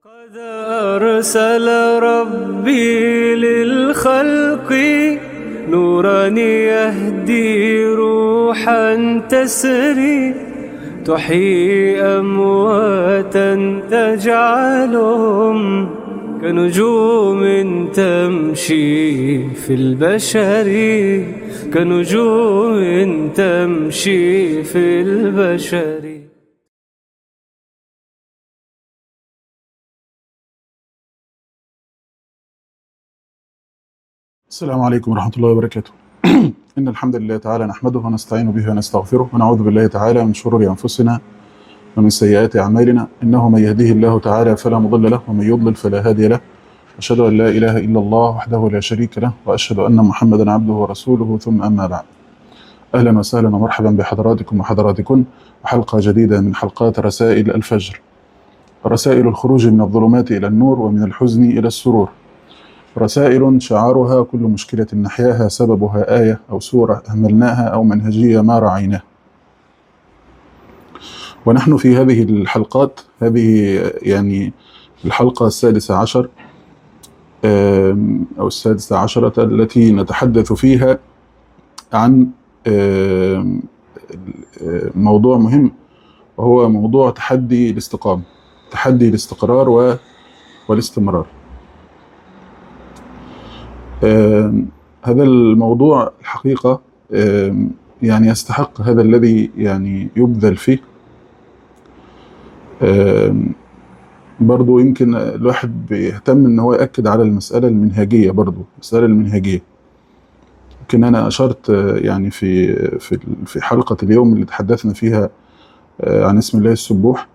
قد أرسل ربي للخلق نورا يهدي روحا تسري تحيي أمواتا تجعلهم كنجوم تمشي في البشر كنجوم تمشي في البشر السلام عليكم ورحمة الله وبركاته إن الحمد لله تعالى نحمده ونستعين به ونستغفره ونعوذ بالله تعالى من شرور أنفسنا ومن سيئات أعمالنا إنه من يهده الله تعالى فلا مضل له ومن يضلل فلا هادي له أشهد أن لا إله إلا الله وحده لا شريك له وأشهد أن محمدا عبده ورسوله ثم أما بعد أهلا وسهلا ومرحبا بحضراتكم وحضراتكن وحلقة جديدة من حلقات رسائل الفجر رسائل الخروج من الظلمات إلى النور ومن الحزن إلى السرور رسائل شعارها كل مشكلة نحياها سببها آية أو سورة أهملناها أو منهجية ما رعيناها ونحن في هذه الحلقات هذه يعني الحلقة السادسة عشر آم، أو السادسة عشرة التي نتحدث فيها عن آم، آم، موضوع مهم وهو موضوع تحدي الاستقامة تحدي الاستقرار و- والاستمرار آم، هذا الموضوع الحقيقة آم، يعني يستحق هذا الذي يعني يبذل فيه آم، برضو يمكن الواحد بيهتم ان هو يأكد على المسألة المنهجية برضو المسألة المنهجية يمكن انا اشرت آه، يعني في في في حلقة اليوم اللي تحدثنا فيها آه، عن اسم الله السبوح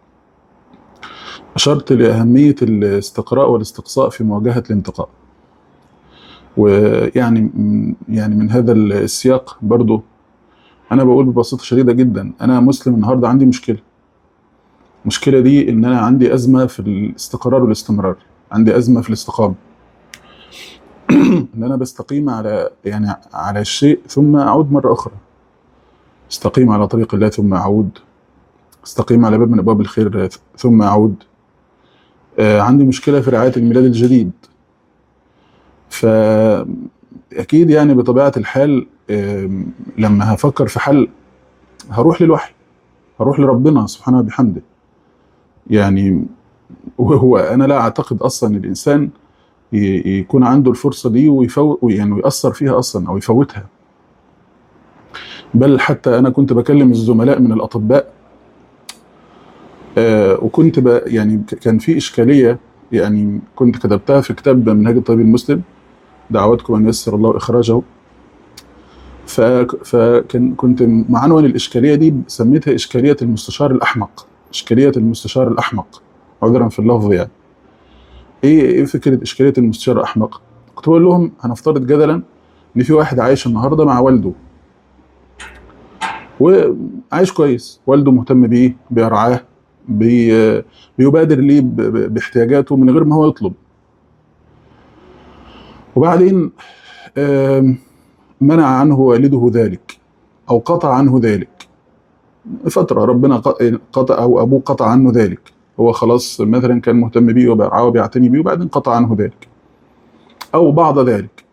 اشرت لأهمية الاستقراء والاستقصاء في مواجهة الانتقاء ويعني من- يعني من هذا السياق برضو انا بقول ببساطه شديده جدا انا مسلم النهارده عندي مشكله المشكله دي ان انا عندي ازمه في الاستقرار والاستمرار عندي ازمه في الاستقامه ان انا بستقيم على يعني على الشيء ثم اعود مره اخرى استقيم على طريق الله ثم اعود استقيم على باب من ابواب الخير ثم اعود آه، عندي مشكله في رعايه الميلاد الجديد فأكيد يعني بطبيعة الحال آم، لما هفكر في حل هروح للوحي هروح لربنا سبحانه وبحمده يعني وهو أنا لا أعتقد أصلا الإنسان ي- يكون عنده الفرصة دي ويفوت يعني ويأثر فيها أصلا أو يفوتها بل حتى أنا كنت بكلم الزملاء من الأطباء آه، وكنت ب يعني ك- كان في إشكالية يعني كنت كتبتها في كتاب منهج الطبيب المسلم دعواتكم ان ييسر الله اخراجه ف- فكان كنت مع عنوان الاشكاليه دي سميتها اشكاليه المستشار الاحمق اشكاليه المستشار الاحمق عذرا في اللفظ يعني ايه ايه فكره اشكاليه المستشار الاحمق كنت بقول لهم هنفترض جدلا ان في واحد عايش النهارده مع والده وعايش كويس والده مهتم بيه بيرعاه بي بيبادر ليه ب- ب- باحتياجاته من غير ما هو يطلب وبعدين آم، منع عنه والده ذلك او قطع عنه ذلك فتره ربنا ق- قطع او ابوه قطع عنه ذلك هو خلاص مثلا كان مهتم بيه وبيرعاه وبيعتني بيه وبعدين قطع عنه ذلك او بعض ذلك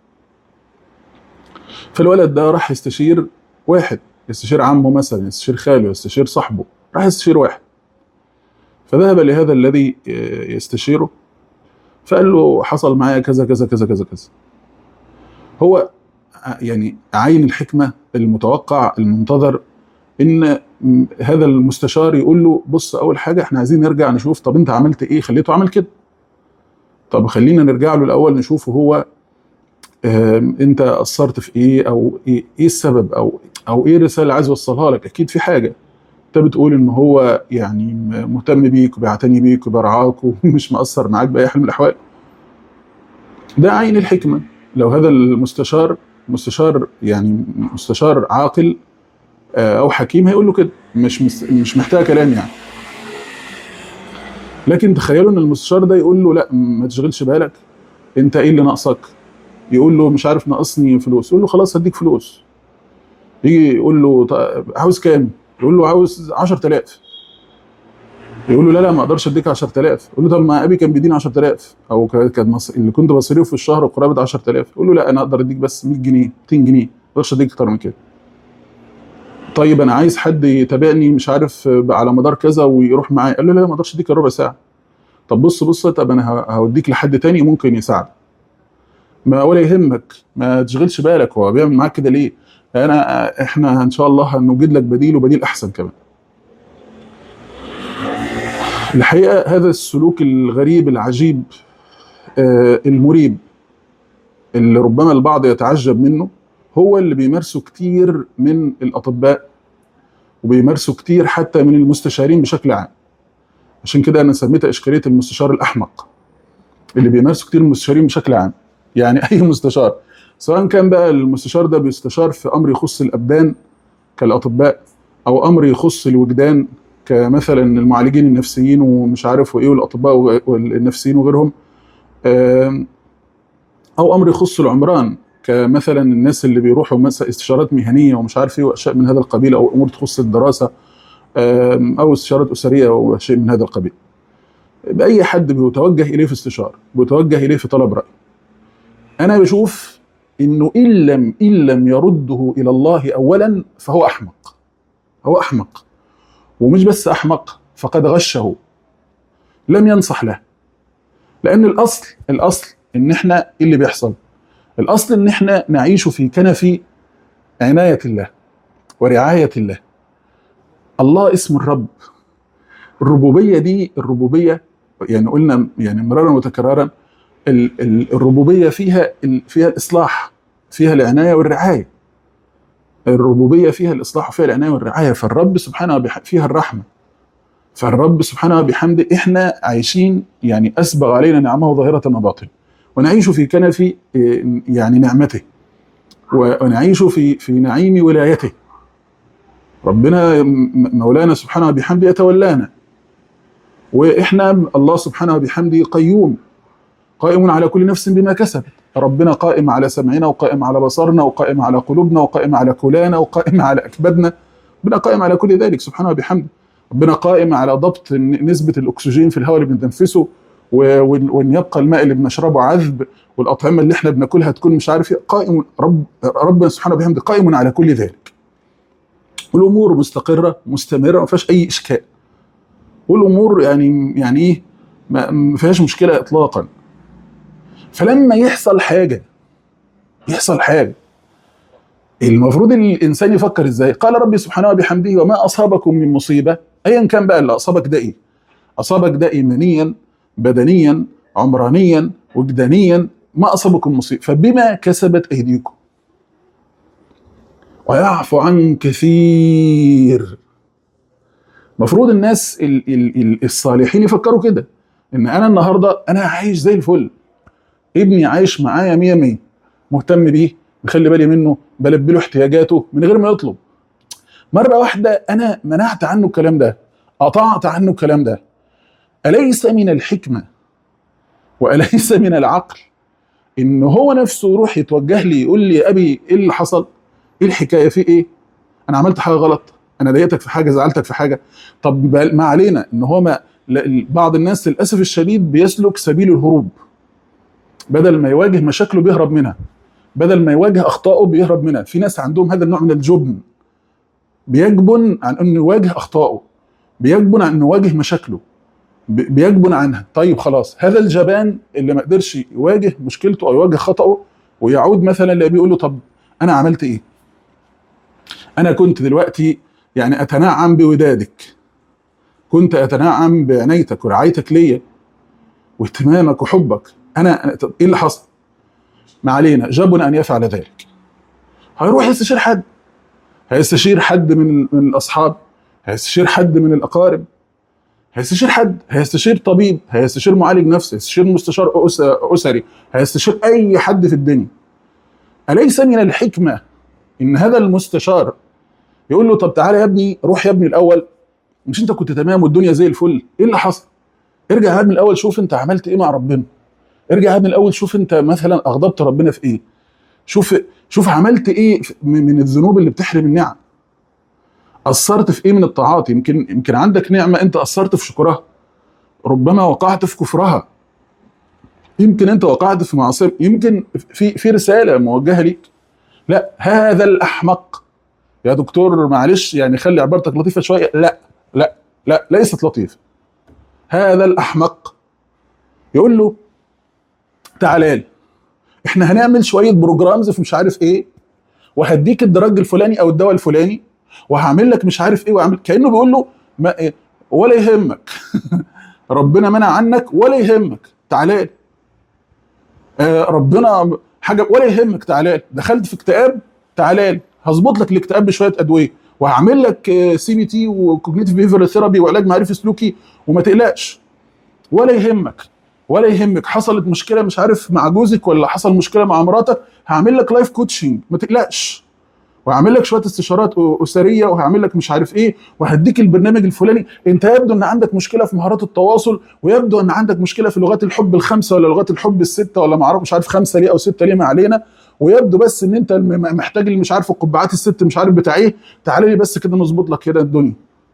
فالولد ده راح يستشير واحد يستشير عمه مثلا يستشير خاله يستشير صاحبه راح يستشير واحد فذهب لهذا الذي يستشيره فقال له حصل معايا كذا كذا كذا كذا كذا هو يعني عين الحكمه المتوقع المنتظر ان م- هذا المستشار يقول له بص اول حاجه احنا عايزين نرجع نشوف طب انت عملت ايه خليته عمل كده طب خلينا نرجع له الاول نشوفه هو آم، انت قصرت في ايه او ايه ايه السبب او او ايه الرساله اللي عايز يوصلها لك اكيد في حاجه انت بتقول ان هو يعني م- مهتم بيك وبيعتني بيك وبيرعاك ومش مقصر معاك باي حال من الاحوال ده عين الحكمه لو هذا المستشار مستشار يعني مستشار عاقل آه، او حكيم هيقول له كده مش مس- مش محتاج كلام يعني لكن تخيلوا ان المستشار ده يقول له لا ما تشغلش بالك انت ايه اللي ناقصك يقول له مش عارف ناقصني فلوس يقول له خلاص هديك فلوس يجي يقول له طيب عاوز كام يقول له عاوز 10000 يقول له لا لا ما اقدرش اديك 10000 يقول له طب ما ابي كان بيديني 10000 او ك- كان مص... اللي كنت بصرفه في الشهر قرابه 10000 يقول له لا انا اقدر اديك بس 100 جنيه 200 جنيه ما اقدرش اديك اكتر من كده طيب انا عايز حد يتابعني مش عارف على مدار كذا ويروح معايا قال له لا ما اقدرش اديك ربع ساعه طب بص بص طب انا ه- هوديك لحد تاني ممكن يساعدك ما ولا يهمك ما تشغلش بالك هو بيعمل معاك كده ليه انا احنا ان شاء الله هنوجد لك بديل وبديل احسن كمان الحقيقه هذا السلوك الغريب العجيب آه، المريب اللي ربما البعض يتعجب منه هو اللي بيمارسه كتير من الاطباء وبيمارسه كتير حتى من المستشارين بشكل عام عشان كده انا سميتها اشكاليه المستشار الاحمق اللي بيمارسه كتير المستشارين بشكل عام يعني اي مستشار سواء كان بقى المستشار ده بيستشار في امر يخص الابدان كالاطباء او امر يخص الوجدان كمثلا المعالجين النفسيين ومش عارف وايه والاطباء والنفسيين وغيرهم آم، او امر يخص العمران كمثلا الناس اللي بيروحوا مثلا استشارات مهنيه ومش عارف ايه واشياء من هذا القبيل او امور تخص الدراسه آم، او استشارات اسريه او شيء من هذا القبيل. باي حد بيتوجه اليه في استشاره بيتوجه اليه في طلب راي. انا بشوف انه ان لم ان لم يرده الى الله اولا فهو احمق. هو احمق. ومش بس احمق فقد غشه. لم ينصح له. لان الاصل الاصل ان احنا ايه اللي بيحصل؟ الاصل ان احنا نعيش في كنف عنايه الله ورعايه الله. الله اسم الرب. الربوبيه دي الربوبيه يعني قلنا يعني مرارا وتكرارا ال- ال- الربوبيه فيها ال- فيها الاصلاح فيها العنايه والرعايه. الربوبيه فيها الاصلاح وفيها العنايه والرعايه فالرب سبحانه وبح- فيها الرحمه. فالرب سبحانه وبحمده احنا عايشين يعني اسبغ علينا نعمه ظاهره وباطنه ونعيش في كنف إيه، يعني نعمته و- ونعيش في في نعيم ولايته ربنا م- مولانا سبحانه وبحمده يتولانا واحنا الله سبحانه وبحمده قيوم قائم على كل نفس بما كسبت ربنا قائم على سمعنا وقائم على بصرنا وقائم على قلوبنا وقائم على كلانا وقائم على اكبادنا ربنا قائم على كل ذلك سبحانه وبحمده ربنا قائم على ضبط ن- نسبة الأكسجين في الهواء اللي بنتنفسه و- وإن وإن يبقى الماء اللي بنشربه عذب والأطعمة اللي احنا بناكلها تكون مش عارف إيه قائم رب ربنا سبحانه وبحمده قائم على كل ذلك والأمور مستقرة مستمرة ما فيهاش أي إشكال والأمور يعني يعني إيه ما ما فيهاش مشكلة إطلاقا فلما يحصل حاجة يحصل حاجة المفروض الانسان يفكر ازاي؟ قال ربي سبحانه وبحمده وما اصابكم من مصيبه ايا كان بقى اللي اصابك ده ايه؟ اصابك ده ايمانيا بدنيا عمرانيا وجدانيا ما اصابكم مصيبه فبما كسبت ايديكم ويعفو عن كثير المفروض الناس ال ال ال الصالحين يفكروا كده ان انا النهارده انا عايش زي الفل ابني عايش معايا مية مية مهتم بيه مخلي بالي منه بلبي له احتياجاته من غير ما يطلب مره واحده انا منعت عنه الكلام ده قطعت عنه الكلام ده اليس من الحكمه واليس من العقل ان هو نفسه يروح يتوجه لي يقول لي يا ابي ايه اللي حصل ايه الحكايه في ايه انا عملت حاجه غلط انا ضايقتك في حاجه زعلتك في حاجه طب بل- ما علينا ان هو ما ل- بعض الناس للاسف الشديد بيسلك سبيل الهروب بدل ما يواجه مشاكله بيهرب منها بدل ما يواجه اخطائه بيهرب منها في ناس عندهم هذا النوع من الجبن بيجبن عن انه يواجه اخطائه بيجبن عن انه يواجه مشاكله ب- بيجبن عنها طيب خلاص هذا الجبان اللي ما قدرش يواجه مشكلته او يواجه خطأه ويعود مثلا اللي بيقول له طب انا عملت ايه انا كنت دلوقتي يعني اتنعم بودادك كنت اتنعم بعنايتك ورعايتك ليا واهتمامك وحبك انا أنا- طب ايه اللي حصل ما علينا جبن ان يفعل ذلك هيروح يستشير حد هيستشير حد من من الاصحاب هيستشير حد من الاقارب هيستشير حد هيستشير طبيب هيستشير معالج نفسي هيستشير مستشار أس- اسري هيستشير اي حد في الدنيا اليس من الحكمه ان هذا المستشار يقول له طب تعالى يا ابني روح يا ابني الاول مش انت كنت تمام والدنيا زي الفل ايه اللي حصل ارجع يا ابني الاول شوف انت عملت ايه مع ربنا ارجع يا ابني الاول شوف انت مثلا اغضبت ربنا في ايه شوف شوف عملت ايه في- من من الذنوب اللي بتحرم النعم قصرت في ايه من الطاعات يمكن يمكن عندك نعمه انت قصرت في شكرها ربما وقعت في كفرها يمكن انت وقعت في معصيه يمكن في في رساله موجهه ليك لا هذا الاحمق يا دكتور معلش يعني خلي عبارتك لطيفه شويه لا لا لا ليست لطيفه هذا الاحمق يقول له تعالى لي احنا هنعمل شويه بروجرامز في مش عارف ايه وهديك الدرج الفلاني او الدواء الفلاني وهعمل لك مش عارف ايه وهعمل كانه بيقول له ما إيه ولا يهمك ربنا منع عنك ولا يهمك تعالى لي آه ربنا حاجه ولا يهمك تعالى لي دخلت في اكتئاب تعالى لي هظبط لك الاكتئاب بشويه ادويه وهعمل لك سي بي تي وكوجنيتيف بيهيفيرال ثيرابي وعلاج معرفي سلوكي وما تقلقش ولا يهمك ولا يهمك حصلت مشكله مش عارف مع جوزك ولا حصل مشكله مع مراتك هعمل لك لايف كوتشنج ما تقلقش وهعمل لك شويه استشارات اسريه وهعمل لك مش عارف ايه وهديك البرنامج الفلاني انت يبدو ان عندك مشكله في مهارات التواصل ويبدو ان عندك مشكله في لغات الحب الخمسه ولا لغات الحب السته ولا ما اعرف مش عارف خمسه ليه او سته ليه ما علينا ويبدو بس ان انت م- محتاج اللي مش عارف القبعات الست مش عارف بتاع ايه تعالى لي بس كده نظبط لك كده الدنيا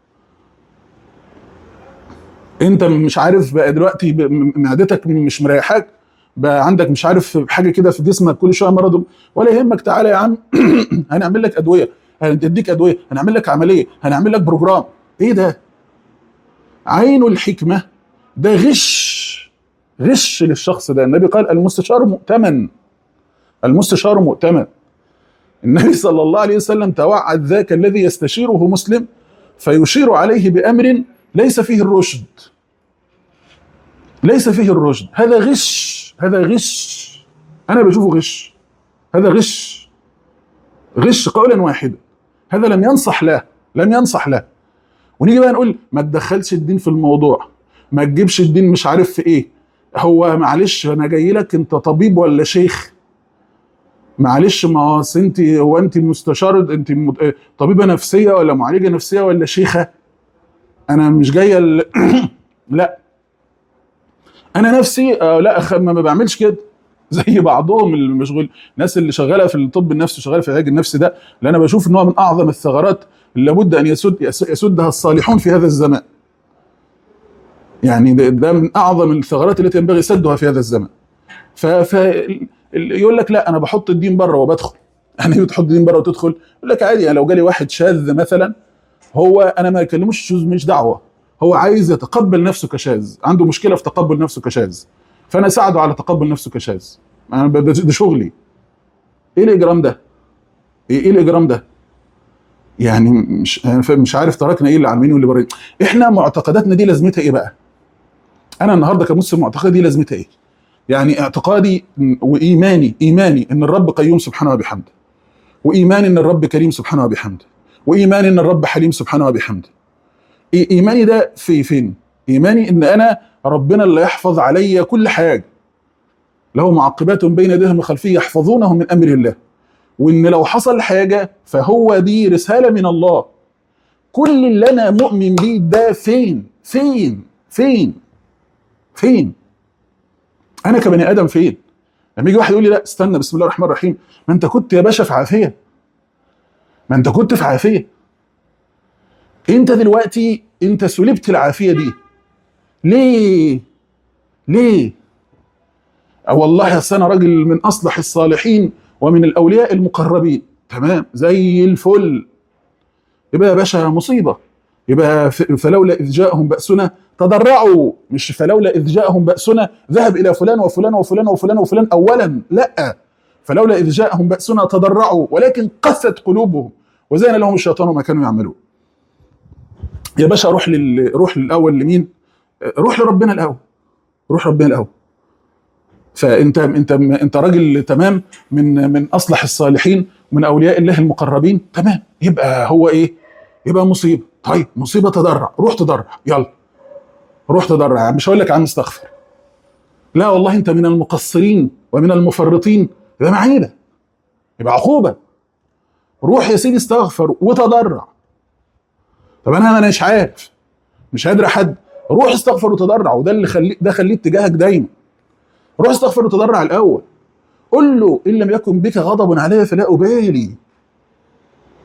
انت مش عارف بقى دلوقتي ب- م- معدتك مش مريحاك بقى عندك مش عارف حاجه كده في جسمك كل شويه مرض ولا يهمك تعالى يا عم هنعمل لك ادويه هنديك ادويه هنعمل لك عمليه هنعمل لك بروجرام ايه ده عين الحكمه ده غش غش للشخص ده النبي قال المستشار مؤتمن المستشار مؤتمن النبي صلى الله عليه وسلم توعد ذاك الذي يستشيره مسلم فيشير عليه بامر ليس فيه الرشد ليس فيه الرشد هذا غش هذا غش انا بشوفه غش هذا غش غش قولا واحدا هذا لم ينصح له لم ينصح له ونيجي بقى نقول ما تدخلش الدين في الموضوع ما تجيبش الدين مش عارف في ايه هو معلش انا جاي لك انت طبيب ولا شيخ معلش ما هو أصل انت هو انت مستشار انت مت- طبيبه نفسيه ولا معالجه نفسيه ولا شيخه انا مش جايه ال... لا انا نفسي آه لا أخ... ما ما بعملش كده زي بعضهم المشغول الناس اللي شغاله في الطب النفسي شغاله في العلاج النفسي ده اللي انا بشوف ان هو من اعظم الثغرات اللي لابد ان يسد يس- يسدها الصالحون في هذا الزمان يعني ده, ده من اعظم الثغرات التي ينبغي سدها في هذا الزمان ف, ف... ال- يقول لك لا انا بحط الدين بره وبدخل يعني إيه بتحط الدين بره وتدخل يقول لك عادي يعني لو جالي واحد شاذ مثلا هو انا ما اكلموش شوز مش دعوه هو عايز يتقبل نفسه كشاذ عنده مشكله في تقبل نفسه كشاذ فانا اساعده على تقبل نفسه كشاذ انا ب- ده ده شغلي ايه الاجرام ده ايه إيه الاجرام ده يعني مش أنا ف- مش عارف تركنا ايه اللي عاملينه واللي بره احنا معتقداتنا دي لازمتها ايه بقى انا النهارده كمسلم معتقدي دي لازمتها ايه يعني اعتقادي وايماني ايماني ان الرب قيوم سبحانه وبحمده وايماني ان الرب كريم سبحانه وبحمده وايماني ان الرب حليم سبحانه وبحمده إي- ايماني ده في فين ايماني ان انا ربنا اللي يحفظ عليا كل حاجه له معقبات بين يديه من خلفه يحفظونه من امر الله وان لو حصل حاجه فهو دي رساله من الله كل اللي انا مؤمن بيه ده فين فين فين فين انا كبني ادم فين لما يجي واحد يقول لي لا استنى بسم الله الرحمن الرحيم ما انت كنت يا باشا في عافيه ما انت كنت في عافيه انت دلوقتي انت سلبت العافيه دي ليه ليه أو والله أصل انا راجل من اصلح الصالحين ومن الاولياء المقربين تمام زي الفل يبقى يا باشا مصيبه يبقى ف- فلولا اذ جاءهم باسنا تضرعوا مش فلولا اذ جاءهم باسنا ذهب الى فلان وفلان وفلان وفلان وفلان اولا لا فلولا اذ جاءهم باسنا تضرعوا ولكن قست قلوبهم وزين لهم الشيطان ما كانوا يعملون يا باشا روح لل... روح للاول لمين روح لربنا الاول روح ربنا الاول فانت انت انت راجل تمام من من اصلح الصالحين من اولياء الله المقربين تمام يبقى هو ايه يبقى مصيبه طيب مصيبه تضرع روح تضرع يلا روح تضرع مش هقول لك عم استغفر لا والله انت من المقصرين ومن المفرطين يبقى معيبه يبقى عقوبه روح يا سيدي استغفر وتضرع طب انا انا مش عارف مش قادر حد روح استغفر وتضرع وده اللي خلي ده خليه اتجاهك دايما روح استغفر وتضرع الاول قل له ان لم يكن بك غضب علي فلا ابالي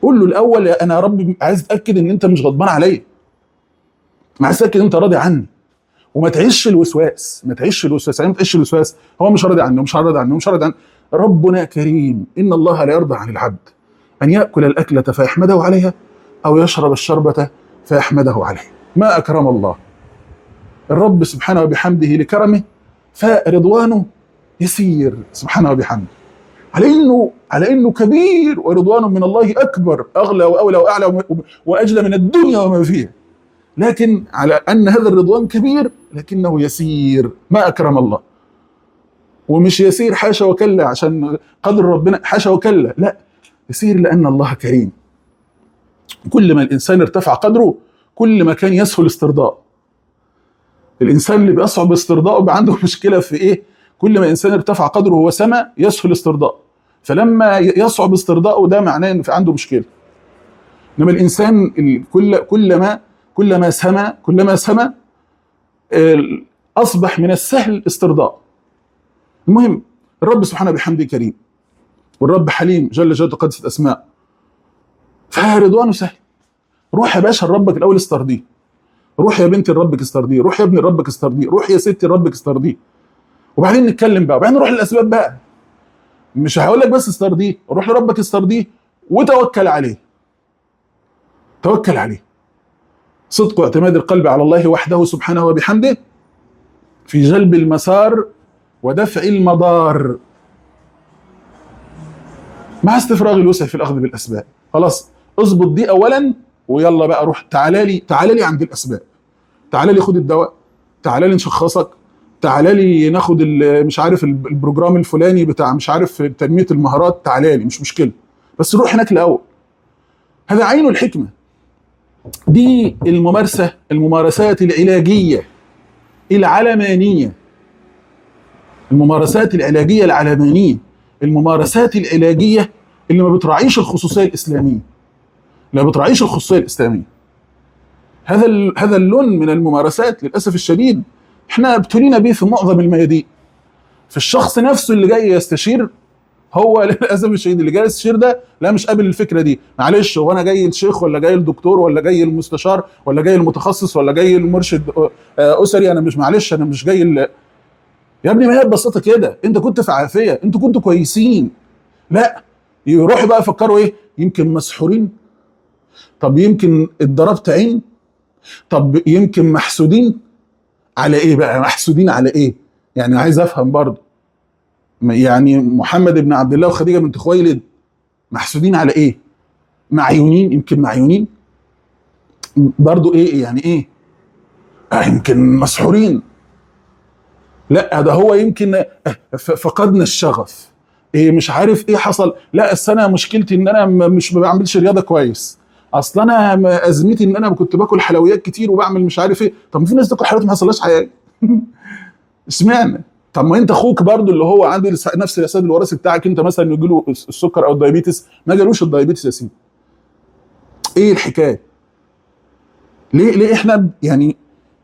قول له الاول يا انا يا رب عايز اتاكد ان انت مش غضبان عليا انا عايز اتاكد ان انت راضي عني وما تعيش الوسواس ما تعيش الوسواس يعني ما تعيش الوسواس هو مش راضي عني ومش راضي عني ومش راضي عني ربنا كريم ان الله لا يرضى عن العبد ان ياكل الاكله فيحمده عليها او يشرب الشربه فيحمده عليها ما اكرم الله الرب سبحانه وبحمده لكرمه فرضوانه يسير سبحانه وبحمده على انه على انه كبير ورضوان من الله اكبر اغلى واولى واعلى وم- واجلى من الدنيا وما فيها لكن على ان هذا الرضوان كبير لكنه يسير ما اكرم الله ومش يسير حاشا وكلا عشان قدر ربنا حاشا وكلا لا يسير لان الله كريم كل ما الانسان ارتفع قدره كل ما كان يسهل استرضاء الانسان اللي بيصعب استرضاءه بيبقى عنده مشكله في ايه كل ما انسان ارتفع قدره وهو سما يسهل استرضاءه فلما ي- يصعب استرضاؤه ده معناه ان في عنده مشكله انما الانسان ال- كل كلما كلما سما كلما سما ال- اصبح من السهل استرضاء المهم الرب سبحانه بحمده كريم والرب حليم جل جلاله قدست اسماء فرضوانه سهل روح يا باشا لربك الاول استرضيه روح يا بنتي لربك استرضيه روح يا ابني لربك استرضيه روح يا ستي لربك استرضيه وبعدين نتكلم بقى وبعدين نروح للاسباب بقى مش هقول لك بس استرضيه روح لربك استرضيه وتوكل عليه توكل عليه صدق واعتماد القلب على الله وحده سبحانه وبحمده في جلب المسار ودفع المضار مع استفراغ الوسع في الاخذ بالاسباب خلاص اظبط دي اولا ويلا بقى روح تعالى لي تعالى لي عند الاسباب تعالى لي خد الدواء تعالى لي نشخصك تعالى لي ناخد ال- مش عارف ال- البروجرام الفلاني بتاع مش عارف تنميه المهارات تعالى لي مش مشكله بس روح هناك الاول هذا عين الحكمه دي الممارسه الممارسات العلاجيه العلمانيه الممارسات العلاجيه العلمانيه الممارسات العلاجيه اللي ما بتراعيش الخصوصيه الاسلاميه اللي ما بتراعيش الخصوصيه الاسلاميه هذا ال- هذا اللون من الممارسات للاسف الشديد احنا ابتلينا به في معظم الميادين في الشخص نفسه اللي جاي يستشير هو للاسف الشديد اللي جاي يستشير ده لا مش قابل الفكره دي معلش هو انا جاي الشيخ ولا جاي الدكتور ولا جاي المستشار ولا جاي المتخصص ولا جاي المرشد آه، اسري انا مش معلش انا مش جاي ال- يا ابني ما هي ببساطه كده انت كنت في عافيه انتوا كنتوا كويسين لا يروحوا بقى يفكروا ايه يمكن مسحورين طب يمكن اتضربت عين طب يمكن محسودين على ايه بقى محسودين على ايه يعني عايز افهم برضه م- يعني محمد بن عبد الله وخديجه بنت خويلد محسودين على ايه معيونين يمكن معيونين برضه ايه يعني ايه آه يمكن مسحورين لا ده هو يمكن آه، ف- فقدنا الشغف ايه مش عارف ايه حصل لا أصل انا مشكلتي ان انا م- مش ما بعملش رياضه كويس اصل انا م- ازمتي ان انا كنت باكل حلويات كتير وبعمل مش عارف ايه طب ما في ناس تاكل حلويات ما حصلهاش حاجه اشمعنى طب ما انت اخوك برضو اللي هو عنده الس- نفس الاسباب الوراثي بتاعك انت مثلا يجي له السكر او الدايابيتس ما جالوش الدايابيتس يا سيدي ايه الحكايه ليه ليه احنا ب- يعني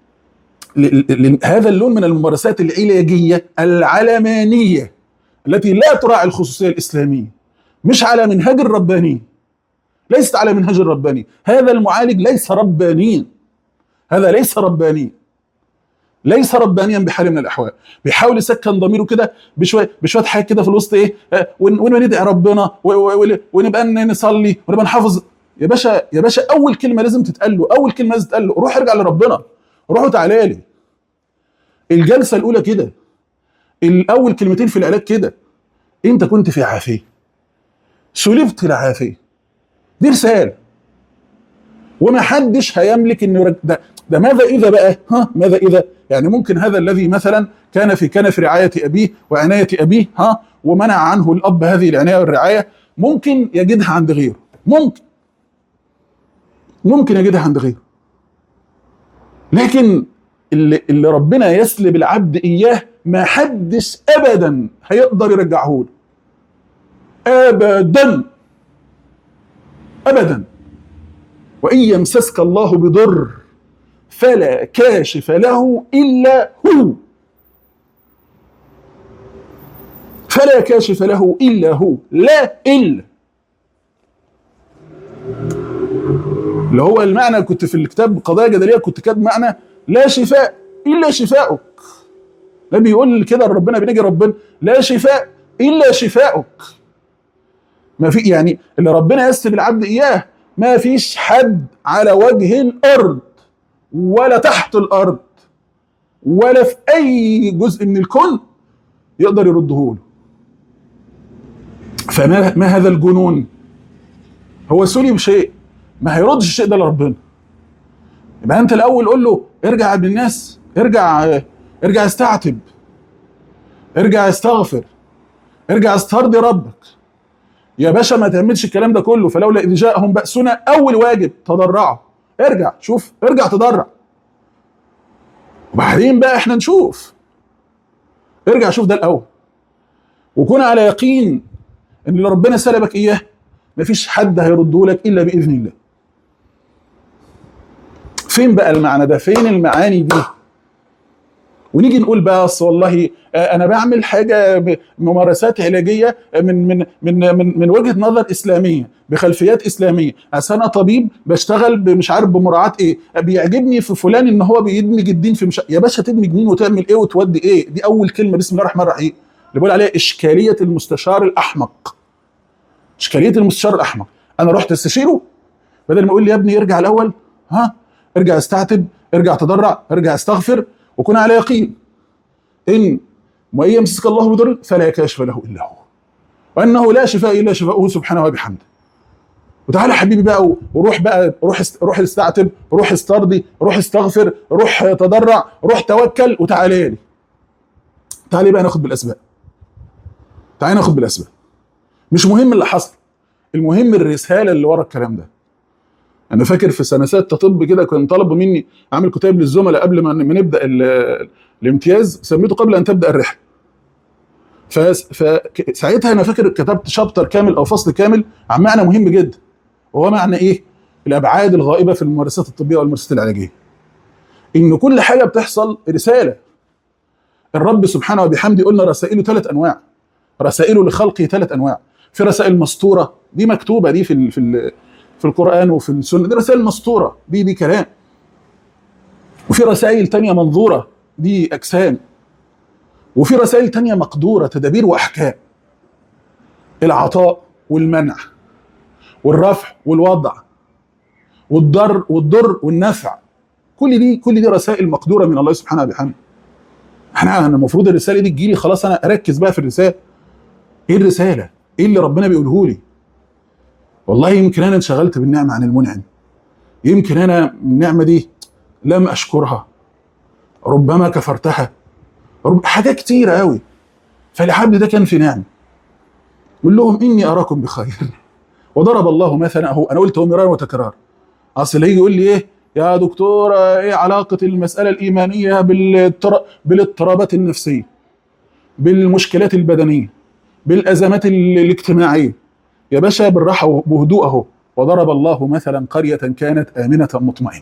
ل- ل- ل- هذا اللون من الممارسات العلاجيه العلمانيه التي لا تراعي الخصوصيه الاسلاميه مش على منهج الرباني ليست على منهج الرباني هذا المعالج ليس ربانيا هذا ليس ربانيا ليس ربانيا بحال من الاحوال بيحاول يسكن ضميره كده بشويه بشويه حاجات كده في الوسط ايه آه، ون- ونبقى ندعي ربنا و- و- و- ونبقى ن- نصلي ونبقى نحافظ يا باشا يا باشا اول كلمه لازم تتقال له اول كلمه لازم تتقال له روح ارجع لربنا روحوا تعالى لي الجلسه الاولى كده الاول كلمتين في العلاج كده انت كنت في عافيه سلبت العافيه دي رساله وما حدش هيملك انه يرج... ده ده ماذا اذا بقى ها ماذا اذا يعني ممكن هذا الذي مثلا كان في كنف رعايه ابيه وعنايه ابيه ها ومنع عنه الاب هذه العنايه والرعايه ممكن يجدها عند غيره ممكن ممكن يجدها عند غيره لكن اللي, اللي ربنا يسلب العبد اياه ما حدش ابدا هيقدر يرجعه له ابدا ابدا وان يمسسك الله بضر فلا كاشف له الا هو فلا كاشف له الا هو لا الا اللي هو المعنى كنت في الكتاب قضايا جدليه كنت كاتب معنى لا شفاء الا شفاؤك النبي يقول كده ربنا بنجي ربنا لا شفاء الا شفاؤك ما في يعني اللي ربنا يسر العبد اياه ما فيش حد على وجه الارض ولا تحت الارض ولا في اي جزء من الكون يقدر يرده له فما ما هذا الجنون هو سوري بشيء ما هيردش الشيء ده لربنا يبقى انت الاول قول له ارجع بالناس ارجع ارجع استعتب ارجع استغفر ارجع استرضي ربك يا باشا ما تعملش الكلام ده كله فلولا اذ جاءهم باسنا اول واجب تضرعوا ارجع شوف ارجع تضرع وبعدين بقى احنا نشوف ارجع شوف ده الاول وكن على يقين ان اللي ربنا سلبك اياه مفيش حد هيرده لك الا باذن الله فين بقى المعنى ده فين المعاني دي ونيجي نقول بقى اصل والله آه، انا بعمل حاجه ب- ممارسات علاجيه من من من من, من وجهه نظر اسلاميه بخلفيات اسلاميه اصل انا طبيب بشتغل ب- مش عارف بمراعاه ايه بيعجبني في فلان ان هو بيدمج الدين في مش... يا باشا تدمج مين وتعمل ايه وتودي ايه دي اول كلمه بسم الله الرحمن الرحيم اللي بيقول عليها اشكاليه المستشار الاحمق اشكاليه المستشار الاحمق انا رحت استشيره بدل ما يقول لي يا ابني ارجع الاول ها ارجع استعتب ارجع تضرع ارجع استغفر وكن على يقين ان وان يمسسك الله بضر فلا كاشف له الا هو وانه لا شفاء الا شفاؤه سبحانه وبحمده وتعالى يا حبيبي بقى وروح بقى روح است... روح استعتب روح استرضي روح استغفر روح تضرع روح توكل وتعالى لي تعالى بقى ناخد بالاسباب تعالى ناخد بالاسباب مش مهم اللي حصل المهم الرساله اللي ورا الكلام ده انا فاكر في سنه سته طب كده كان طلبوا مني اعمل كتاب للزملاء قبل ما ما نبدا ال- الامتياز سميته قبل ان تبدا الرحله فس- فساعتها انا فاكر كتبت شابتر كامل او فصل كامل عن معنى مهم جدا وهو معنى ايه الابعاد الغائبه في الممارسات الطبيه والممارسات العلاجيه ان كل حاجه بتحصل رساله الرب سبحانه وبحمده قلنا رسائله ثلاث انواع رسائله لخلقه ثلاث انواع في رسائل مسطوره دي مكتوبه دي في ال في ال في القران وفي السنه دي رسائل مسطوره دي دي كلام وفي رسائل تانية منظوره دي اجسام وفي رسائل تانية مقدوره تدابير واحكام العطاء والمنع والرفع والوضع والضر والضر والنفع كل دي كل دي رسائل مقدوره من الله سبحانه وبحمده احنا انا المفروض الرساله دي تجيلي خلاص انا اركز بقى في الرساله ايه الرساله ايه اللي ربنا بيقوله لي والله يمكن انا انشغلت بالنعمه عن المنعم يمكن انا النعمه دي لم اشكرها ربما كفرتها رب حاجات كتيره قوي فالعبد ده كان في نعمه قول لهم اني اراكم بخير وضرب الله مثلا اهو انا قلت مرارا وتكرار اصل هيجي يقول لي ايه يا دكتور ايه علاقه المساله الايمانيه بالاضطر- بالاضطرابات النفسيه بالمشكلات البدنيه بالازمات ال- الاجتماعيه يا باشا بالراحه وبهدوء اهو وضرب الله مثلا قريه كانت امنه مطمئنه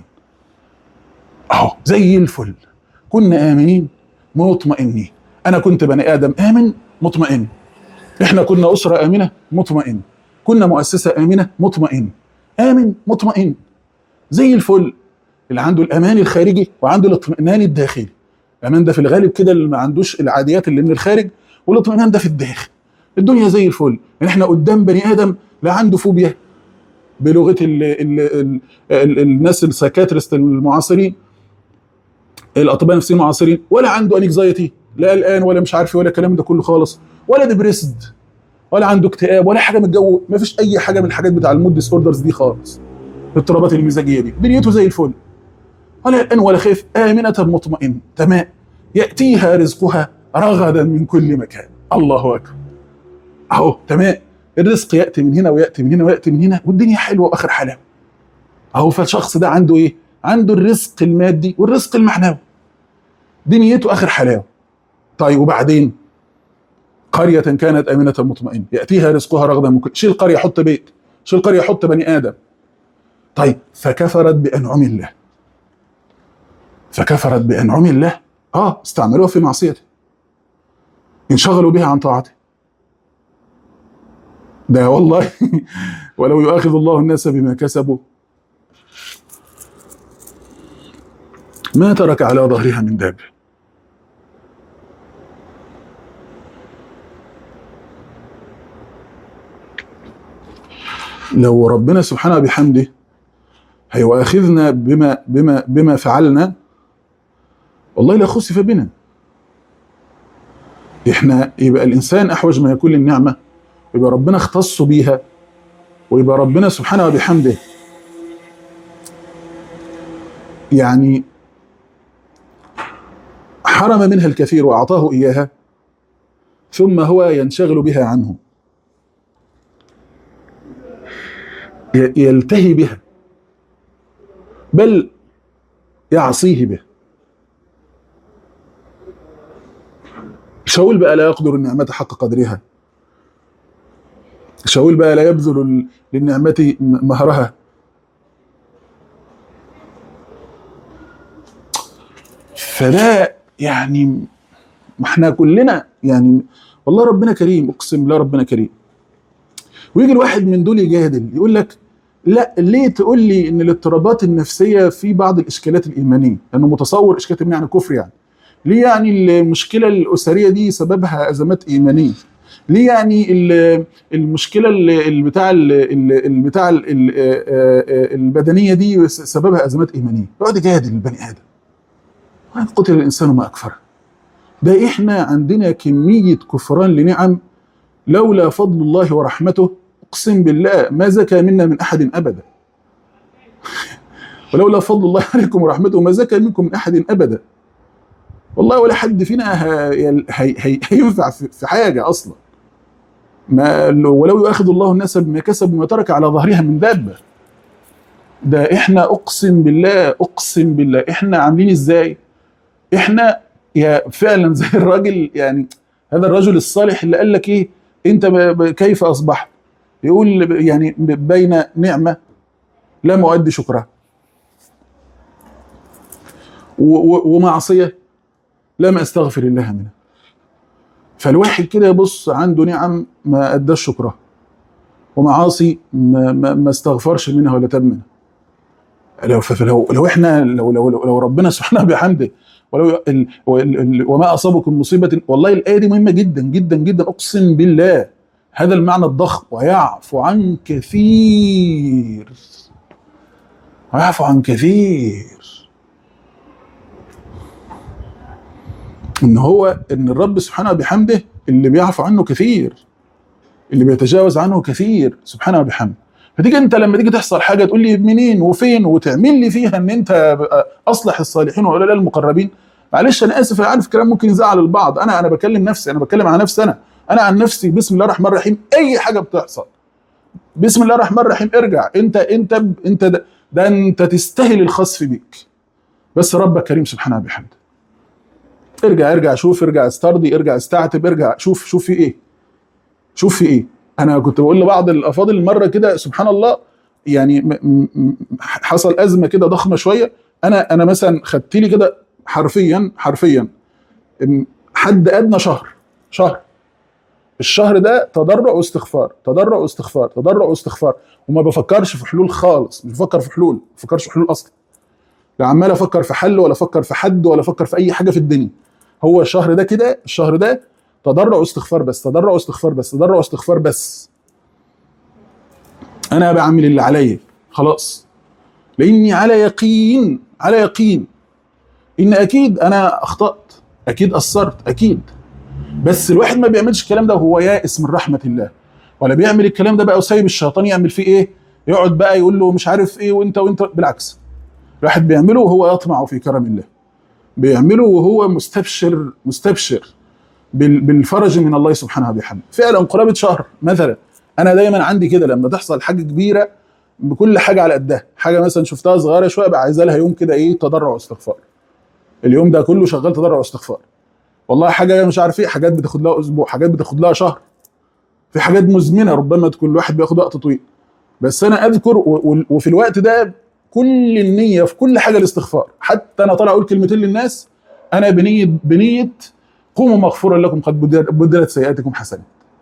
اهو زي الفل كنا امنين مطمئنين انا كنت بني ادم امن مطمئن احنا كنا اسره امنه مطمئن كنا مؤسسه امنه مطمئن امن مطمئن زي الفل اللي عنده الامان الخارجي وعنده الاطمئنان الداخلي الامان ده في الغالب كده اللي ما عندوش العاديات اللي من الخارج والاطمئنان ده في الداخل الدنيا زي الفل يعني احنا قدام بني ادم لا عنده فوبيا بلغه ال ال ال ال الناس السايكاتريست المعاصرين الاطباء النفسيين المعاصرين ولا عنده انكزايتي لا قلقان ولا مش عارف إيه ولا الكلام ده كله خالص ولا ديبريسد ولا عنده اكتئاب ولا حاجه من الجو ما فيش اي حاجه من الحاجات بتاع المود ديس اوردرز دي خالص الاضطرابات المزاجيه دي دنيته زي الفل ولا قلقان ولا خايف امنه مطمئن تمام ياتيها رزقها رغدا من كل مكان الله اكبر اهو تمام الرزق ياتي من هنا وياتي من هنا وياتي من هنا والدنيا حلوه واخر حلاوه اهو فالشخص ده عنده ايه عنده الرزق المادي والرزق المعنوي دنيته اخر حلاوه طيب وبعدين قرية كانت آمنة مطمئنة يأتيها رزقها رغدا من كل شيل قرية حط بيت شيل قرية حط بني آدم طيب فكفرت بأنعم الله فكفرت بأنعم الله اه استعملوها في معصيته انشغلوا بها عن طاعته ده والله ولو يؤاخذ الله الناس بما كسبوا ما ترك على ظهرها من دابه لو ربنا سبحانه بحمده هيؤاخذنا بما بما بما فعلنا والله لخسف بنا احنا يبقى الانسان احوج ما يكون للنعمه ويبقى ربنا اختص بيها ويبقى ربنا سبحانه وبحمده يعني حرم منها الكثير واعطاه اياها ثم هو ينشغل بها عنه ي- يلتهي بها بل يعصيه به شاول بقى لا يقدر النعمة حق قدرها شاول بقى لا يبذل ال- للنعمة م- مهرها فده يعني ما احنا كلنا يعني والله ربنا كريم اقسم بالله ربنا كريم ويجي الواحد من دول يجادل يقول لك لا ليه تقول لي ان الاضطرابات النفسيه في بعض الاشكالات الايمانيه لانه متصور اشكالات ايمانيه يعني كفر يعني ليه يعني المشكله الاسريه دي سببها ازمات ايمانيه ليه يعني ال- المشكله ال- ال- بتاع ال- ال- ال- بتاع ال- ال- آه، آه، البدنيه دي س- سببها ازمات ايمانيه يقعد يجادل البني ادم وقد قتل الانسان ما اكفره ده احنا عندنا كميه كفران لنعم لولا فضل الله ورحمته اقسم بالله ما زكى منا من احد ابدا ولولا فضل الله عليكم ورحمته ما زكى منكم من احد ابدا والله ولا حد فينا ه- هي هي هينفع في في حاجه اصلا ما ولو يؤاخذ الله الناس بما كسبوا ما ترك على ظهرها من دابه ده احنا اقسم بالله اقسم بالله احنا عاملين ازاي احنا يا فعلا زي الراجل يعني هذا الرجل الصالح اللي قال لك ايه انت ب- ب- كيف اصبحت يقول ب- يعني ب- بين نعمه لا مؤدي شكرها و- و- ومعصيه لم استغفر الله منها فالواحد كده يبص عنده نعم ما اداش شكرها ومعاصي ما, ما, ما استغفرش منها ولا تاب منها لو فلو لو احنا لو لو لو, لو ربنا سبحانه بحمده ولو ال ال ال وما اصابكم مصيبه والله الايه دي مهمه جدا جدا جدا اقسم بالله هذا المعنى الضخم ويعفو عن كثير ويعفو عن كثير ان هو ان الرب سبحانه بحمده اللي بيعفو عنه كثير اللي بيتجاوز عنه كثير سبحانه وبحمده فتيجي انت لما تيجي تحصل حاجه تقول لي منين وفين وتعمل لي فيها ان انت بقى اصلح الصالحين واولياء المقربين معلش انا اسف انا عارف الكلام ممكن يزعل البعض انا انا بكلم نفسي انا بتكلم عن نفسي انا انا عن نفسي بسم الله الرحمن الرحيم اي حاجه بتحصل بسم الله الرحمن الرحيم ارجع انت انت انت ده, ده انت تستاهل الخسف بيك بس ربك كريم سبحانه وبحمده ارجع ارجع شوف ارجع استرضي ارجع استعتب ارجع شوف شوف في ايه شوف في ايه انا كنت بقول لبعض الافاضل مره كده سبحان الله يعني م- م- م- حصل ازمه كده ضخمه شويه انا انا مثلا خدت لي كده حرفيا حرفيا إن حد ادنى شهر شهر الشهر ده تضرع واستغفار تضرع واستغفار تضرع واستغفار وما بفكرش في حلول خالص مش بفكر في حلول ما بفكرش في حلول اصلا لا عمال افكر في حل ولا افكر في حد ولا افكر في اي حاجه في الدنيا هو الشهر ده كده الشهر ده تضرع واستغفار بس تضرع واستغفار بس تضرع واستغفار بس انا بعمل اللي عليا خلاص لاني على يقين على يقين ان اكيد انا اخطات اكيد قصرت اكيد بس الواحد ما بيعملش الكلام ده وهو يائس من رحمه الله ولا بيعمل الكلام ده بقى وسايب الشيطان يعمل فيه ايه يقعد بقى يقول له مش عارف ايه وانت وانت بالعكس الواحد بيعمله وهو يطمع في كرم الله بيعمله وهو مستبشر مستبشر بال- بالفرج من الله سبحانه وبحمده فعلا قرابه شهر مثلا انا دايما عندي كده لما تحصل حاجه كبيره بكل حاجه على قدها حاجه مثلا شفتها صغيره شويه بقى عايزه لها يوم كده ايه تضرع واستغفار اليوم ده كله شغال تضرع واستغفار والله حاجه مش عارف ايه حاجات بتاخد لها اسبوع حاجات بتاخد لها شهر في حاجات مزمنه ربما تكون الواحد بياخد وقت طويل بس انا اذكر و- و- وفي الوقت ده كل النيه في كل حاجه الاستغفار حتى انا طالع اقول كلمتين للناس انا بنيه بنيه قوموا مغفورا لكم قد بدل- بدلت سيئاتكم حسنات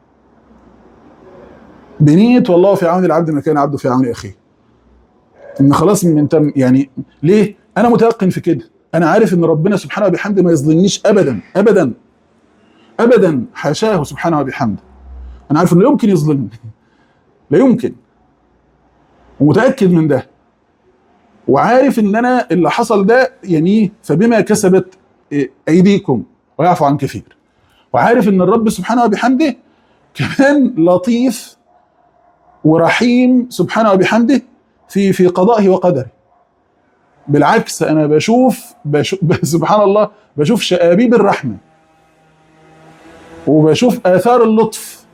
بنيه والله في عون العبد ما كان عبده في عون اخيه ان خلاص من انت يعني ليه انا متيقن في كده انا عارف ان ربنا سبحانه وبحمده ما يظلمنيش ابدا ابدا ابدا حاشاه سبحانه وبحمده انا عارف انه يمكن يظلمني لا يمكن ومتاكد من ده وعارف ان انا اللي حصل ده يعني فبما كسبت ايديكم ويعفو عن كثير وعارف ان الرب سبحانه وبحمده كمان لطيف ورحيم سبحانه وبحمده في في قضائه وقدره بالعكس انا بشوف, بشوف سبحان الله بشوف شآبيب الرحمه وبشوف اثار اللطف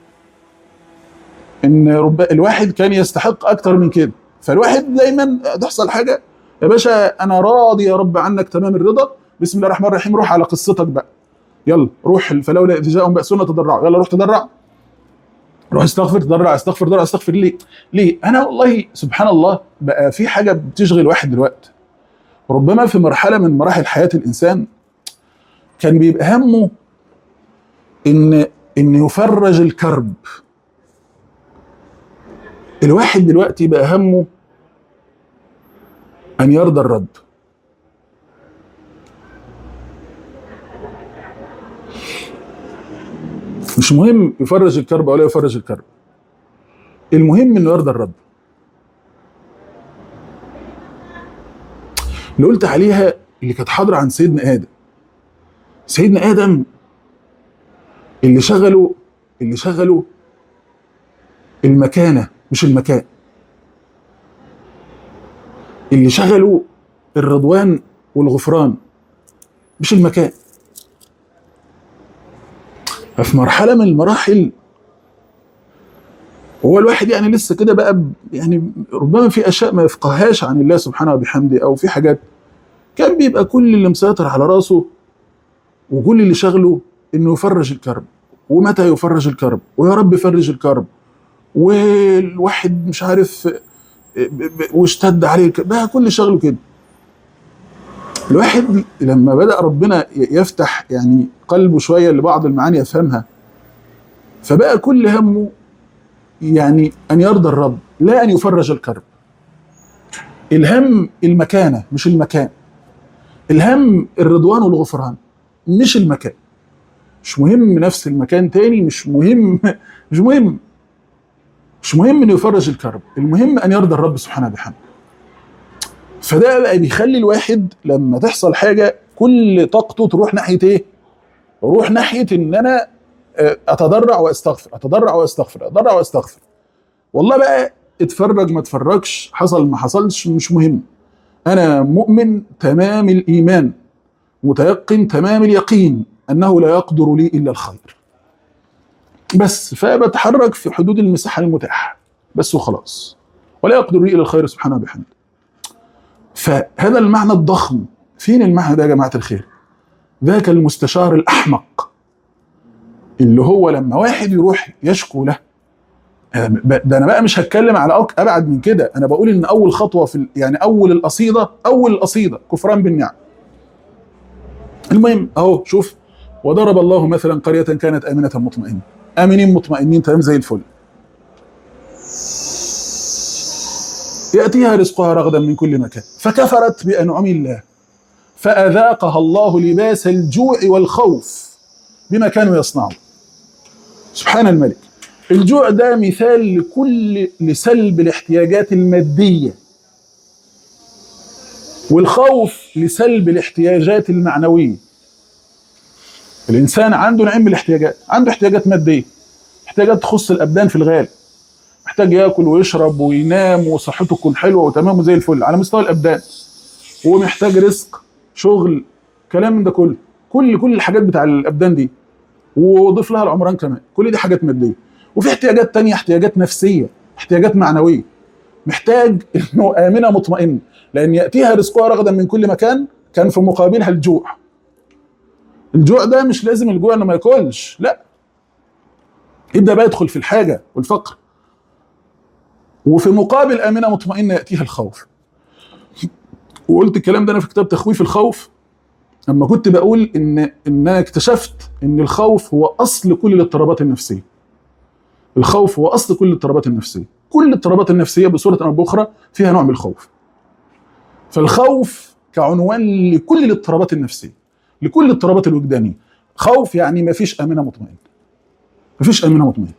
ان رب الواحد كان يستحق اكتر من كده فالواحد دايما تحصل حاجه يا باشا انا راضي يا رب عنك تمام الرضا بسم الله الرحمن الرحيم روح على قصتك بقى يلا روح فلولا اذ جاءهم باسنا تضرعوا يلا روح تضرع روح استغفر تضرع استغفر تضرع استغفر ليه؟ ليه؟ انا والله سبحان الله بقى في حاجه بتشغل واحد دلوقتي ربما في مرحله من مراحل حياه الانسان كان بيبقى همه ان ان يفرج الكرب الواحد دلوقتي بقى همه ان يرضى الرب مش مهم يفرج الكرب ولا يفرج الكرب المهم انه يرضى الرب اللي قلت عليها اللي كانت حاضره عن سيدنا ادم سيدنا ادم اللي شغله اللي شغله المكانه مش المكان اللي شغله الرضوان والغفران مش المكان ففي مرحله من المراحل هو الواحد يعني لسه كده بقى يعني ربما في اشياء ما يفقهاش عن الله سبحانه وبحمده او في حاجات كان بيبقى كل اللي مسيطر على راسه وكل اللي شغله انه يفرج الكرب ومتى يفرج الكرب ويا رب فرج الكرب والواحد مش عارف واشتد عليه بقى كل شغله كده الواحد لما بدا ربنا يفتح يعني قلبه شويه لبعض المعاني يفهمها فبقى كل همه يعني ان يرضى الرب لا ان يفرج الكرب الهم المكانه مش المكان الهم الرضوان والغفران مش المكان مش مهم نفس المكان تاني مش مهم مش مهم مش مهم انه يفرج الكرب المهم ان يرضى الرب سبحانه وبحمده فده بقى بيخلي الواحد لما تحصل حاجه كل طاقته تروح ناحيه ايه؟ روح ناحيه ان انا اتضرع واستغفر اتضرع واستغفر اتضرع واستغفر والله بقى اتفرج ما اتفرجش حصل ما حصلش مش مهم انا مؤمن تمام الايمان متيقن تمام اليقين انه لا يقدر لي الا الخير بس فبتحرك في حدود المساحه المتاحه بس وخلاص ولا يقدر لي الا الخير سبحانه وبحمده فهذا المعنى الضخم فين المعنى ده يا جماعه الخير ذاك المستشار الاحمق اللي هو لما واحد يروح يشكو له ده انا بقى مش هتكلم على ابعد من كده انا بقول ان اول خطوه في يعني اول القصيده اول القصيده كفران بالنعم المهم اهو شوف وضرب الله مثلا قريه كانت امنه مطمئنه امنين مطمئنين تمام زي الفل ياتيها رزقها رغدا من كل مكان فكفرت بانعم الله فاذاقها الله لباس الجوع والخوف بما كانوا يصنعون سبحان الملك الجوع ده مثال لكل لسلب الاحتياجات الماديه والخوف لسلب الاحتياجات المعنويه الانسان عنده نوعين من الاحتياجات عنده احتياجات ماديه احتياجات تخص الابدان في الغالب محتاج ياكل ويشرب وينام وصحته تكون حلوه وتمام وزي الفل على مستوى الابدان ومحتاج رزق شغل كلام من ده كله كل كل الحاجات بتاع الابدان دي وضيف لها العمران كمان كل دي حاجات ماديه وفي احتياجات تانية احتياجات نفسيه احتياجات معنويه محتاج انه امنه مطمئنه لان ياتيها رزقها رغدا من كل مكان كان في مقابلها الجوع الجوع ده مش لازم الجوع انه ما ياكلش لا يبدا بقى يدخل في الحاجه والفقر وفي مقابل امنه مطمئنه ياتيها الخوف وقلت الكلام ده انا في كتاب تخويف الخوف لما كنت بقول ان ان انا اكتشفت ان الخوف هو اصل كل الاضطرابات النفسيه الخوف هو اصل كل الاضطرابات النفسيه كل الاضطرابات النفسيه بصوره او باخرى فيها نوع من الخوف فالخوف كعنوان لكل الاضطرابات النفسيه لكل الاضطرابات الوجدانيه خوف يعني ما فيش امنه مطمئنه ما فيش امنه مطمئنه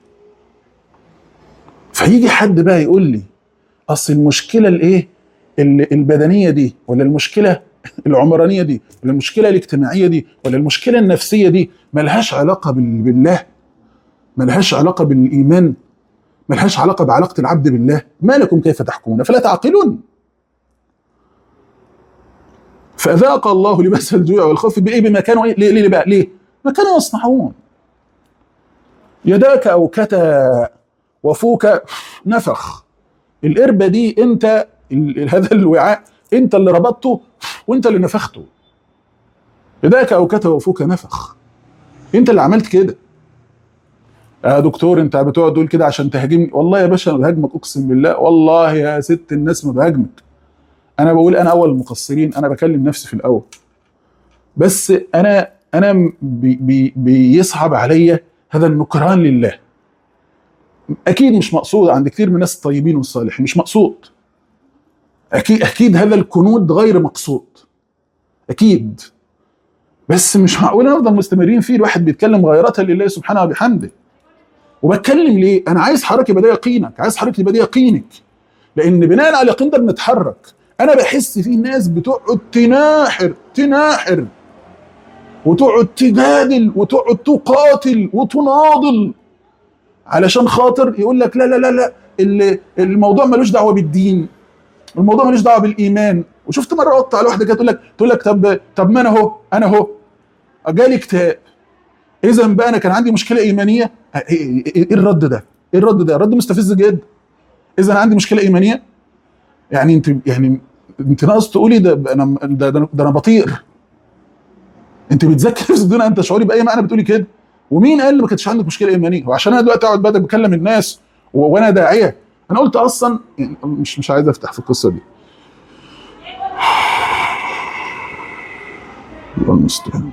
فيجي حد بقى يقول لي اصل المشكله الايه ال- البدنيه دي ولا المشكله العمرانيه دي ولا المشكله الاجتماعيه دي ولا المشكله النفسيه دي ملهاش علاقه بال- بالله ملهاش علاقه بالايمان ملهاش علاقه بعلاقه العبد بالله ما لكم كيف تحكمون فلا تعقلون فاذاق الله لباس الجوع والخوف بايه بما كانوا إيه؟ ليه, ليه بقى ليه ما كانوا يصنعون يداك اوكتا وفوك نفخ القربه دي انت ال- هذا الوعاء انت اللي ربطته وانت اللي نفخته يداك اوكتا وفوك نفخ انت اللي عملت كده يا دكتور انت بتقعد تقول كده عشان تهاجمني والله يا باشا انا بهاجمك اقسم بالله والله يا ست الناس ما بهاجمك انا بقول انا اول المقصرين انا بكلم نفسي في الاول بس انا انا بي بي بيصعب عليا هذا النكران لله اكيد مش مقصود عند كثير من الناس الطيبين والصالحين مش مقصود اكيد اكيد هذا الكنود غير مقصود اكيد بس مش معقول نفضل مستمرين فيه الواحد بيتكلم غيرة لله سبحانه وبحمده وبتكلم ليه انا عايز حضرتك يبقى ده يقينك عايز حضرتك يبقى ده يقينك لان بناء على اليقين ده بنتحرك انا بحس في ناس بتقعد تناحر تناحر وتقعد تجادل وتقعد تقاتل وتناضل علشان خاطر يقول لك لا لا لا لا ال- الموضوع ملوش دعوه بالدين الموضوع ملوش دعوه بالايمان وشفت مره وقت على واحده كده تقول لك تقول لك طب طب ما انا اهو انا اهو جالي اكتئاب اذا بقى انا كان عندي مشكله ايمانيه ايه إيه- إيه الرد ده؟ ايه الرد ده؟ رد مستفز جدا اذا انا عندي مشكله ايمانيه يعني انت يعني انت ناقص تقولي ده انا ده, ده, ده انا بطير انت بتذكر نفسك دون ان تشعري باي معنى بتقولي كده ومين قال ما كانش عندك مشكله ايمانيه وعشان انا دلوقتي اقعد بقى بكلم الناس و- وانا داعيه انا قلت اصلا يعني مش مش عايز افتح في القصه دي الله المستعان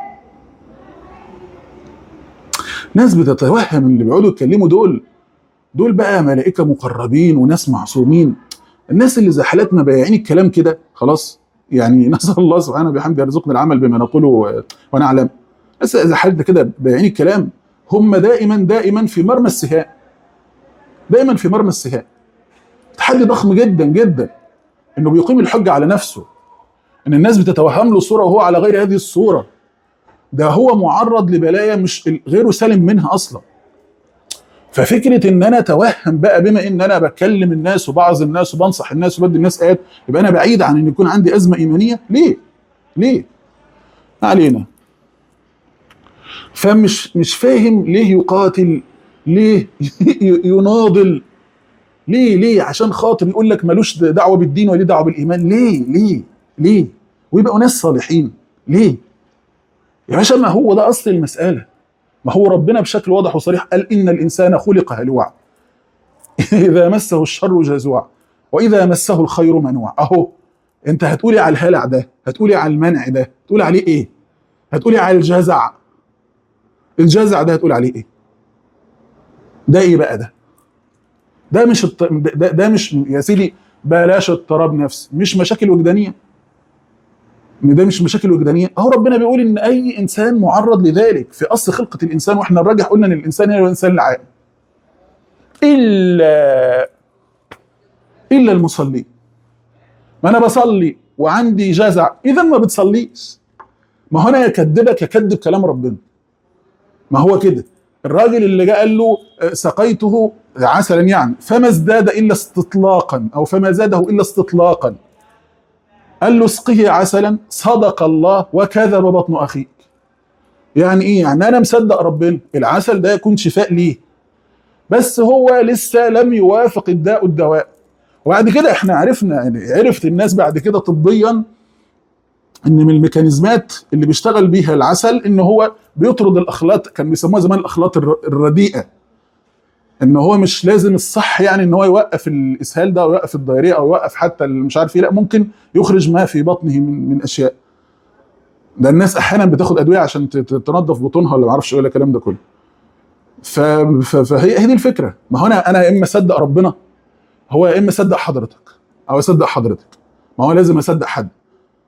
ناس بتتوهم اللي بيقعدوا يتكلموا دول دول بقى ملائكه مقربين وناس معصومين الناس اللي زي حالاتنا بايعين الكلام كده خلاص يعني نسال الله سبحانه وبحمده يرزقنا العمل بما نقوله و- ونعلم بس اذا حالتنا كده بايعين الكلام هم دائما دائما في مرمى السهام دائما في مرمى السهام تحدي ضخم جدا جدا انه بيقيم الحجه على نفسه ان الناس بتتوهم له صوره وهو على غير هذه الصوره ده هو معرض لبلايا مش غيره سالم منها اصلا ففكره ان انا اتوهم بقى بما ان انا بكلم الناس وبعظ الناس وبنصح الناس وبدي الناس ايات يبقى انا بعيد عن ان يكون عندي ازمه ايمانيه ليه؟ ليه؟ ما علينا فمش مش فاهم ليه يقاتل ليه يناضل ليه ليه عشان خاطر يقول لك ملوش دعوه بالدين وليه دعوه بالايمان ليه ليه ليه ويبقوا ناس صالحين ليه يا باشا ما هو ده اصل المساله ما هو ربنا بشكل واضح وصريح قال ان الانسان خلق هلوعا اذا مسه الشر جزوعا واذا مسه الخير منوعا اهو انت هتقولي على الهلع ده هتقولي على المنع ده هتقولي عليه ايه هتقولي على الجزع الجزع ده هتقول عليه ايه ده ايه بقى ده ده مش الط... ده, ده مش يا سيدي بلاش اضطراب نفسي مش مشاكل وجدانيه ان ده مش مشاكل وجدانيه اهو ربنا بيقول ان اي انسان معرض لذلك في اصل خلقه الانسان واحنا الراجح قلنا ان الانسان هو الانسان العاقل الا الا المصلين ما انا بصلي وعندي جزع اذا ما بتصليش ما هو انا يكذبك يكذب كلام ربنا ما هو كده الراجل اللي جاء قال له آه، سقيته عسلا يعني فما ازداد الا استطلاقا او فما زاده الا استطلاقا قال له اسقه عسلا صدق الله وكذب بطن اخيك يعني ايه يعني انا مصدق ربنا العسل ده يكون شفاء ليه بس هو لسه لم يوافق الداء الدواء وبعد كده احنا عرفنا يعني عرفت الناس بعد كده طبيا ان من الميكانيزمات اللي بيشتغل بيها العسل ان هو بيطرد الاخلاط كان بيسموها زمان الاخلاط الر- الرديئه ان هو مش لازم الصح يعني ان هو يوقف الاسهال ده او يوقف الدايريه او يوقف حتى ال- مش عارف ايه لا ممكن يخرج ما في بطنه من, من اشياء ده الناس احيانا بتاخد ادويه عشان ت- ت- تنظف بطونها ولا ما اعرفش ايه ولا الكلام ده كله ف... ف... فهي هي دي الفكره ما هو انا انا يا اما اصدق ربنا هو يا اما اصدق حضرتك او اصدق حضرتك ما هو لازم اصدق حد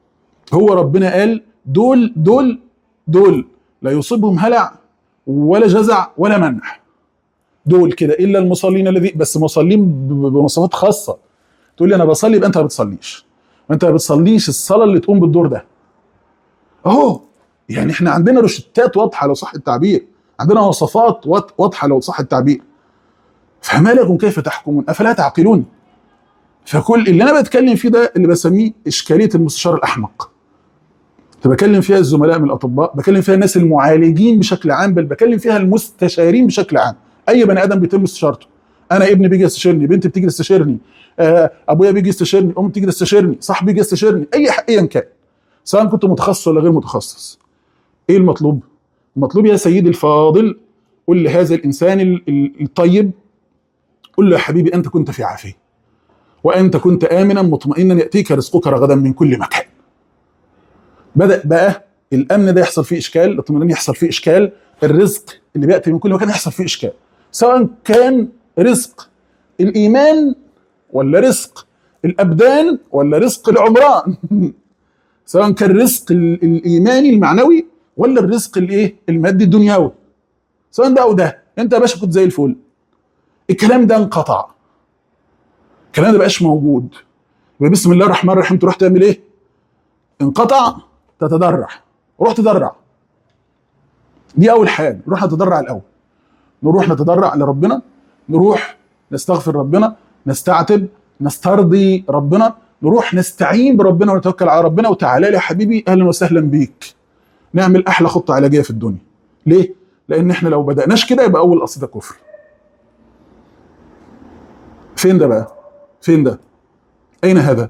هو ربنا قال دول دول دول لا يصيبهم هلع ولا جزع ولا منح دول كده الا المصلين الذي بس مصلين ب- ب- بمواصفات خاصه تقول لي انا بصلي يبقى انت ما بتصليش وانت ما بتصليش الصلاه اللي تقوم بالدور ده اهو يعني احنا عندنا روشتات واضحه لو صح التعبير عندنا وصفات واض- واضحه لو صح التعبير فما لكم كيف تحكمون افلا تعقلون فكل اللي انا بتكلم فيه ده اللي بسميه اشكاليه المستشار الاحمق كنت بكلم فيها الزملاء من الاطباء بكلم فيها الناس المعالجين بشكل عام بل بكلم فيها المستشارين بشكل عام اي بني ادم بيتم استشارته انا ابني بيجي يستشيرني بنتي بتيجي تستشيرني آه، ابويا بيجي يستشيرني امي بتيجي تستشيرني صاحبي بيجي يستشيرني اي ح- ايا كان سواء كنت متخصص ولا غير متخصص ايه المطلوب المطلوب يا سيدي الفاضل قل لهذا الانسان ال- ال- الطيب قل له يا حبيبي انت كنت في عافيه وانت كنت امنا مطمئنا ياتيك رزقك رغدا من كل مكان بدا بقى الامن ده يحصل فيه اشكال الاطمئنان يحصل فيه اشكال الرزق اللي بياتي من كل مكان يحصل فيه اشكال سواء كان رزق الايمان ولا رزق الابدان ولا رزق العمران سواء كان رزق ال- الايماني المعنوي ولا الرزق الايه المادي الدنيوي سواء ده او ده انت يا باشا كنت زي الفل الكلام ده انقطع الكلام ده بقاش موجود يبقى بسم الله الرحمن الرحيم تروح تعمل ايه انقطع تتضرع روح تضرع دي اول حاجه نروح نتضرع الاول نروح نتضرع لربنا نروح نستغفر ربنا نستعتب نسترضي ربنا نروح نستعين بربنا ونتوكل على ربنا وتعالى لي يا حبيبي اهلا وسهلا بيك نعمل احلى خطه علاجيه في الدنيا ليه لان احنا لو بداناش كده يبقى اول قصيده كفر فين ده بقى فين ده اين هذا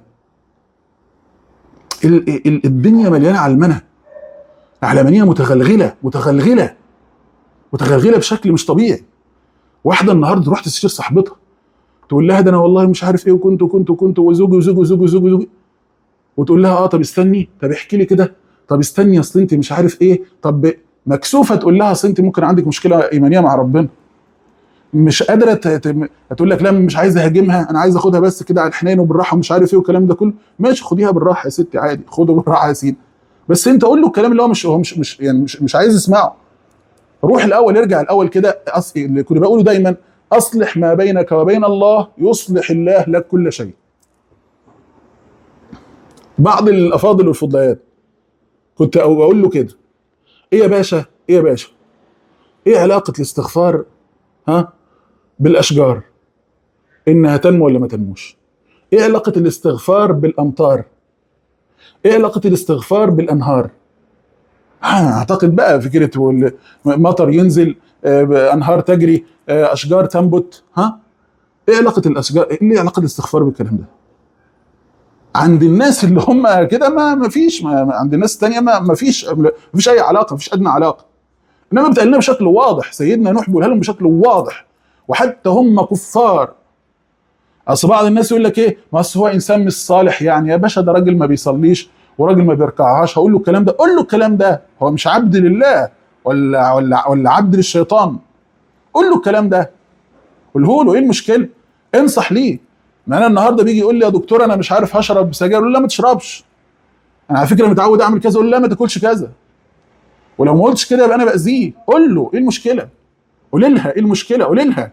ال- ال- الدنيا مليانه علمنه علمانيه متغلغله متغلغله متغلغله بشكل مش طبيعي واحده النهارده تروح تستشير صاحبتها تقول لها ده انا والله مش عارف ايه وكنت وكنت وكنت وزوجي وزوجي وزوجي وزوجي, وزوجي. وتقول لها اه طب استني طب احكي لي كده طب استني اصل انت مش عارف ايه طب مكسوفه تقول لها اصل انت ممكن عندك مشكله ايمانيه مع ربنا مش قادره ت- ت- هتقول لك لا مش عايز اهاجمها انا عايز اخدها بس كده على الحنين وبالراحه ومش عارف ايه والكلام ده كله ماشي خديها بالراحه يا ستي عادي خده بالراحه يا سيدي بس انت قول له الكلام اللي هو مش هو مش مش يعني مش, مش عايز يسمعه روح الاول ارجع الاول كده أص... اللي كنت بقوله دايما اصلح ما بينك وبين الله يصلح الله لك كل شيء بعض الافاضل والفضليات كنت أو اقول له كده ايه يا باشا ايه يا باشا ايه علاقه الاستغفار ها بالاشجار انها تنمو ولا ما تنموش ايه علاقه الاستغفار بالامطار ايه علاقه الاستغفار بالانهار آه، اعتقد بقى فكره وال- مطر ينزل آه، انهار تجري آه، اشجار تنبت ها ايه علاقه الاشجار ايه علاقه الاستغفار بالكلام ده عند الناس اللي هم كده ما ما فيش ما ما- عند الناس التانية ما ما فيش ما فيش اي علاقه ما فيش ادنى علاقه انما بتقال لنا بشكل واضح سيدنا نوح بيقولها لهم بشكل واضح وحتى هم كفار اصل بعض الناس يقول لك ايه ما اصل هو انسان مش صالح يعني يا باشا ده راجل ما بيصليش وراجل ما بيركعهاش هقول له الكلام ده قول له الكلام ده هو مش عبد لله ولا ولا ولا عبد للشيطان قول له الكلام ده قوله له ايه المشكله انصح ليه ما انا النهارده بيجي يقول لي يا دكتور انا مش عارف هشرب سجاير اقول له لا ما تشربش انا على فكره متعود اعمل كذا اقول له لا ما تاكلش كذا ولو ما قلتش كده يبقى انا باذيه قول له ايه المشكله قول لها ايه المشكله قول لها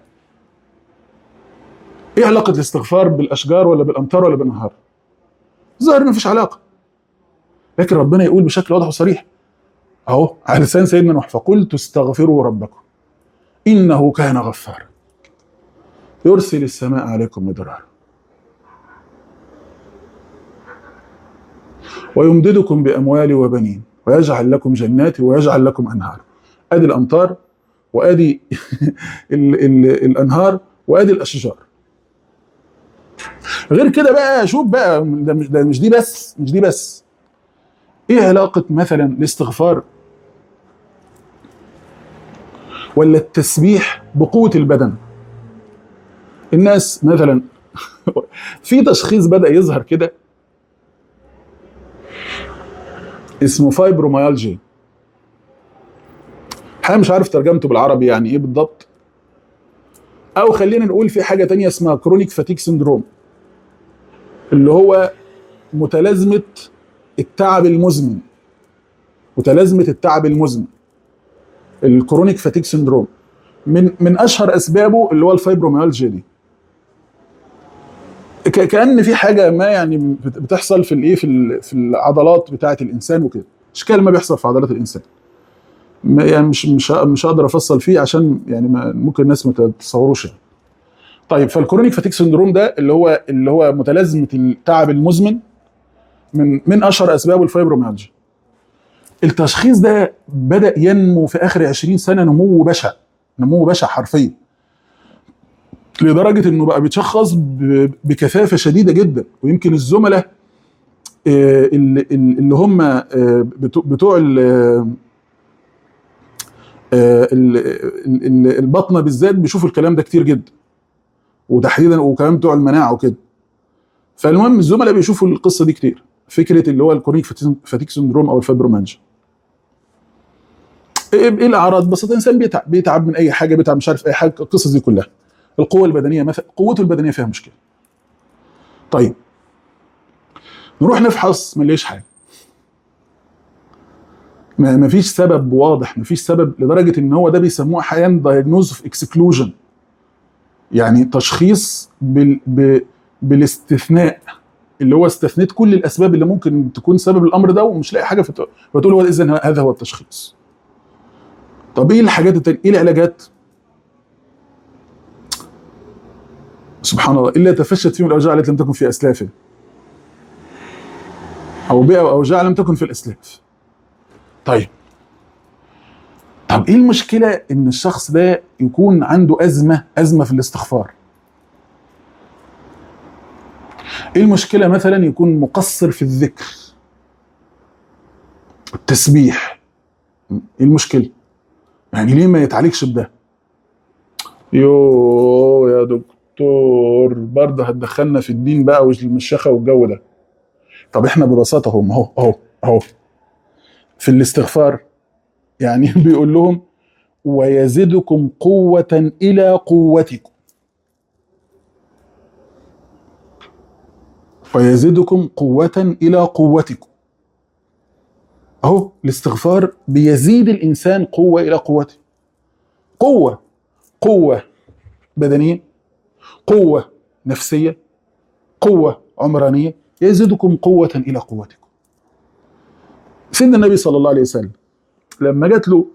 ايه علاقه الاستغفار بالاشجار ولا بالامطار ولا بالانهار ظاهر ان مفيش علاقه لكن ربنا يقول بشكل واضح وصريح اهو على لسان سيدنا نوح فقلت استغفروا ربكم انه كان غفارا يرسل السماء عليكم مدرارا ويمددكم باموال وبنين ويجعل لكم جنات ويجعل لكم انهار ادي الامطار وادي ال ال الانهار وادي الاشجار غير كده بقى شوف بقى ده مش, ده مش دي بس مش دي بس ايه علاقة مثلا الاستغفار ولا التسبيح بقوة البدن الناس مثلا في تشخيص بدأ يظهر كده اسمه فايبروميالجيا حاجة مش عارف ترجمته بالعربي يعني ايه بالضبط او خلينا نقول في حاجة تانية اسمها كرونيك فاتيك سندروم اللي هو متلازمة التعب المزمن متلازمه التعب المزمن الكرونيك فاتيك سندروم من من اشهر اسبابه اللي هو الفايبروميالجيا دي ك- كان في حاجه ما يعني بت- بتحصل في الايه في ال- في العضلات بتاعه الانسان وكده اشكال ما بيحصل في عضلات الانسان ما- يعني مش مش ه- مش هقدر افصل فيه عشان يعني ما ممكن الناس ما تتصوروش يعني. طيب فالكرونيك فاتيك سندروم ده اللي هو اللي هو متلازمه التعب المزمن من من اشهر اسبابه الفايبروميالجيا التشخيص ده بدا ينمو في اخر 20 سنه نمو بشع نمو بشع حرفيا لدرجه انه بقى بيتشخص ب- بكثافه شديده جدا ويمكن الزملاء آه، اللي اللي هم آه، بتوع بتوع ال- آه، ال- ال- البطنه بالذات بيشوفوا الكلام ده كتير جدا وتحديدا وكمان بتوع المناعه وكده فالمهم الزملاء بيشوفوا القصه دي كتير فكره اللي هو الكورنيك فاتيك سندروم او الفايبرومانجا ايه إيه الاعراض بسيطه الانسان بيتعب بيتعب من اي حاجه بيتعب مش عارف اي حاجه القصص دي كلها القوه البدنيه مثلا قوته البدنيه فيها مشكله طيب نروح نفحص ما نلاقيش حاجه ما ما فيش سبب واضح ما فيش سبب لدرجه ان هو ده بيسموه احيانا دايجنوز اوف اكسكلوجن يعني تشخيص بال ب بالاستثناء اللي هو استثنيت كل الاسباب اللي ممكن تكون سبب الامر ده ومش لاقي حاجه فت- فتقول هو اذا هذا هو التشخيص طب ايه الحاجات التانية ايه العلاجات سبحان الله الا تفشت فيهم الاوجاع التي لم تكن في اسلافه او بيئه واوجاع لم تكن في الاسلاف طيب طب ايه المشكله ان الشخص ده يكون عنده ازمه ازمه في الاستغفار ايه المشكله مثلا يكون مقصر في الذكر التسبيح ايه المشكله يعني ليه ما يتعالجش بده يو يا دكتور برضه هتدخلنا في الدين بقى والمشيخه والجو ده طب احنا ببساطه اهو ما هو اهو اهو في الاستغفار يعني بيقول لهم ويزدكم قوة إلى قوتكم ويزدكم قوة إلى قوتكم أهو الاستغفار بيزيد الإنسان قوة إلى قوته قوة قوة بدنية قوة نفسية قوة عمرانية يزدكم قوة إلى قوتكم سيدنا النبي صلى الله عليه وسلم لما جات له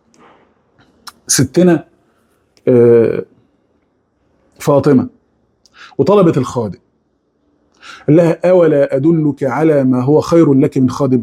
ستنا آه، فاطمة وطلبت الخادم قال لها أولا أدلك على ما هو خير لك من خادم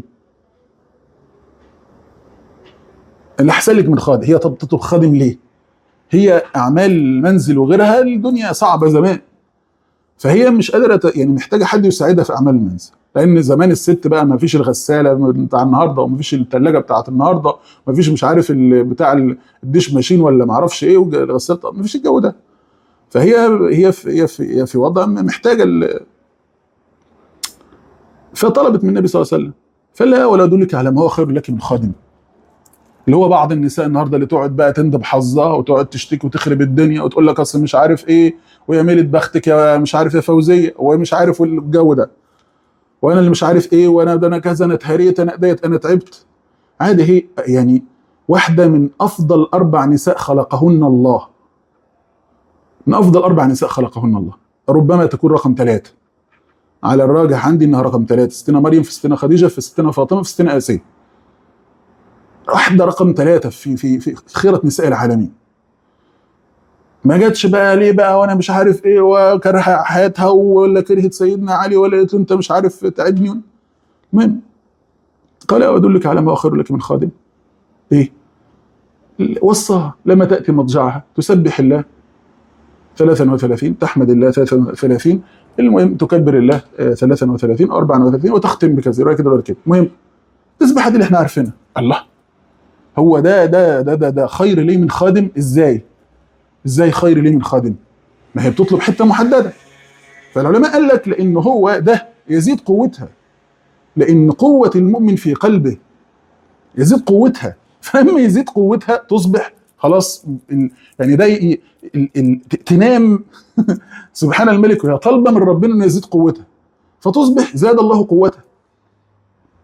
اللي أحسن لك من خادم هي طب تطلب خادم ليه هي أعمال المنزل وغيرها الدنيا صعبة زمان فهي مش قادرة ت- يعني محتاجة حد يساعدها في أعمال المنزل لأن زمان الست بقى ما فيش الغسالة بتاع النهاردة وما فيش الثلاجة بتاعت النهاردة ما فيش مش عارف ال- بتاع ال- الديش ماشين ولا ما اعرفش ايه والج- الغسالة ما فيش الجو ده فهي هي في هي في, هي في وضع محتاجة ال- فطلبت من النبي صلى الله عليه وسلم فقال لها ولا ادلك على ما هو خير لك من خادم اللي هو بعض النساء النهارده اللي تقعد بقى تندب حظها وتقعد تشتكي وتخرب الدنيا وتقول لك اصل مش عارف ايه ويا ميلة بختك يا مش عارف يا فوزيه ومش عارف الجو ده وانا اللي مش عارف ايه وانا ده انا كذا انا اتهريت انا ديت انا تعبت عادي هي يعني واحده من افضل اربع نساء خلقهن الله من افضل اربع نساء خلقهن الله ربما تكون رقم ثلاثه على الراجح عندي انها رقم ثلاثه ستنا مريم في ستنا خديجه في ستنا فاطمه في ستنا اسيه واحده رقم ثلاثه في في في خيره نساء العالمين ما جاتش بقى ليه بقى وانا مش عارف ايه وكره حياتها ولا كرهت سيدنا علي ولا قالت له انت مش عارف تعبني المهم قال ادلك على ما اخر لك من خادم ايه وصاها لما تاتي مضجعها تسبح الله 33 تحمد الله 33 المهم تكبر الله آه، 33 او 34 وتختم بكذا رأي كده ولا كده المهم تسبح دي اللي احنا عارفينها الله هو ده ده ده ده, ده خير ليه من خادم ازاي ازاي خير ليه من خادم ما هي بتطلب حته محدده فالعلماء قال لك لان هو ده يزيد قوتها لان قوه المؤمن في قلبه يزيد قوتها فلما يزيد قوتها تصبح خلاص ال- يعني ده ي- ال- ال- ت- تنام سبحان الملك وهي طالبه من ربنا انه يزيد قوتها فتصبح زاد الله قوتها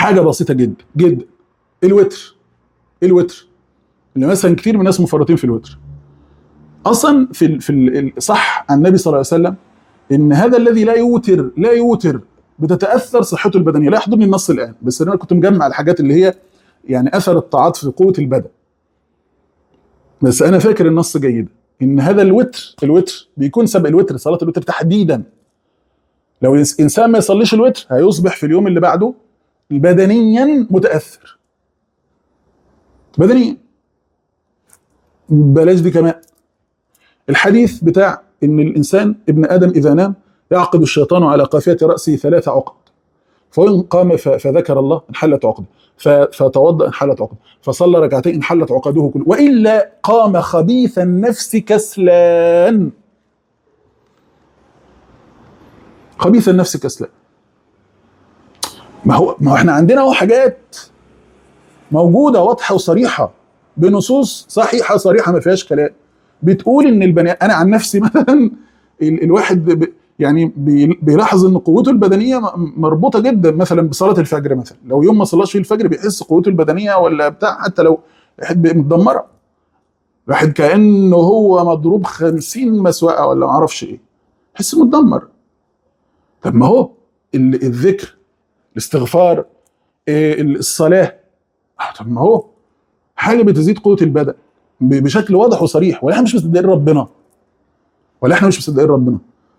حاجه بسيطه جدا جدا الوتر الوتر اللي مثلا كتير من الناس مفرطين في الوتر اصلا في ال في ال صح عن النبي صلى الله عليه وسلم ان هذا الذي لا يوتر لا يوتر بتتاثر صحته البدنيه لا يحضرني النص الان بس انا كنت مجمع الحاجات اللي هي يعني اثر الطاعات في قوه البدن بس انا فاكر النص جيدا ان هذا الوتر الوتر بيكون سبب الوتر صلاه الوتر تحديدا لو انسان ما يصليش الوتر هيصبح في اليوم اللي بعده بدنيا متاثر بدنيا بلاش دي كمان الحديث بتاع ان الانسان ابن ادم اذا نام يعقد الشيطان على قافيه راسه ثلاث عقد فان قام فذكر الله انحلت عقده فتوضا انحلت عقده فصلى ركعتين انحلت عقده كله والا قام خبيث النفس كسلان خبيث النفس كسلان ما هو ما هو احنا عندنا اهو حاجات موجوده واضحه وصريحه بنصوص صحيحه صريحه ما فيهاش كلام بتقول ان البني انا عن نفسي مثلا ال... الواحد ب... يعني بي... بيلاحظ ان قوته البدنيه مربوطه جدا مثلا بصلاه الفجر مثلا لو يوم ما صلاش فيه الفجر بيحس قوته البدنيه ولا بتاع حتى لو متدمره واحد كانه هو مضروب خمسين مسوقه ولا ما اعرفش ايه يحس متدمر طب ما هو ال... الذكر الاستغفار إيه الصلاه طب ما هو حاجه بتزيد قوه البدن بشكل واضح وصريح ولا احنا مش مصدقين ربنا ولا احنا مش مصدقين ربنا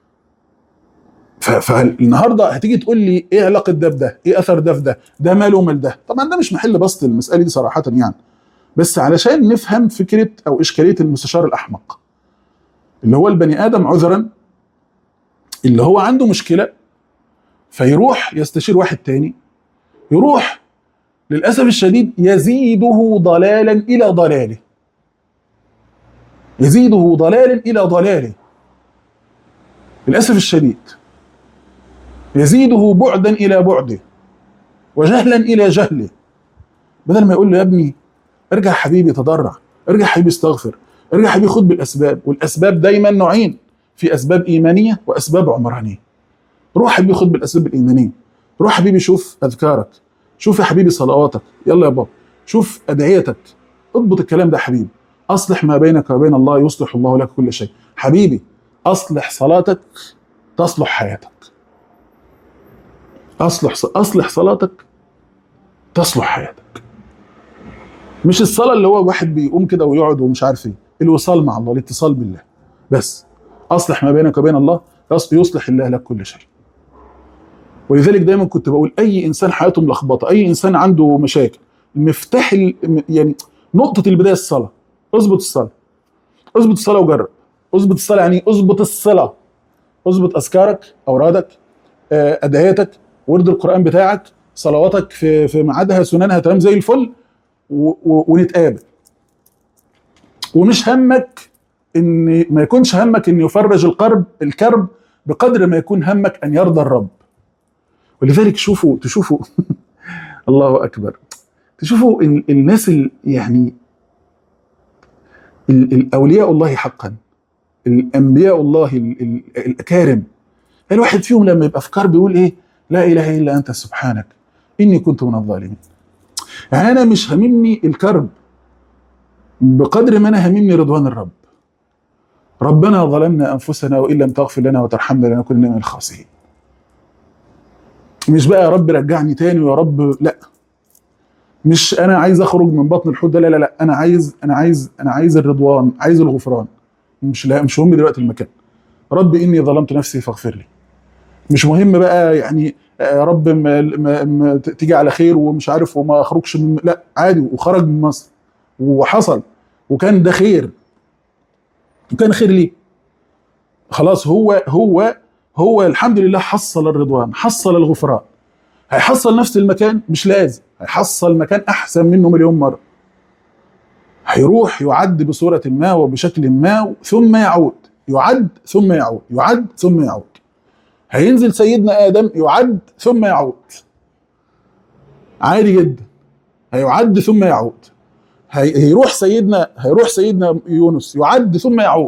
فالنهارده هتيجي تقول لي ايه علاقه ده بده؟ ايه اثر ده في ده؟ ده ماله ومال ده؟ طبعا ده مش محل بسط المساله دي صراحه يعني بس علشان نفهم فكره او اشكاليه المستشار الاحمق اللي هو البني ادم عذرا اللي هو عنده مشكله فيروح يستشير واحد تاني يروح للاسف الشديد يزيده ضلالا الى ضلاله يزيده ضلالا الى ضلاله للاسف الشديد يزيده بعدا الى بعده وجهلا الى جهله بدل ما يقول له يا ابني ارجع حبيبي تضرع ارجع حبيبي استغفر ارجع حبيبي خد بالاسباب والاسباب دايما نوعين في اسباب ايمانيه واسباب عمرانيه روح حبيبي خد بالاسباب الايمانيه روح حبيبي شوف اذكارك شوف يا حبيبي صلواتك يلا يا بابا شوف ادعيتك اضبط الكلام ده يا حبيبي اصلح ما بينك وبين الله يصلح الله لك كل شيء حبيبي اصلح صلاتك تصلح حياتك اصلح اصلح صلاتك تصلح حياتك مش الصلاه اللي هو واحد بيقوم كده ويقعد ومش عارف ايه الوصال مع الله الاتصال بالله بس اصلح ما بينك وبين الله يصلح الله لك كل شيء ولذلك دايما كنت بقول اي انسان حياته ملخبطه اي انسان عنده مشاكل المفتاح يعني نقطه البدايه الصلاه اظبط الصلاه اظبط الصلاه وجرب اظبط الصلاه يعني اظبط الصلاه اظبط اذكارك اورادك ادعيتك ورد القران بتاعك صلواتك في في ميعادها سننها تمام زي الفل و و ونتقابل ومش همك ان ما يكونش همك ان يفرج القرب الكرب بقدر ما يكون همك ان يرضى الرب ولذلك شوفوا تشوفوا الله اكبر تشوفوا الناس يعني الاولياء الله حقا الانبياء الله الاكارم الواحد فيهم لما يبقى في كرب يقول ايه لا اله الا انت سبحانك اني كنت من الظالمين يعني انا مش هاممني الكرب بقدر ما انا هاممني رضوان الرب ربنا ظلمنا انفسنا وان لم تغفر لنا وترحمنا لنكن من الخاسرين مش بقى يا رب رجعني تاني ويا رب لا مش انا عايز اخرج من بطن الحوت ده لا لا لا انا عايز انا عايز انا عايز الرضوان عايز الغفران مش لا مش مهم دلوقتي المكان رب اني ظلمت نفسي فاغفر لي مش مهم بقى يعني يا رب ما ما ما تيجي على خير ومش عارف وما اخرجش من لا عادي وخرج من مصر وحصل وكان ده خير وكان خير ليه خلاص هو هو هو الحمد لله حصل الرضوان حصل الغفران هيحصل نفس المكان مش لازم هيحصل مكان احسن منه مليون مره هيروح يعد بصوره ما وبشكل ما ثم يعود يعد ثم يعود يعد ثم يعود هينزل سيدنا ادم يعد ثم يعود عادي جدا هيعد ثم يعود هيروح سيدنا هيروح سيدنا يونس يعد ثم يعود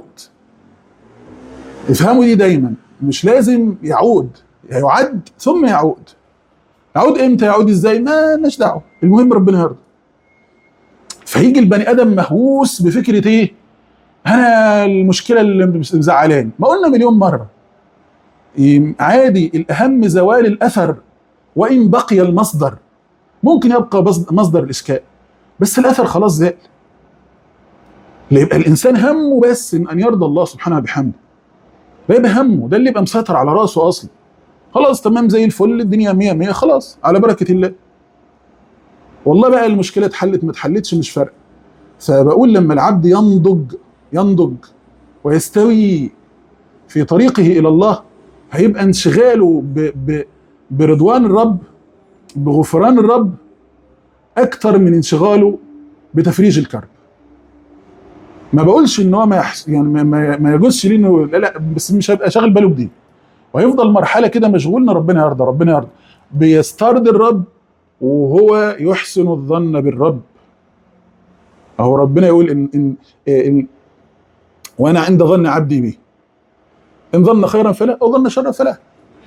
افهموا دي دايما مش لازم يعود هيعد ثم يعود يعود امتى يعود ازاي ما لناش دعوه المهم ربنا يرضى فيجي البني ادم مهووس بفكره ايه انا المشكله اللي مزعلاني ما قلنا مليون مره إيه، عادي الاهم زوال الاثر وان بقي المصدر ممكن يبقى بص- مصدر الاشكال بس الاثر خلاص زال يبقى الانسان همه بس ان ان يرضى الله سبحانه وبحمده ده يبقى همه ده اللي يبقى مسيطر على راسه اصلا خلاص تمام زي الفل الدنيا مية مية خلاص على بركه الله والله بقى المشكله اتحلت ما اتحلتش مش فارقه فبقول لما العبد ينضج ينضج ويستوي في طريقه الى الله هيبقى انشغاله ب ب برضوان الرب بغفران الرب اكتر من انشغاله بتفريج الكرب ما بقولش ان هو ما يحس يعني ما, ما, ما يجوزش ليه انه لا لا بس مش هيبقى شاغل باله بدي وهيفضل مرحله كده مشغول ان ربنا يرضى ربنا يرضى بيسترضي الرب وهو يحسن الظن بالرب اهو ربنا يقول ان ان, إن وانا عند ظن عبدي بي ان ظن خيرا فلا او ظن شرا فلا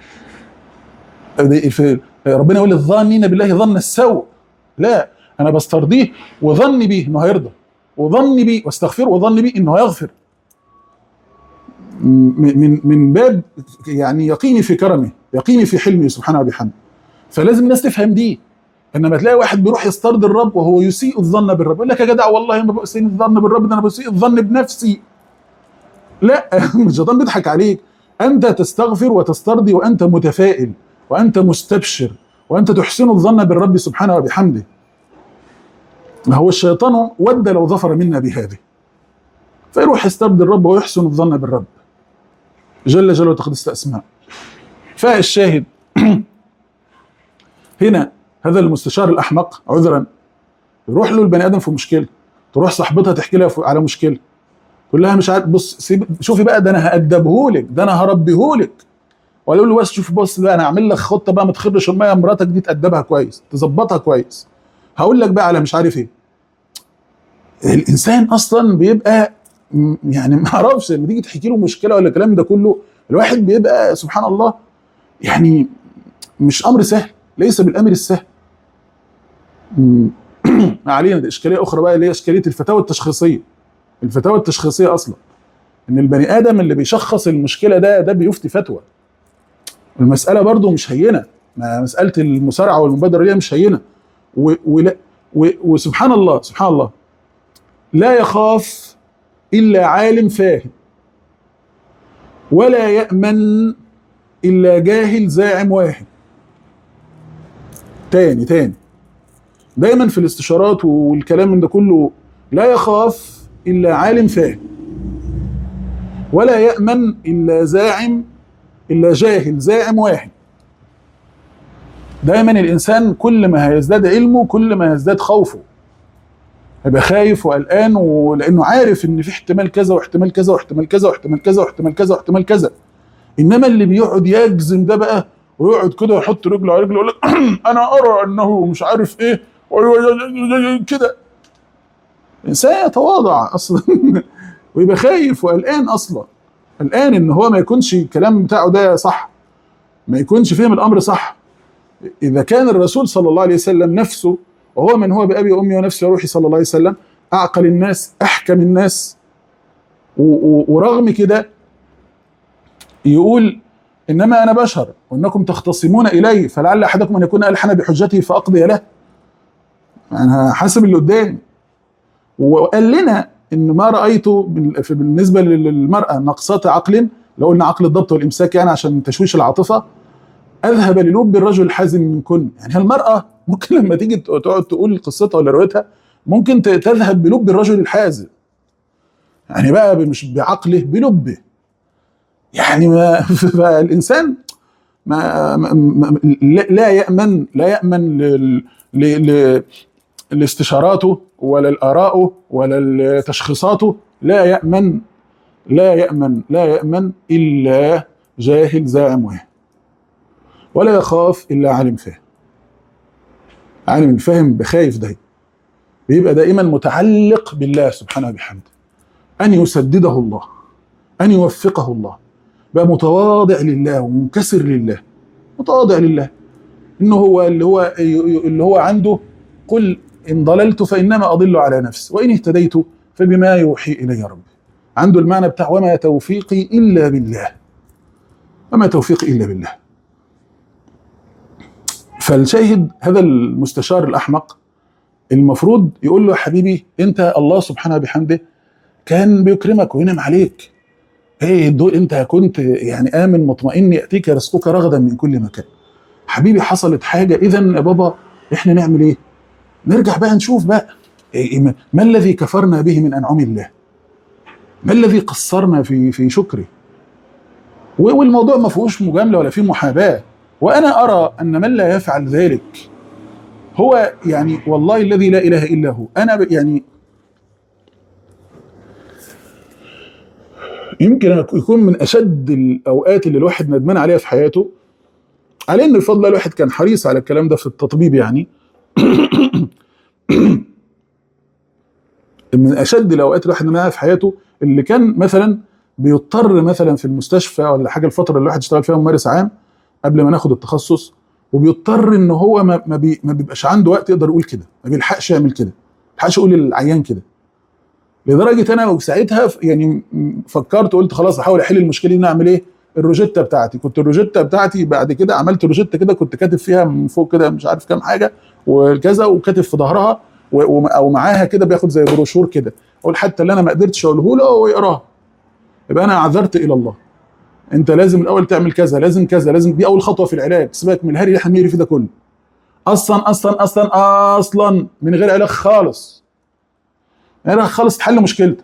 دي في- ربنا يقول الظانين بالله ظن السوء لا انا بسترضيه وظني بيه انه هيرضى وظني بيه واستغفره وظني بيه انه هيغفر م- من من باب يعني يقيني في كرمه يقيني في حلمه سبحانه وبحمده فلازم الناس تفهم دي انما تلاقي واحد بيروح يسترضي الرب وهو يسيء الظن بالرب يقول لك يا جدع والله ما بسيء الظن بالرب ده انا بسيء الظن بنفسي لا الشيطان بيضحك عليك انت تستغفر وتسترضي وانت متفائل وانت مستبشر وانت تحسن الظن بالرب سبحانه وبحمده ما هو الشيطان ود لو ظفر منا بهذه فيروح يسترضي الرب ويحسن الظن بالرب جل جلاله وتقدست اسماء فالشاهد هنا هذا المستشار الاحمق عذرا يروح له البني ادم في مشكله تروح صاحبتها تحكي لها في- على مشكله تقول لها مش عارف بص سيب شوفي بقى ده انا هأدبهولك ده انا هربيهولك ولا يقول له بس شوف بص بقى انا هعمل لك خطه بقى ما تخرش الميه مراتك دي تأدبها كويس تظبطها كويس هقول لك بقى على مش عارف ايه الانسان اصلا بيبقى م- يعني ما اعرفش لما تيجي تحكي له مشكله ولا الكلام ده كله الواحد بيبقى سبحان الله يعني مش امر سهل ليس بالامر السهل م- ما علينا دي اشكاليه اخرى بقى اللي هي اشكاليه الفتاوى التشخيصيه الفتاوى التشخيصيه اصلا ان البني ادم اللي بيشخص المشكله ده ده بيفتي فتوى المساله برضو مش هينه ما مساله المسارعه والمبادره دي مش هينه و- ولا و- وسبحان الله سبحان الله لا يخاف الا عالم فاهم ولا يامن الا جاهل زاعم واهم تاني تاني دايما في الاستشارات والكلام من ده كله لا يخاف الا عالم فاهم ولا يامن الا زاعم الا جاهل زاعم واهم دايما الانسان كل ما هيزداد علمه كل ما يزداد خوفه هيبقى خايف وقلقان ولانه عارف ان في احتمال كذا واحتمال كذا واحتمال كذا واحتمال كذا واحتمال كذا واحتمال كذا انما اللي بيقعد يجزم ده بقى ويقعد كده ويحط رجله على رجله يقول لك انا ارى انه مش عارف ايه كده انسان يتواضع اصلا ويبقى خايف وقلقان اصلا قلقان ان هو ما يكونش الكلام بتاعه ده صح ما يكونش فهم الامر صح اذا كان الرسول صلى الله عليه وسلم نفسه وهو من هو بابي وامي ونفسي وروحي صلى الله عليه وسلم اعقل الناس احكم الناس و- و- ورغم كده يقول انما انا بشر وانكم تختصمون الي فلعل احدكم ان يكون الحن بحجته فاقضي له انا حاسب اللي قدامي وقال لنا ان ما رايته بال- في- بالنسبه للمراه نقصات عقل لو قلنا عقل الضبط والامساك يعني عشان تشويش العاطفه اذهب للب الرجل الحازم منكن يعني المراه ممكن لما تيجي تقعد تقول قصتها ولا روايتها ممكن ت- تذهب بلب الرجل الحازم يعني بقى مش بعقله بلبه يعني ما فالانسان ما, ما, ما لا لا يامن لا يامن ل- ل- ل- لاستشاراته ولا لآرائه ولا لتشخيصاته لا يأمن لا يأمن لا يأمن إلا جاهل زاعم وهم ولا يخاف إلا عالم فاهم عالم الفاهم بخايف ده بيبقى دائما متعلق بالله سبحانه وبحمده أن يسدده الله أن يوفقه الله بقى متواضع لله ومنكسر لله متواضع لله انه هو اللي هو اللي هو عنده قل ان ضللت فانما اضل على نفسي وان اهتديت فبما يوحي الي ربي عنده المعنى بتاع وما توفيقي الا بالله وما توفيقي الا بالله فالشاهد هذا المستشار الاحمق المفروض يقول له يا حبيبي انت الله سبحانه بحمده كان بيكرمك وينعم عليك ايه دول انت كنت يعني امن مطمئن ياتيك رزقك رغدا من كل مكان حبيبي حصلت حاجه اذا يا بابا احنا نعمل ايه نرجع بقى نشوف بقى إيه ما- ما الذي كفرنا به من انعم الله ما الذي قصرنا في في شكره و- والموضوع ما فيهوش مجامله ولا فيه محاباه وانا ارى ان من لا يفعل ذلك هو يعني والله الذي لا اله الا هو انا ب- يعني يمكن يكون من اشد الاوقات اللي الواحد ندمان عليها في حياته على ان بفضل الله الواحد كان حريص على الكلام ده في التطبيب يعني من اشد الاوقات اللي الواحد ندمان عليها في حياته اللي كان مثلا بيضطر مثلا في المستشفى ولا حاجه الفتره اللي الواحد اشتغل فيها ممارس عام قبل ما ناخد التخصص وبيضطر ان هو ما ما, بي ما بيبقاش عنده وقت يقدر يقول كده ما بيلحقش يعمل كده ما بيلحقش يقول للعيان كده لدرجه انا ساعتها ف- يعني م- فكرت قلت خلاص احاول احل المشكله دي نعمل ايه الروجيتا بتاعتي كنت الروجيتا بتاعتي بعد كده عملت روجيتا كده كنت كاتب فيها من فوق كده مش عارف كام حاجه وكذا وكاتب في ظهرها و- وم- او معاها كده بياخد زي بروشور كده اقول حتى اللي انا ما قدرتش اقوله له هو يقراها يبقى انا عذرت الى الله انت لازم الاول تعمل كذا لازم كذا لازم دي اول خطوه في العلاج سيبك من الهري اللي احنا بنجري فيه ده كله اصلا اصلا اصلا اصلا من غير علاج خالص علاج خالص تحل مشكلتك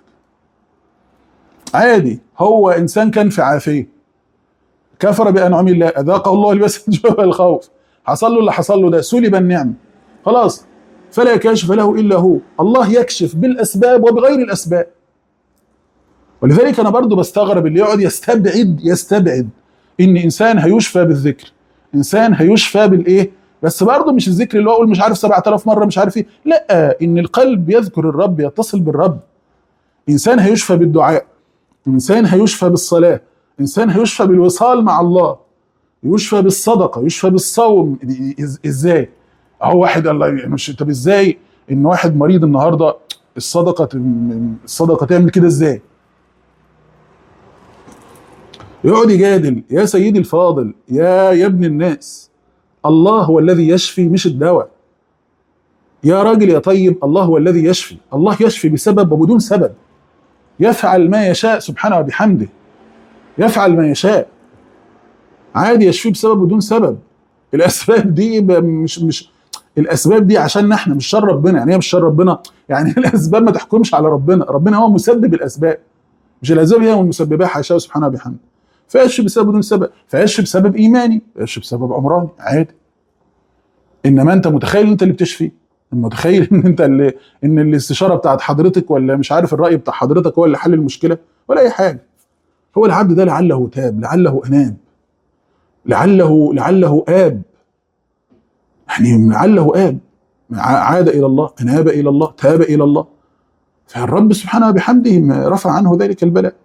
عادي هو انسان كان في عافيه كفر بانعم الله اذاقه الله لباس الجوع والخوف حصل له اللي حصل له ده سلب النعم خلاص فلا كاشف له الا هو الله يكشف بالاسباب وبغير الاسباب ولذلك انا برضو بستغرب اللي يقعد يستبعد يستبعد ان انسان هيشفى بالذكر انسان هيشفى بالايه بس برضه مش الذكر اللي هو اقول مش عارف 7000 مره مش عارف ايه لا ان القلب يذكر الرب يتصل بالرب انسان هيشفى بالدعاء انسان هيشفى بالصلاه انسان هيشفى بالوصال مع الله يشفى بالصدقه يشفى بالصوم إز- ازاي اهو واحد الله يعني مش طب ازاي ان واحد مريض النهارده الصدقه تم- الصدقه تعمل كده ازاي يقعد يجادل يا سيدي الفاضل يا يا ابن الناس الله هو الذي يشفي مش الدواء يا راجل يا طيب الله هو الذي يشفي الله يشفي بسبب وبدون سبب يفعل ما يشاء سبحانه وبحمده يفعل ما يشاء عادي يشفيه بسبب بدون سبب الاسباب دي ب- مش مش الاسباب دي عشان احنا مش شر ربنا يعني ايه مش شر ربنا يعني الاسباب ما تحكمش على ربنا ربنا هو مسبب الاسباب مش الاسباب هي المسببه حاشاه سبحانه وبحمده فيشفي بسبب بدون سبب فيشفي بسبب ايماني يشفي بسبب عمراني عادي انما انت متخيل انت اللي بتشفي متخيل ان انت اللي ان الاستشاره بتاعت حضرتك ولا مش عارف الراي بتاع حضرتك هو اللي حل المشكله ولا اي حاجه هو العبد ده لعله تاب لعله اناب لعله لعله اب يعني لعله اب ع- عاد الى الله اناب الى الله تاب الى الله فالرب سبحانه وبحمده ما رفع عنه ذلك البلاء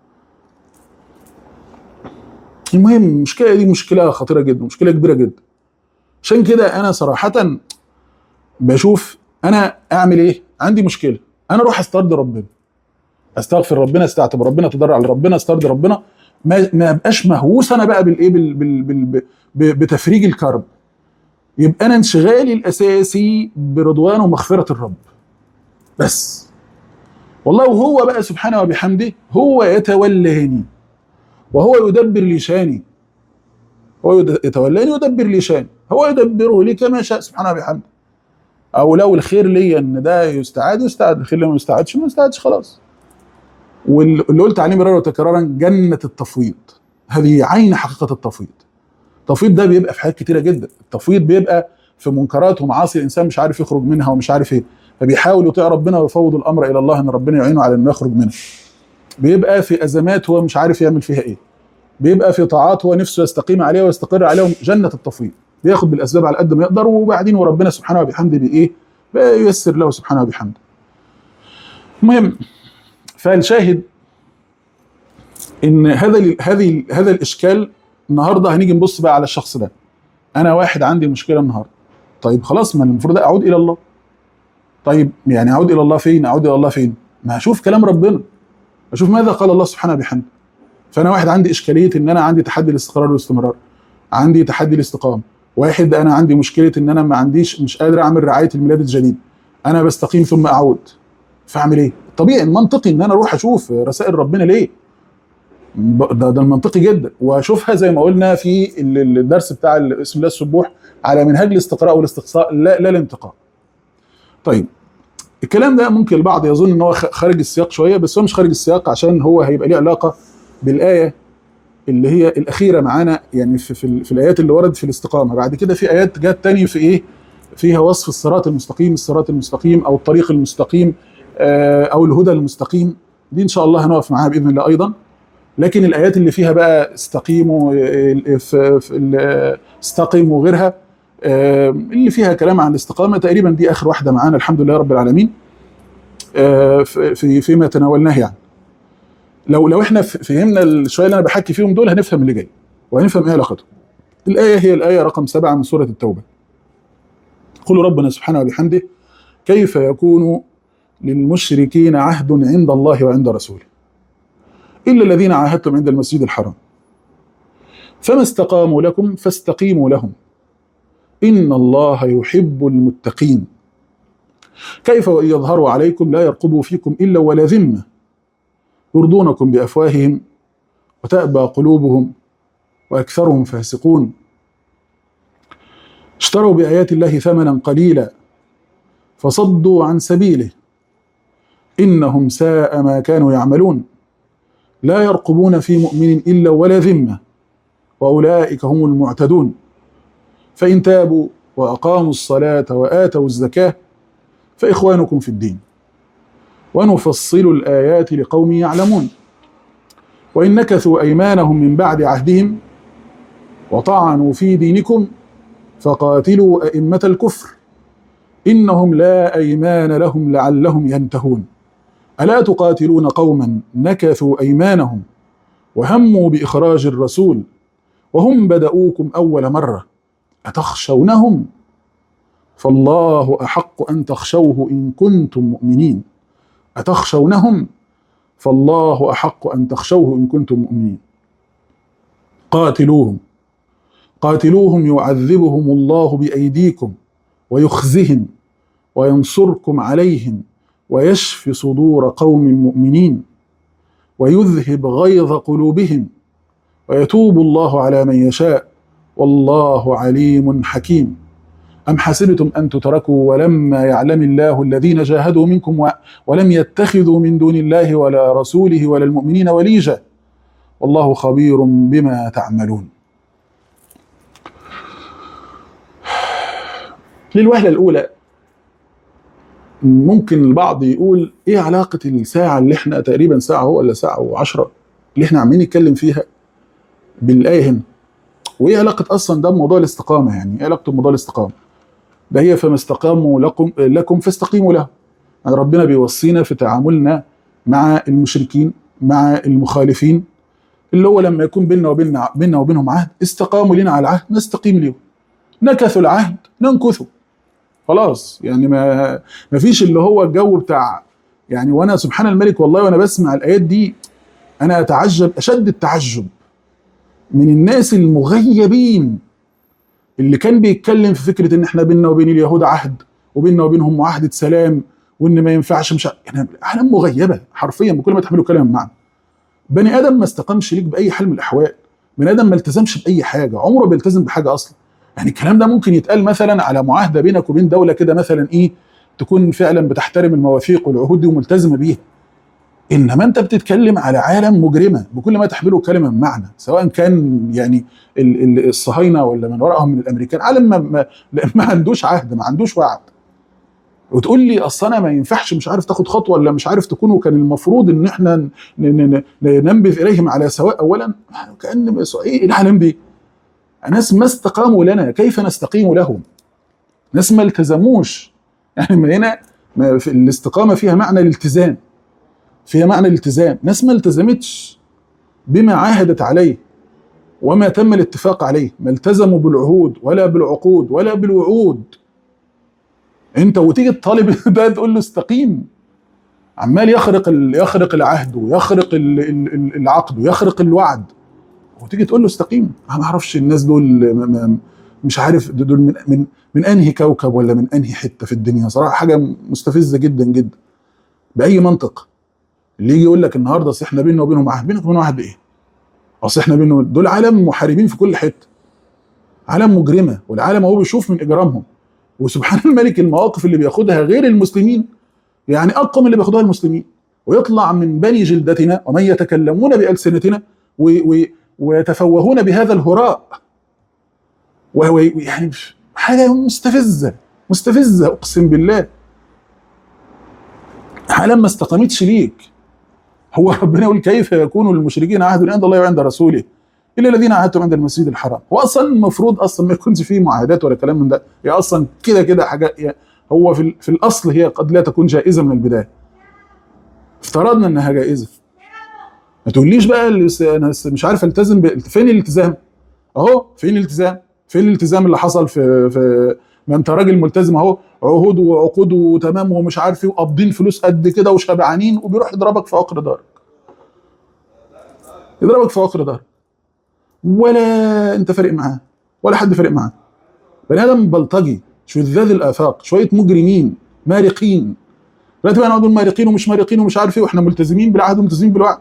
المهم المشكله دي مشكله خطيره جدا مشكله كبيره جدا عشان كده انا صراحه بشوف انا اعمل ايه عندي مشكله انا اروح استرضي ربنا استغفر ربنا استعتب ربنا اتضرع لربنا استرضي ربنا ما ما ابقاش مهووس انا بقى بالايه بال بال بال ب- ب- بتفريج الكرب يبقى انا انشغالي الاساسي برضوان ومغفره الرب بس والله وهو بقى سبحانه وبحمده هو يتولاني وهو يدبر لي شاني هو يد- يتولاني ويدبر لي شاني هو يدبره لي كما شاء سبحانه وبحمده او لو الخير ليا ان ده يستعاد يستعاد الخير اللي ما يستعادش ما يستعادش خلاص واللي قلت عليه مرارا وتكرارا جنه التفويض هذه عين حقيقه التفويض التفويض ده بيبقى في حاجات كتيره جدا التفويض بيبقى في منكرات ومعاصي الانسان مش عارف يخرج منها ومش عارف ايه فبيحاول يطيع ربنا ويفوض الامر الى الله ان ربنا يعينه على انه يخرج منها بيبقى في ازمات هو مش عارف يعمل فيها ايه بيبقى في طاعات هو نفسه يستقيم عليها ويستقر عليها جنه التفويض بياخد بالاسباب على قد ما يقدر وبعدين وربنا سبحانه وبحمده بايه بييسر له سبحانه وبحمده المهم فالشاهد ان هذا ال- هذه هذا الاشكال النهارده هنيجي نبص بقى على الشخص ده انا واحد عندي مشكله النهارده طيب خلاص ما المفروض اعود الى الله طيب يعني اعود الى الله فين اعود الى الله فين ما اشوف كلام ربنا اشوف ماذا قال الله سبحانه بحمده فانا واحد عندي اشكاليه ان انا عندي تحدي الاستقرار والاستمرار عندي تحدي الاستقامه واحد انا عندي مشكله ان انا ما عنديش مش قادر اعمل رعايه الميلاد الجديد انا بستقيم ثم اعود فاعمل ايه طبيعي المنطقي ان انا اروح اشوف رسائل ربنا ليه ب- ده, ده المنطقي جدا واشوفها زي ما قلنا في ال- ال- الدرس بتاع ال- اسم الله السبوح على منهج الاستقراء والاستقصاء لا لا الانتقاء طيب الكلام ده ممكن البعض يظن ان هو خ- خارج السياق شويه بس هو مش خارج السياق عشان هو هيبقى ليه علاقه بالايه اللي هي الاخيره معانا يعني في, في, ال- في الايات اللي وردت في الاستقامه بعد كده في ايات جت تاني في ايه فيها وصف الصراط المستقيم الصراط المستقيم او الطريق المستقيم آه، او الهدى المستقيم دي ان شاء الله هنقف معاها باذن الله ايضا لكن الايات اللي فيها بقى استقيموا آه، في في ال- استقيموا وغيرها آه، اللي فيها كلام عن الاستقامه تقريبا دي اخر واحده معانا الحمد لله رب العالمين آه، في في- فيما تناولناه يعني لو لو احنا ف- فهمنا الشويه اللي انا بحكي فيهم دول هنفهم اللي جاي وهنفهم ايه علاقتهم الايه هي الايه رقم سبعه من سوره التوبه قل ربنا سبحانه وبحمده كيف يكون للمشركين عهد عند الله وعند رسوله إلا الذين عاهدتم عند المسجد الحرام فما استقاموا لكم فاستقيموا لهم إن الله يحب المتقين كيف وإن يظهروا عليكم لا يرقبوا فيكم إلا ولا ذمة يرضونكم بأفواههم وتأبى قلوبهم وأكثرهم فاسقون اشتروا بآيات الله ثمنا قليلا فصدوا عن سبيله إنهم ساء ما كانوا يعملون لا يرقبون في مؤمن إلا ولا ذمة وأولئك هم المعتدون فإن تابوا وأقاموا الصلاة وآتوا الزكاة فإخوانكم في الدين ونفصل الآيات لقوم يعلمون وإن نكثوا أيمانهم من بعد عهدهم وطعنوا في دينكم فقاتلوا أئمة الكفر إنهم لا أيمان لهم لعلهم ينتهون ألا تقاتلون قوما نكثوا أيمانهم وهموا بإخراج الرسول وهم بدؤوكم أول مرة أتخشونهم فالله أحق أن تخشوه إن كنتم مؤمنين أتخشونهم فالله أحق أن تخشوه إن كنتم مؤمنين قاتلوهم قاتلوهم يعذبهم الله بأيديكم ويخزهم وينصركم عليهم ويشفي صدور قوم مؤمنين ويذهب غيظ قلوبهم ويتوب الله على من يشاء والله عليم حكيم أم حسبتم أن تتركوا ولما يعلم الله الذين جاهدوا منكم و- ولم يتخذوا من دون الله ولا رسوله ولا المؤمنين وليجا والله خبير بما تعملون للوهلة الأولى ممكن البعض يقول ايه علاقة الساعة اللي احنا تقريبا ساعة هو ولا ساعة وعشرة اللي احنا عمالين نتكلم فيها بالآية هنا وايه علاقة اصلا ده بموضوع الاستقامة يعني ايه علاقته بموضوع الاستقامة ده هي فما استقاموا لكم لكم فاستقيموا له يعني ربنا بيوصينا في تعاملنا مع المشركين مع المخالفين اللي هو لما يكون بيننا وبين بيننا وبينهم عهد استقاموا لنا على العهد نستقيم ليهم نكثوا العهد ننكثه خلاص يعني ما ما فيش اللي هو الجو بتاع يعني وانا سبحان الملك والله وانا بسمع الايات دي انا اتعجب اشد التعجب من الناس المغيبين اللي كان بيتكلم في فكره ان احنا بيننا وبين اليهود عهد وبيننا وبينهم معاهده سلام وان ما ينفعش مش ع- يعني احلام مغيبه حرفيا بكل ما تحمله كلمه معنى بني ادم ما استقامش ليك باي حال من الاحوال بني ادم ما التزمش باي حاجه عمره بيلتزم بحاجه اصلا يعني الكلام ده ممكن يتقال مثلا على معاهده بينك وبين دوله كده مثلا ايه تكون فعلا بتحترم المواثيق والعهود دي وملتزمه بيها انما انت بتتكلم على عالم مجرمه بكل ما تحمله كلمه من معنى سواء كان يعني ال- ال- الصهاينه ولا من وراءهم من الامريكان عالم ما, ما, ما عندوش عهد ما عندوش وعد وتقول لي اصل انا ما ينفعش مش عارف تاخد خطوه ولا مش عارف تكون وكان المفروض ان احنا ن- ن- ن- ننبذ اليهم على سواء اولا كان بس- ايه العالم دي ناس ما استقاموا لنا كيف نستقيم لهم ناس ما التزموش يعني من هنا ما في الاستقامه فيها معنى الالتزام فيها معنى الالتزام ناس ما التزمتش بما عاهدت عليه وما تم الاتفاق عليه ما التزموا بالعهود ولا بالعقود ولا بالوعود انت وتيجي الطالب ده تقول له استقيم عمال يخرق ال- يخرق العهد ويخرق ال- ال- ال- العقد ويخرق الوعد وتيجي تقول له استقيم انا ما اعرفش الناس دول م- م- مش عارف دول من من من انهي كوكب ولا من انهي حته في الدنيا صراحه حاجه مستفزه جدا جدا باي منطق اللي يجي يقول لك النهارده اصل احنا بيننا وبينهم عهد بينك وبين عهد ايه؟ اصل احنا بيننا دول عالم محاربين في كل حته عالم مجرمه والعالم هو بيشوف من اجرامهم وسبحان الملك المواقف اللي بياخدها غير المسلمين يعني اقوى من اللي بياخدوها المسلمين ويطلع من بني جلدتنا ومن يتكلمون بالسنتنا و- و- ويتفوهون بهذا الهراء وهو يعني حاجه مستفزه مستفزه اقسم بالله حالا ما استقامتش ليك هو ربنا يقول كيف يكون للمشركين عهد عند الله وعند رسوله الا الذين عاهدتم عند المسجد الحرام هو اصلا المفروض اصلا ما يكونش فيه معاهدات ولا كلام من ده هي اصلا كده كده حاجه هي- هو في, ال- في الاصل هي قد لا تكون جائزه من البدايه افترضنا انها جائزه ما تقوليش بقى اللي س- انا س- مش عارف التزم ب... فين الالتزام اهو فين الالتزام فين الالتزام اللي حصل في في ما انت راجل ملتزم اهو عهود وعقود وتمام ومش عارف ايه وقابضين فلوس قد كده وشبعانين وبيروح يضربك في عقر دارك يضربك في عقر دارك ولا انت فارق معاه ولا حد فارق معاه بني ادم بلطجي شذاذ الافاق شويه مجرمين مارقين دلوقتي بقى نقعد نقول مارقين ومش مارقين ومش عارف ايه واحنا ملتزمين بالعهد وملتزمين بالوعد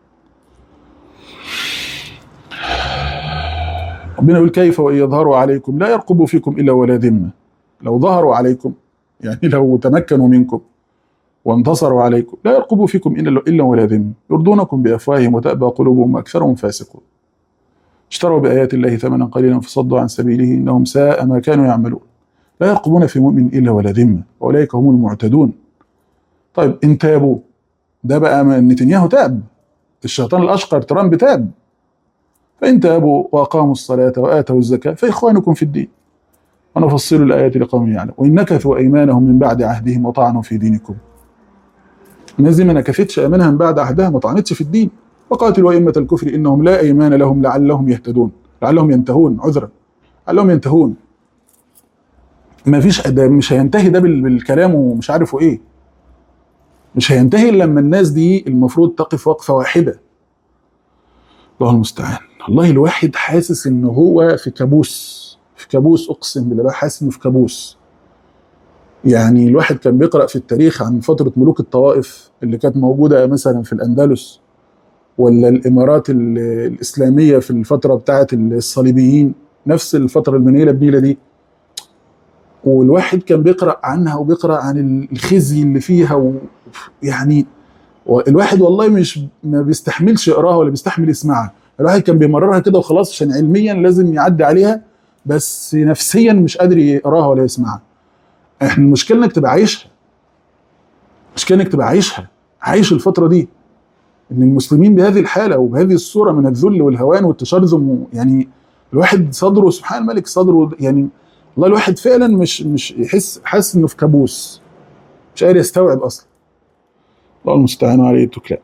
ربنا يقول كيف وان يظهروا عليكم لا يرقبوا فيكم الا ولا ذمه لو ظهروا عليكم يعني لو تمكنوا منكم وانتصروا عليكم لا يرقبوا فيكم الا الا ولا ذمه يرضونكم بافواههم وتابى قلوبهم واكثرهم فاسقون اشتروا بايات الله ثمنا قليلا فصدوا عن سبيله انهم ساء ما كانوا يعملون لا يرقبون في مؤمن الا ولا ذمه واولئك هم المعتدون طيب ان تابوا ده بقى ما نتنياهو تاب الشيطان الاشقر ترامب تاب فان تابوا واقاموا الصلاه واتوا الزكاه فاخوانكم في الدين ونفصل الايات لقوم يعلم وان نكثوا ايمانهم من بعد عهدهم وطعنوا في دينكم الناس دي ما نكثتش ايمانها من بعد عهدها ما طعنتش في الدين وقاتلوا ائمه الكفر انهم لا ايمان لهم لعلهم يهتدون لعلهم ينتهون عذرا لعلهم ينتهون ما فيش ده مش هينتهي ده بال- بالكلام ومش عارفه ايه مش هينتهي الا لما الناس دي المفروض تقف وقفه واحده الله المستعان والله الواحد حاسس ان هو في كابوس في كابوس اقسم بالله الواحد حاسس انه في كابوس يعني الواحد كان بيقرا في التاريخ عن فتره ملوك الطوائف اللي كانت موجوده مثلا في الاندلس ولا الامارات ال- الاسلاميه في الفتره بتاعه الصليبيين نفس الفتره المنيله بنيله دي والواحد كان بيقرا عنها وبيقرا عن الخزي اللي فيها ويعني الواحد والله مش ما بيستحملش يقراها ولا بيستحمل يسمعها الواحد كان بيمررها كده وخلاص عشان علميا لازم يعدي عليها بس نفسيا مش قادر يقراها ولا يسمعها احنا المشكله انك تبقى عايشها المشكله انك تبقى عايشها عايش الفتره دي ان المسلمين بهذه الحاله وبهذه الصوره من الذل والهوان والتشرذم يعني الواحد صدره سبحان الملك صدره يعني والله الواحد فعلا مش مش يحس حاسس انه في كابوس مش قادر يستوعب اصلا الله المستعان عليه التكلاء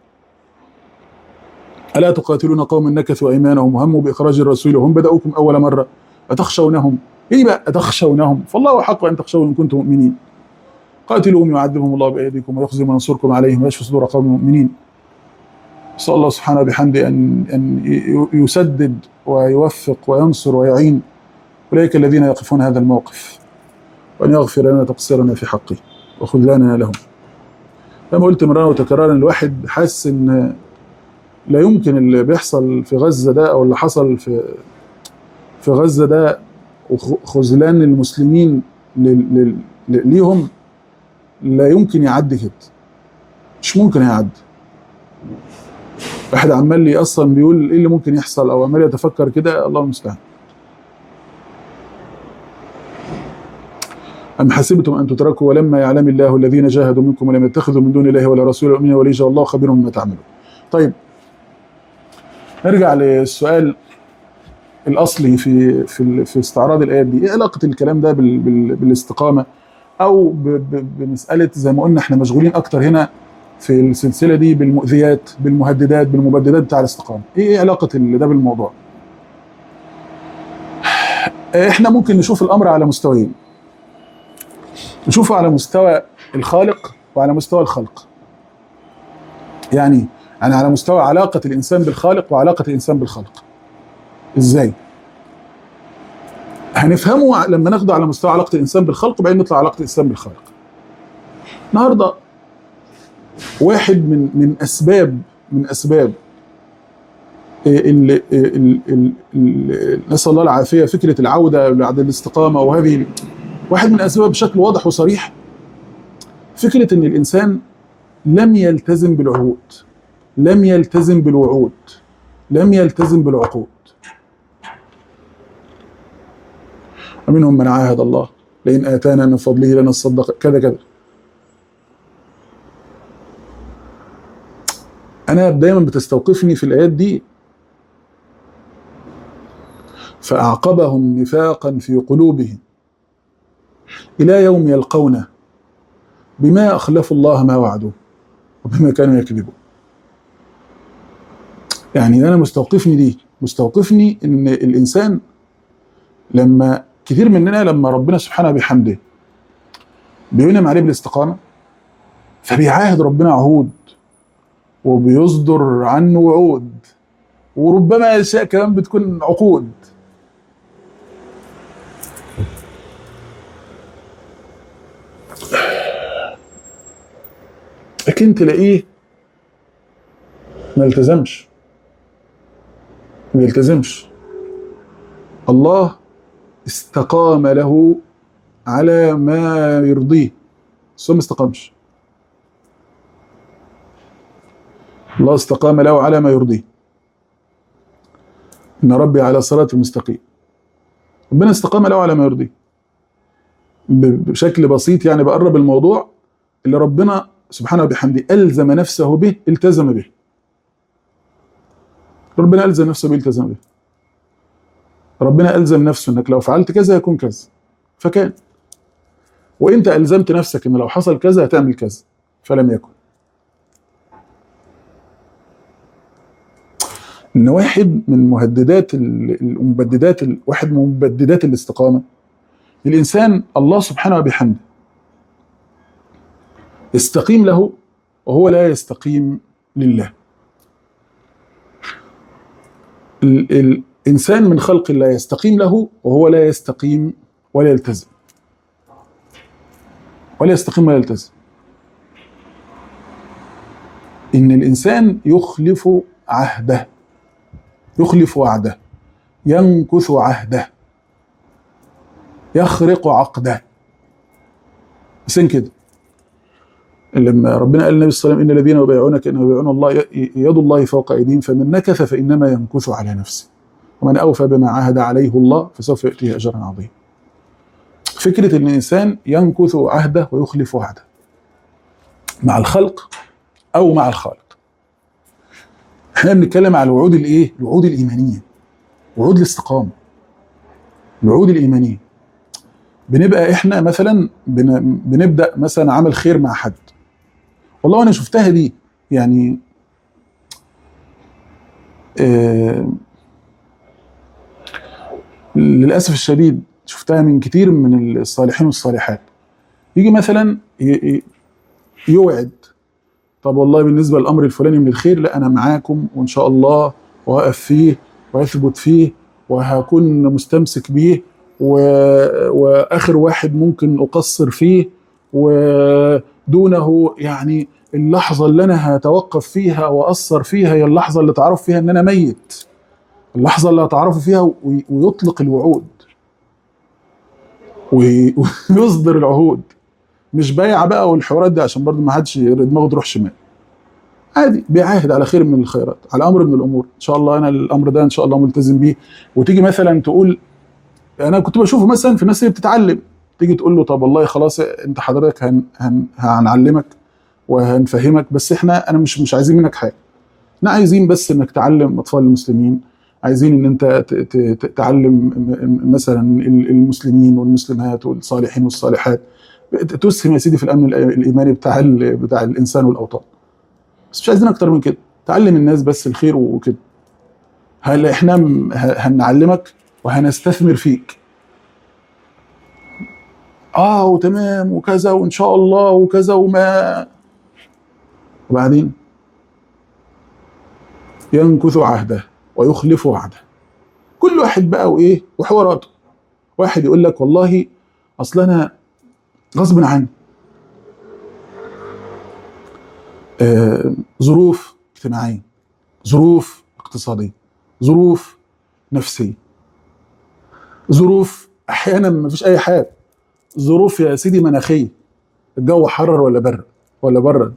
ألا تقاتلون قوما نكثوا أيمانهم وهموا بإخراج الرسول وهم بدأوكم أول مرة أتخشونهم إيه بقى أتخشونهم فالله حق أن تخشوا إن كنتم مؤمنين قاتلوهم يعذبهم الله بأيديكم ويخزي وينصركم عليهم ويشفي صدور قوم مؤمنين نسأل الله سبحانه بحمده أن أن يسدد ويوفق وينصر ويعين أولئك الذين يقفون هذا الموقف وأن يغفر لنا تقصيرنا في حقه وخذلاننا لهم كما قلت مرارا وتكرارا الواحد حاسس ان لا يمكن اللي بيحصل في غزه ده او اللي حصل في في غزه ده وخذلان المسلمين لل- لل- ليهم لا يمكن يعدي كده مش ممكن هيعدي واحد عمال لي اصلا بيقول ايه اللي ممكن يحصل او عمال يتفكر كده الله المستعان أم حسبتم أن تتركوا ولما يعلم الله الذين جاهدوا منكم ولم يتخذوا من دون الله ولا رسوله ولا وليجا والله خبير بما تعملون. طيب نرجع للسؤال الأصلي في في في استعراض الآيات دي، إيه علاقة الكلام ده بال بال بالاستقامة أو ب ب بمسألة زي ما قلنا إحنا مشغولين أكتر هنا في السلسلة دي بالمؤذيات بالمهددات بالمبددات بتاع الاستقامة. إيه إيه علاقة ال- ده بالموضوع؟ احنا ممكن نشوف الامر على مستويين نشوفه على مستوى الخالق وعلى مستوى الخلق يعني يعني على مستوى علاقة الإنسان بالخالق وعلاقة الإنسان بالخلق إزاي؟ هنفهمه لما ناخده على مستوى علاقة الإنسان بالخلق وبعدين نطلع علاقة الإنسان بالخالق النهاردة واحد من من أسباب من أسباب ال ال ال ال ال نسأل الله العافية فكرة العودة بعد الاستقامة وهذه واحد من الأسباب بشكل واضح وصريح فكرة إن الإنسان لم يلتزم بالعهود لم يلتزم بالوعود لم يلتزم بالعقود ومنهم من عاهد الله لئن آتانا من فضله لنصدق كذا كذا أنا دايما بتستوقفني في الآيات دي فأعقبهم نفاقا في قلوبهم إلى يوم يلقونه بما أخلفوا الله ما وعدوه وبما كانوا يكذبون يعني أنا مستوقفني دي مستوقفني إن الإنسان لما كثير مننا لما ربنا سبحانه بحمده بينعم عليه بالاستقامة فبيعاهد ربنا عهود وبيصدر عنه وعود وربما أشياء كمان بتكون عقود لكن تلاقيه ما التزمش ما يلتزمش الله استقام له على ما يرضيه بس هو ما استقامش الله استقام له على ما يرضيه ان ربي على صراط المستقيم ربنا استقام له على ما يرضيه بشكل بسيط يعني بقرب الموضوع اللي ربنا سبحانه وبحمده ألزم نفسه به التزم به ربنا ألزم نفسه به التزم به ربنا ألزم نفسه أنك لو فعلت كذا يكون كذا فكان وأنت ألزمت نفسك أن لو حصل كذا هتعمل كذا فلم يكن ان واحد من مهددات المبددات واحد من مبددات الاستقامه الانسان الله سبحانه وبحمده يستقيم له وهو لا يستقيم لله ال الانسان من خلق الله يستقيم له وهو لا يستقيم ولا يلتزم ولا يستقيم ولا يلتزم ان الانسان يخلف عهده يخلف وعده ينكث عهده يخرق عقده إنسان كده لما ربنا قال للنبي صلى الله عليه وسلم ان الذين يبايعونك انما يبايعون الله يد الله فوق ايديهم فمن نكث فانما ينكث على نفسه ومن اوفى بما عاهد عليه الله فسوف يؤتيه اجرا عظيما. فكره ان الانسان ينكث عهده ويخلف وعده مع الخلق او مع الخالق. احنا بنتكلم على الوعود الايه؟ الوعود الايمانيه. وعود الاستقامه. الوعود الايمانيه. بنبقى احنا مثلا بنبدا مثلا عمل خير مع حد. والله انا شفتها دي يعني آه للاسف الشديد شفتها من كتير من الصالحين والصالحات يجي مثلا يوعد طب والله بالنسبه للامر الفلاني من الخير لا انا معاكم وان شاء الله واقف فيه واثبت فيه وهكون مستمسك بيه و... واخر واحد ممكن اقصر فيه ودونه يعني اللحظة اللي أنا هتوقف فيها وأثر فيها هي اللحظة اللي تعرف فيها إن أنا ميت اللحظة اللي هتعرفوا فيها ويطلق الوعود ويصدر العهود مش بايع بقى والحوارات دي عشان برضه ما حدش دماغه تروح شمال عادي بيعاهد على خير من الخيرات على امر من الامور ان شاء الله انا الامر ده ان شاء الله ملتزم بيه وتيجي مثلا تقول انا كنت بشوفه مثلا في الناس اللي بتتعلم تيجي تقول له طب والله خلاص انت حضرتك هن هن هنعلمك وهنفهمك بس احنا انا مش مش عايزين منك حاجه احنا عايزين بس انك تعلم اطفال المسلمين عايزين ان انت تعلم مثلا المسلمين والمسلمات والصالحين والصالحات تسهم يا سيدي في الامن الايماني بتاع بتاع الانسان والاوطان بس مش عايزين اكتر من كده تعلم الناس بس الخير وكده هل احنا هنعلمك وهنستثمر فيك اه وتمام وكذا وان شاء الله وكذا وما وبعدين ينكث عهده ويخلف وعده كل واحد بقى وايه وحواراته واحد يقول لك والله اصل انا غصب عني آه ظروف اجتماعيه ظروف اقتصاديه ظروف نفسيه ظروف احيانا ما فيش اي حاجه ظروف يا سيدي مناخيه الجو حرر ولا برد ولا برد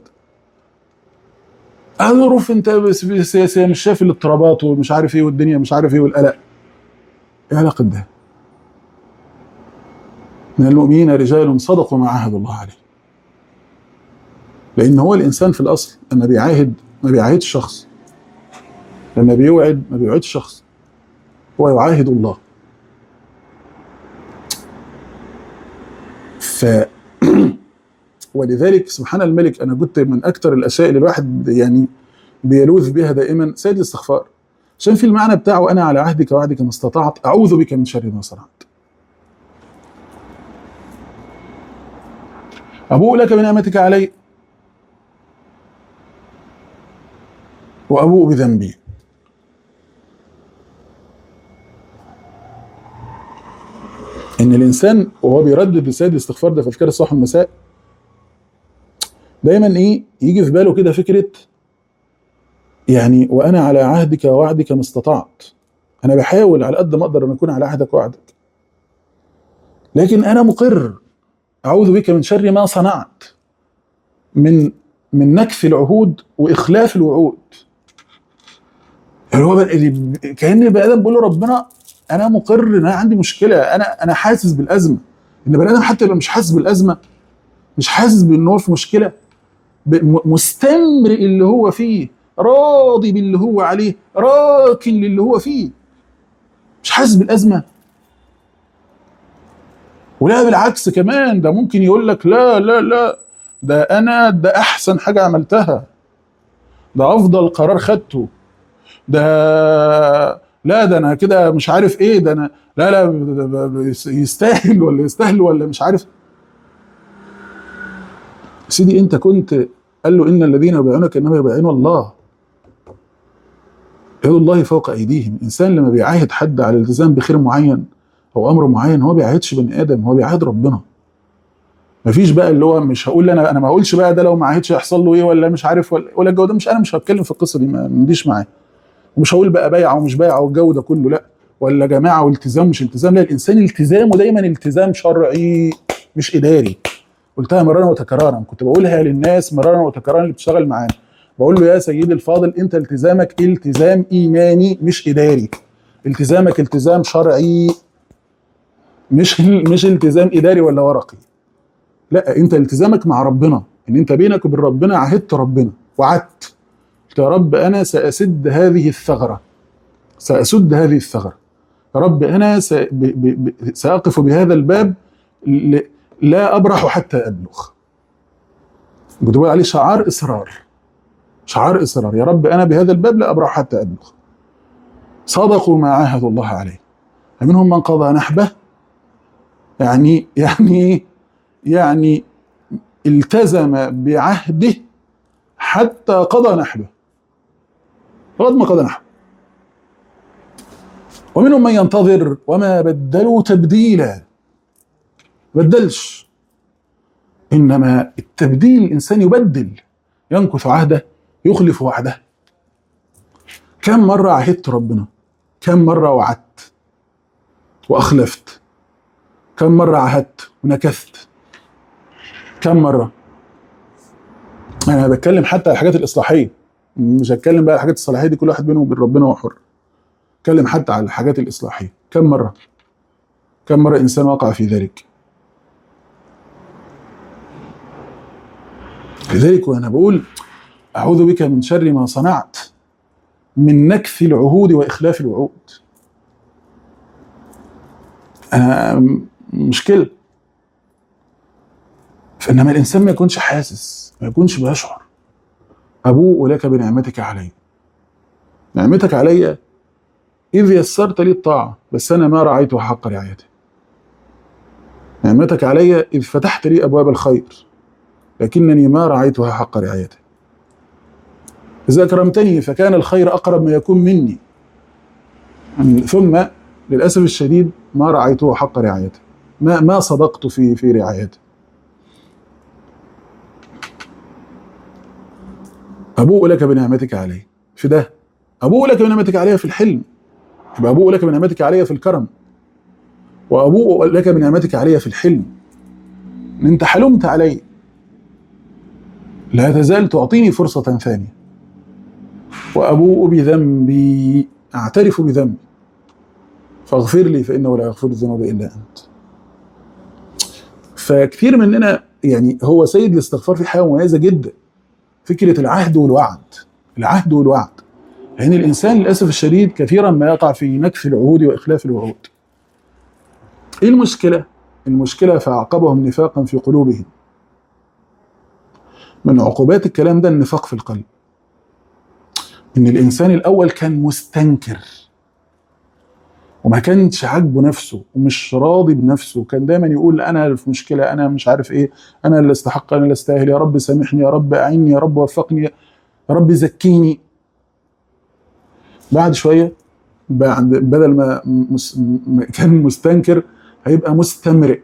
آه ظروف انت بس- بس- سياسيه مش شايف الاضطرابات ومش عارف ايه والدنيا مش عارف ايه والقلق ايه علاقه ده؟ من المؤمنين رجال صدقوا ما عاهدوا الله عليه لان هو الانسان في الاصل لما بيعاهد ما بيعاهدش شخص لما بيوعد ما بيوعدش شخص هو يعاهد الله ف ولذلك سبحان الملك انا كنت من اكثر الاشياء اللي الواحد يعني بيلوذ بها دائما سيد الاستغفار عشان في المعنى بتاعه انا على عهدك وعدك ما استطعت اعوذ بك من شر ما صنعت ابوء لك بنعمتك علي وابوء بذنبي ان الانسان وهو بيردد لسيد الاستغفار ده في اذكار الصباح والمساء دايما ايه يجي في باله كده فكره يعني وانا على عهدك ووعدك ما استطعت انا بحاول على قد ما اقدر ان اكون على عهدك ووعدك لكن انا مقر اعوذ بك من شر ما صنعت من من نكث العهود واخلاف الوعود يعني هو بقى- اللي- كان البني ادم بيقول لربنا انا مقر ان انا عندي مشكله انا انا حاسس بالازمه ان البني ادم حتى يبقى مش حاسس بالازمه مش حاسس بان هو في مشكله ب- م- مستمرئ اللي هو فيه راضي باللي هو عليه راكن للي هو فيه مش حاسس بالازمه ولا بالعكس كمان ده ممكن يقول لك لا لا لا ده انا ده احسن حاجه عملتها ده افضل قرار خدته ده لا ده انا كده مش عارف ايه ده انا لا لا ده- ده- ده يستاهل ولا يستاهل ولا مش عارف سيدي انت كنت قال له ان الذين يبايعونك انما يبايعون الله يد الله فوق ايديهم الانسان لما بيعاهد حد على الالتزام بخير معين او امر معين هو بيعاهدش بني ادم هو بيعاهد ربنا مفيش بقى اللي هو مش هقول انا انا ما اقولش بقى ده لو ما عاهدش يحصل له ايه ولا مش عارف ولا, ولا الجو ده مش انا مش هتكلم في القصه دي ما نديش معاه ومش هقول بقى بايعه ومش بايعه والجو ده كله لا ولا جماعه والتزام مش التزام لا الانسان التزامه دايما التزام شرعي مش اداري قلتها مرارا وتكرارا كنت بقولها للناس مرارا وتكرارا اللي بتشتغل معانا بقول له يا سيدي الفاضل انت التزامك التزام ايماني مش اداري التزامك التزام شرعي مش مش التزام اداري ولا ورقي لا انت التزامك مع ربنا ان انت بينك وبين ربنا عهدت ربنا وعدت قلت يا رب انا ساسد هذه الثغره ساسد هذه الثغره يا رب انا س... ب... ب... ب... ساقف بهذا الباب ل... لا ابرح حتى ابلغ كنت بقول عليه شعار اصرار شعار اصرار يا رب انا بهذا الباب لا ابرح حتى ابلغ صدقوا ما عاهدوا الله عليه فمنهم من قضى نحبه يعني يعني يعني التزم بعهده حتى قضى نحبه لغايه ما قضى نحبه ومنهم من ينتظر وما بدلوا تبديلا بدلش انما التبديل الانسان يبدل ينكث عهده يخلف وعده كم مره عهدت ربنا كم مره وعدت واخلفت كم مره عهدت ونكثت كم مره انا بتكلم حتى على الحاجات الاصلاحيه مش هتكلم بقى على الحاجات الصلاحيه دي كل واحد بينه وبين ربنا هو حر اتكلم حتى على الحاجات الاصلاحيه كم مره كم مره انسان وقع في ذلك لذلك وانا بقول اعوذ بك من شر ما صنعت من نكث العهود واخلاف الوعود انا مشكله فانما الانسان ما يكونش حاسس ما يكونش بيشعر ابوء لك بنعمتك علي نعمتك علي اذ يسرت لي الطاعه بس انا ما رعيته حق رعايته نعمتك علي إذ فتحت لي أبواب الخير لكنني ما رعيتها حق رعايته إذا أكرمتني فكان الخير أقرب ما يكون مني ثم للأسف الشديد ما رعيته حق رعايته ما ما صدقت في في رعايته أبوء لك بنعمتك علي في ده أبوء لك بنعمتك علي في الحلم يبقى أبوء لك بنعمتك علي في الكرم وأبوء لك بنعمتك علي في الحلم إن أنت حلمت علي لا تزال تعطيني فرصة ثانية وأبوء بذنبي أعترف بذنبي فاغفر لي فإنه لا يغفر الذنوب إلا أنت فكثير مننا يعني هو سيد الاستغفار في حاجة مميزة جدا فكرة العهد والوعد العهد والوعد لأن يعني الإنسان للأسف الشديد كثيرا ما يقع في نكث العهود وإخلاف الوعود إيه المشكلة؟ المشكلة فأعقبهم نفاقا في قلوبهم من عقوبات الكلام ده النفاق في القلب ان الانسان الاول كان مستنكر وما كانش عاجبه نفسه ومش راضي بنفسه كان دايما يقول انا في مشكله انا مش عارف ايه انا اللي استحق انا اللي استاهل يا رب سامحني يا رب اعني يا رب وفقني يا رب زكيني بعد شويه بعد بدل ما مس كان مستنكر هيبقى مستمرئ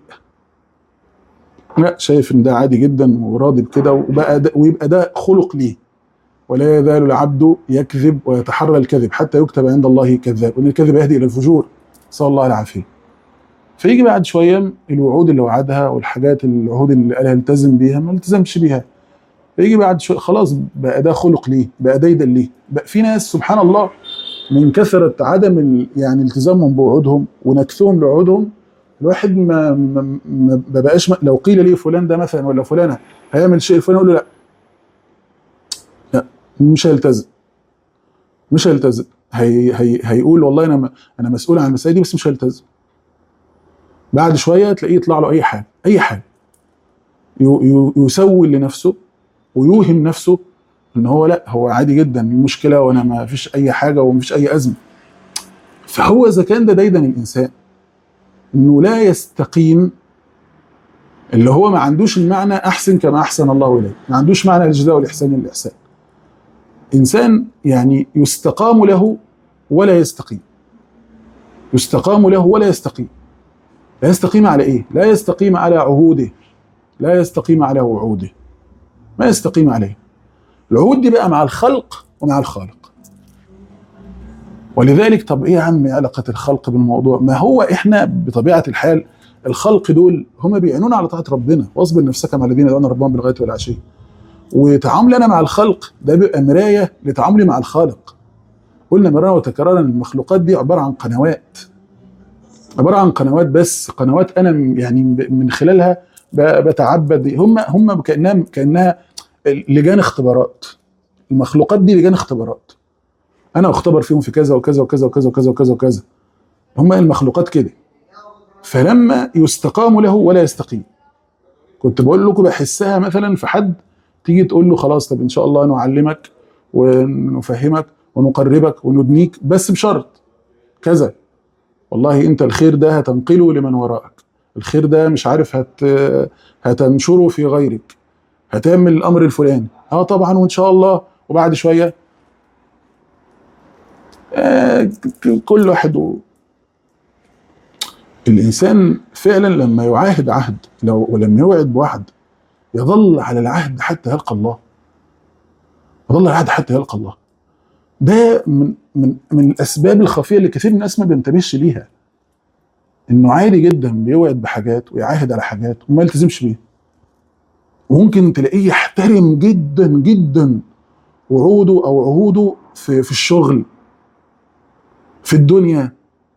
لا شايف ان ده عادي جدا وراضي بكده وبقى ده ويبقى ده خلق ليه ولا يزال العبد يكذب ويتحرى الكذب حتى يكتب عند الله كذاب وان الكذب يهدي الى الفجور نسال الله العافيه فيجي بعد شويه الوعود اللي وعدها والحاجات العهود اللي قالها التزم بيها ما التزمش بيها فيجي بعد شويه خلاص بقى ده خلق ليه بقى ديدا ليه بقى في ناس سبحان الله من كثره عدم يعني التزامهم بوعودهم ونكثهم لوعودهم الواحد ما ما, ما بقاش لو قيل لي فلان ده مثلا ولا فلانه هيعمل شيء الفلاني اقول له لا لا مش هيلتزم مش هيلتزم هي هي هيقول والله انا انا مسؤول عن المسائل دي بس مش هيلتزم بعد شويه تلاقيه يطلع له اي حاجه اي حاجه يسول لنفسه ويوهم نفسه ان هو لا هو عادي جدا المشكله وانا ما فيش اي حاجه وما فيش اي ازمه فهو اذا كان ده ديدا الانسان انه لا يستقيم اللي هو ما عندوش المعنى احسن كما احسن الله اليه ما عندوش معنى الجزاء والاحسان الاحسان انسان يعني يستقام له ولا يستقيم يستقام له ولا يستقيم لا يستقيم على ايه لا يستقيم على عهوده لا يستقيم على وعوده ما يستقيم عليه العهود دي بقى مع الخلق ومع الخالق ولذلك طب ايه يا عم علاقه الخلق بالموضوع؟ ما هو احنا بطبيعه الحال الخلق دول هم بيعينونا على طاعه ربنا واصبر نفسك مع الذين يدعون ربهم بالغداة والعشي. وتعاملي انا مع الخلق ده بيبقى مرايه لتعاملي مع الخالق. قلنا مرارا وتكرارا المخلوقات دي عباره عن قنوات. عباره عن قنوات بس قنوات انا يعني من خلالها بتعبد هم هم كانها كانها لجان اختبارات. المخلوقات دي لجان اختبارات. انا اختبر فيهم في كذا وكذا وكذا وكذا وكذا وكذا وكذا هم المخلوقات كده فلما يستقام له ولا يستقيم كنت بقول لكم بحسها مثلا في حد تيجي تقول له خلاص طب ان شاء الله نعلمك ونفهمك ونقربك وندنيك بس بشرط كذا والله انت الخير ده هتنقله لمن وراءك الخير ده مش عارف هت هتنشره في غيرك هتعمل الامر الفلاني اه طبعا وان شاء الله وبعد شويه آه كل واحد و... الانسان فعلا لما يعاهد عهد لو ولم يوعد بوعد يظل على العهد حتى يلقى الله يظل على العهد حتى يلقى الله ده من من من الاسباب الخفيه اللي كثير من الناس ما بينتبهش ليها انه عادي جدا بيوعد بحاجات ويعاهد على حاجات وما يلتزمش بيها وممكن تلاقيه يحترم جدا جدا وعوده او عهوده في في الشغل في الدنيا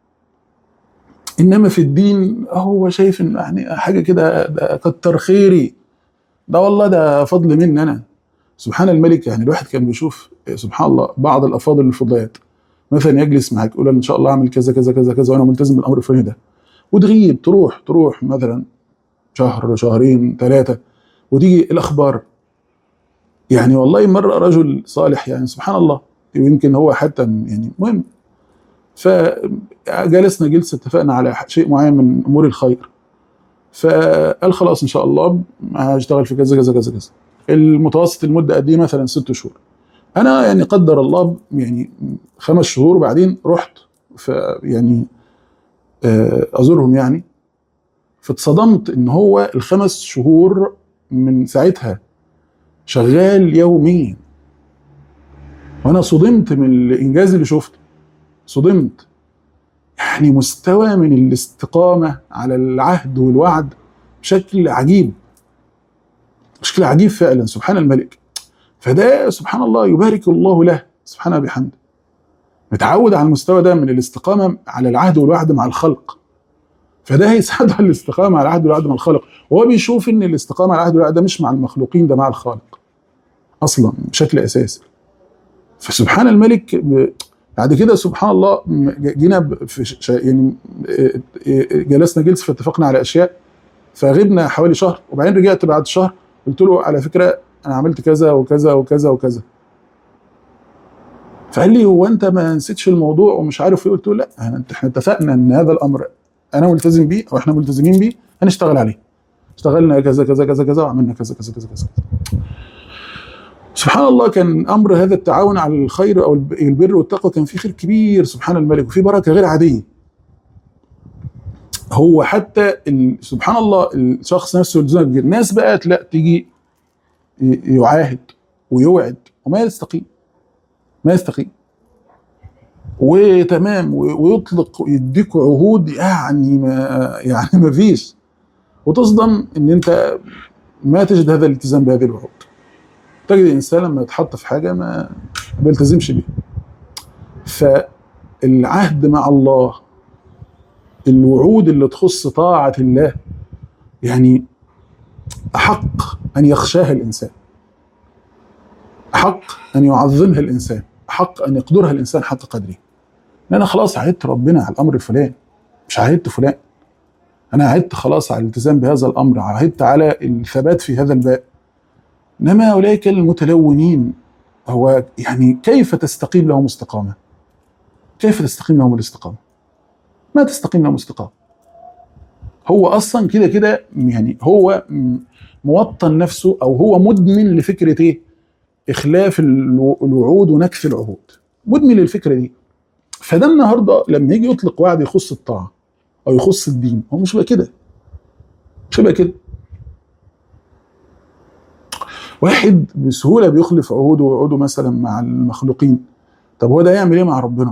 انما في الدين هو شايف ان يعني حاجه كده ده كتر خيري ده والله ده فضل مني انا سبحان الملك يعني الواحد كان بيشوف سبحان الله بعض الافاضل الفضليات مثلا يجلس معاك يقول ان شاء الله اعمل كذا كذا كذا كذا وانا ملتزم بالامر الفلاني ده وتغيب تروح تروح مثلا شهر شهرين ثلاثه وتيجي الاخبار يعني والله مره رجل صالح يعني سبحان الله ويمكن هو حتى يعني مهم فجلسنا جلسه اتفقنا على شيء معين من امور الخير فقال خلاص ان شاء الله هشتغل في كذا كذا كذا كذا المتوسط المده قد ايه مثلا ست شهور انا يعني قدر الله يعني خمس شهور وبعدين رحت ف يعني آه، ازورهم يعني فاتصدمت ان هو الخمس شهور من ساعتها شغال يوميا وانا صدمت من الانجاز اللي شفته صدمت يعني مستوى من الاستقامه على العهد والوعد بشكل عجيب بشكل عجيب فعلا سبحان الملك فده سبحان الله يبارك الله له سبحانه بحمده متعود على المستوى ده من الاستقامه على العهد والوعد مع الخلق فده هيساعده على الاستقامه على العهد والوعد مع الخالق وهو بيشوف ان الاستقامه على العهد والوعد ده مش مع المخلوقين ده مع الخالق اصلا بشكل اساسي فسبحان الملك ب- بعد كده سبحان الله م- جينا ب- في ش- ش- يعني اه- اه- جلسنا جلسه فاتفقنا على اشياء فغبنا حوالي شهر وبعدين رجعت بعد شهر قلت له على فكره انا عملت كذا وكذا وكذا وكذا فقال لي هو انت ما نسيتش الموضوع ومش عارف ايه قلت له لا أنا- احنا اتفقنا ان هذا الامر انا ملتزم بيه او احنا ملتزمين بيه هنشتغل عليه اشتغلنا كذا كذا كذا كذا وعملنا كذا كذا كذا كذا سبحان الله كان امر هذا التعاون على الخير او الب- البر والتقوى كان فيه خير كبير سبحان الملك وفيه بركه غير عاديه هو حتى ال- سبحان الله الشخص نفسه يلزمك بيه. الناس بقى لا تيجي ي- يعاهد ويوعد وما يستقيم ما يستقيم وتمام و- ويطلق يديك عهود يعني ما يعني ما فيش وتصدم ان انت ما تجد هذا الالتزام بهذه الوعود تجد الانسان لما يتحط في حاجه ما ما بيلتزمش بيها فالعهد مع الله الوعود اللي تخص طاعه الله يعني احق ان يخشاها الانسان احق ان يعظمها الانسان احق ان يقدرها الانسان حق قدره ان انا خلاص عهدت ربنا على الامر الفلاني مش عهدت فلان انا عهدت خلاص على الالتزام بهذا الامر عهدت على الثبات في هذا الباب انما اولئك المتلونين هو يعني كيف تستقيم لهم استقامه كيف تستقيم لهم الاستقامه ما تستقيم لهم استقامه هو اصلا كده كده يعني هو م- موطن نفسه او هو مدمن لفكره ايه اخلاف الو- الوعود ونكث العهود مدمن للفكره دي فده النهارده لما يجي يطلق وعد يخص الطاعه او يخص الدين هو مش بقى كده مش بقى كده واحد بسهوله بيخلف عهوده ووعوده مثلا مع المخلوقين طب هو ده يعمل ايه مع ربنا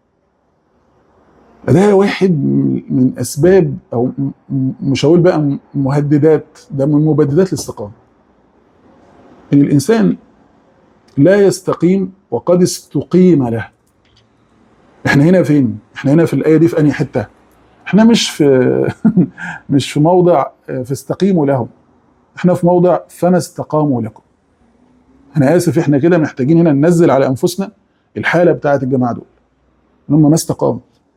ده واحد من من اسباب او م- م- مش هقول بقى مهددات ده من مبددات الاستقامه ان الانسان لا يستقيم وقد استقيم له احنا هنا فين احنا هنا في الايه دي في انهي حته احنا مش في مش في موضع فاستقيموا لهم احنا في موضع فما استقاموا لكم انا اسف احنا كده محتاجين هنا ننزل على انفسنا الحاله بتاعت الجماعه دول ان هم ما استقاموا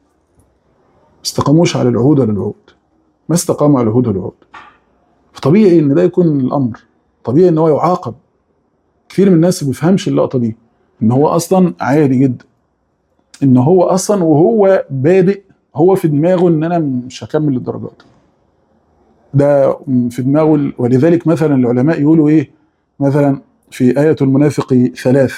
ما استقاموش على العهود ولا الوعود ما استقاموا على العهود والوعود فطبيعي ان ده يكون الامر طبيعي ان هو يعاقب كثير من الناس ما بيفهمش اللقطه دي ان هو اصلا عادي جدا ان هو اصلا وهو بادئ هو في دماغه ان انا مش هكمل الدرجات ده في دماغه ولذلك مثلا العلماء يقولوا ايه مثلا في آية المنافق ثلاث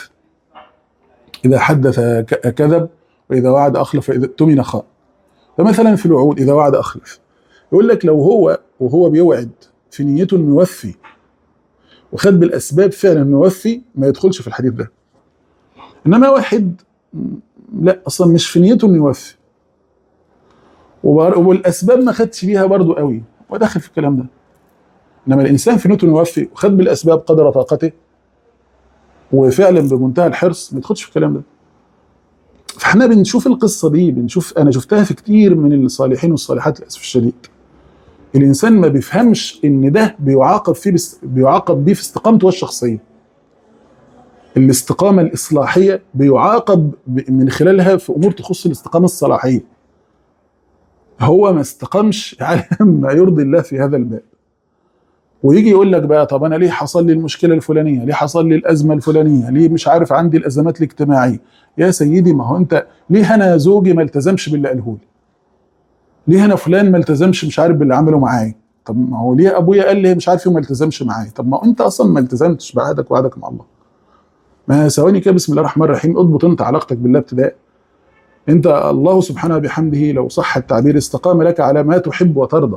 إذا حدث ك- كذب وإذا وعد أخلف وإذا اؤتمن خان فمثلا في الوعود إذا وعد أخلف يقول لك لو هو وهو بيوعد في نيته انه يوفي وخد بالاسباب فعلا انه يوفي ما يدخلش في الحديث ده انما واحد م، لا اصلا مش في نيته انه يوفي وبر- والاسباب ما خدش بيها برضو قوي وداخل في الكلام ده انما الانسان في نيته انه يوفي وخد بالاسباب قدر طاقته وفعلا بمنتهى الحرص ما يدخلش في الكلام ده فاحنا بنشوف القصه دي بنشوف انا شفتها في كتير من الصالحين والصالحات للاسف الشديد الانسان ما بيفهمش ان ده بيعاقب فيه بس بيعاقب بيه في استقامته الشخصيه الاستقامه الاصلاحيه بيعاقب ب- من خلالها في امور تخص الاستقامه الصلاحيه هو ما استقامش على ما يرضي الله في هذا الباب ويجي يقول لك بقى طب انا ليه حصل لي المشكله الفلانيه ليه حصل لي الازمه الفلانيه ليه مش عارف عندي الازمات الاجتماعيه يا سيدي ما هو انت ليه انا زوجي ما التزمش باللي قاله لي ليه انا فلان ما التزمش مش عارف باللي عمله معايا طب ما هو ليه ابويا قال لي مش عارف ايه وما التزمش معايا طب ما انت اصلا ما التزمتش بعهدك وعهدك مع الله ما ثواني كده بسم الله الرحمن الرحيم اضبط انت علاقتك بالله ابتداء انت الله سبحانه بحمده لو صح التعبير استقام لك على ما تحب وترضى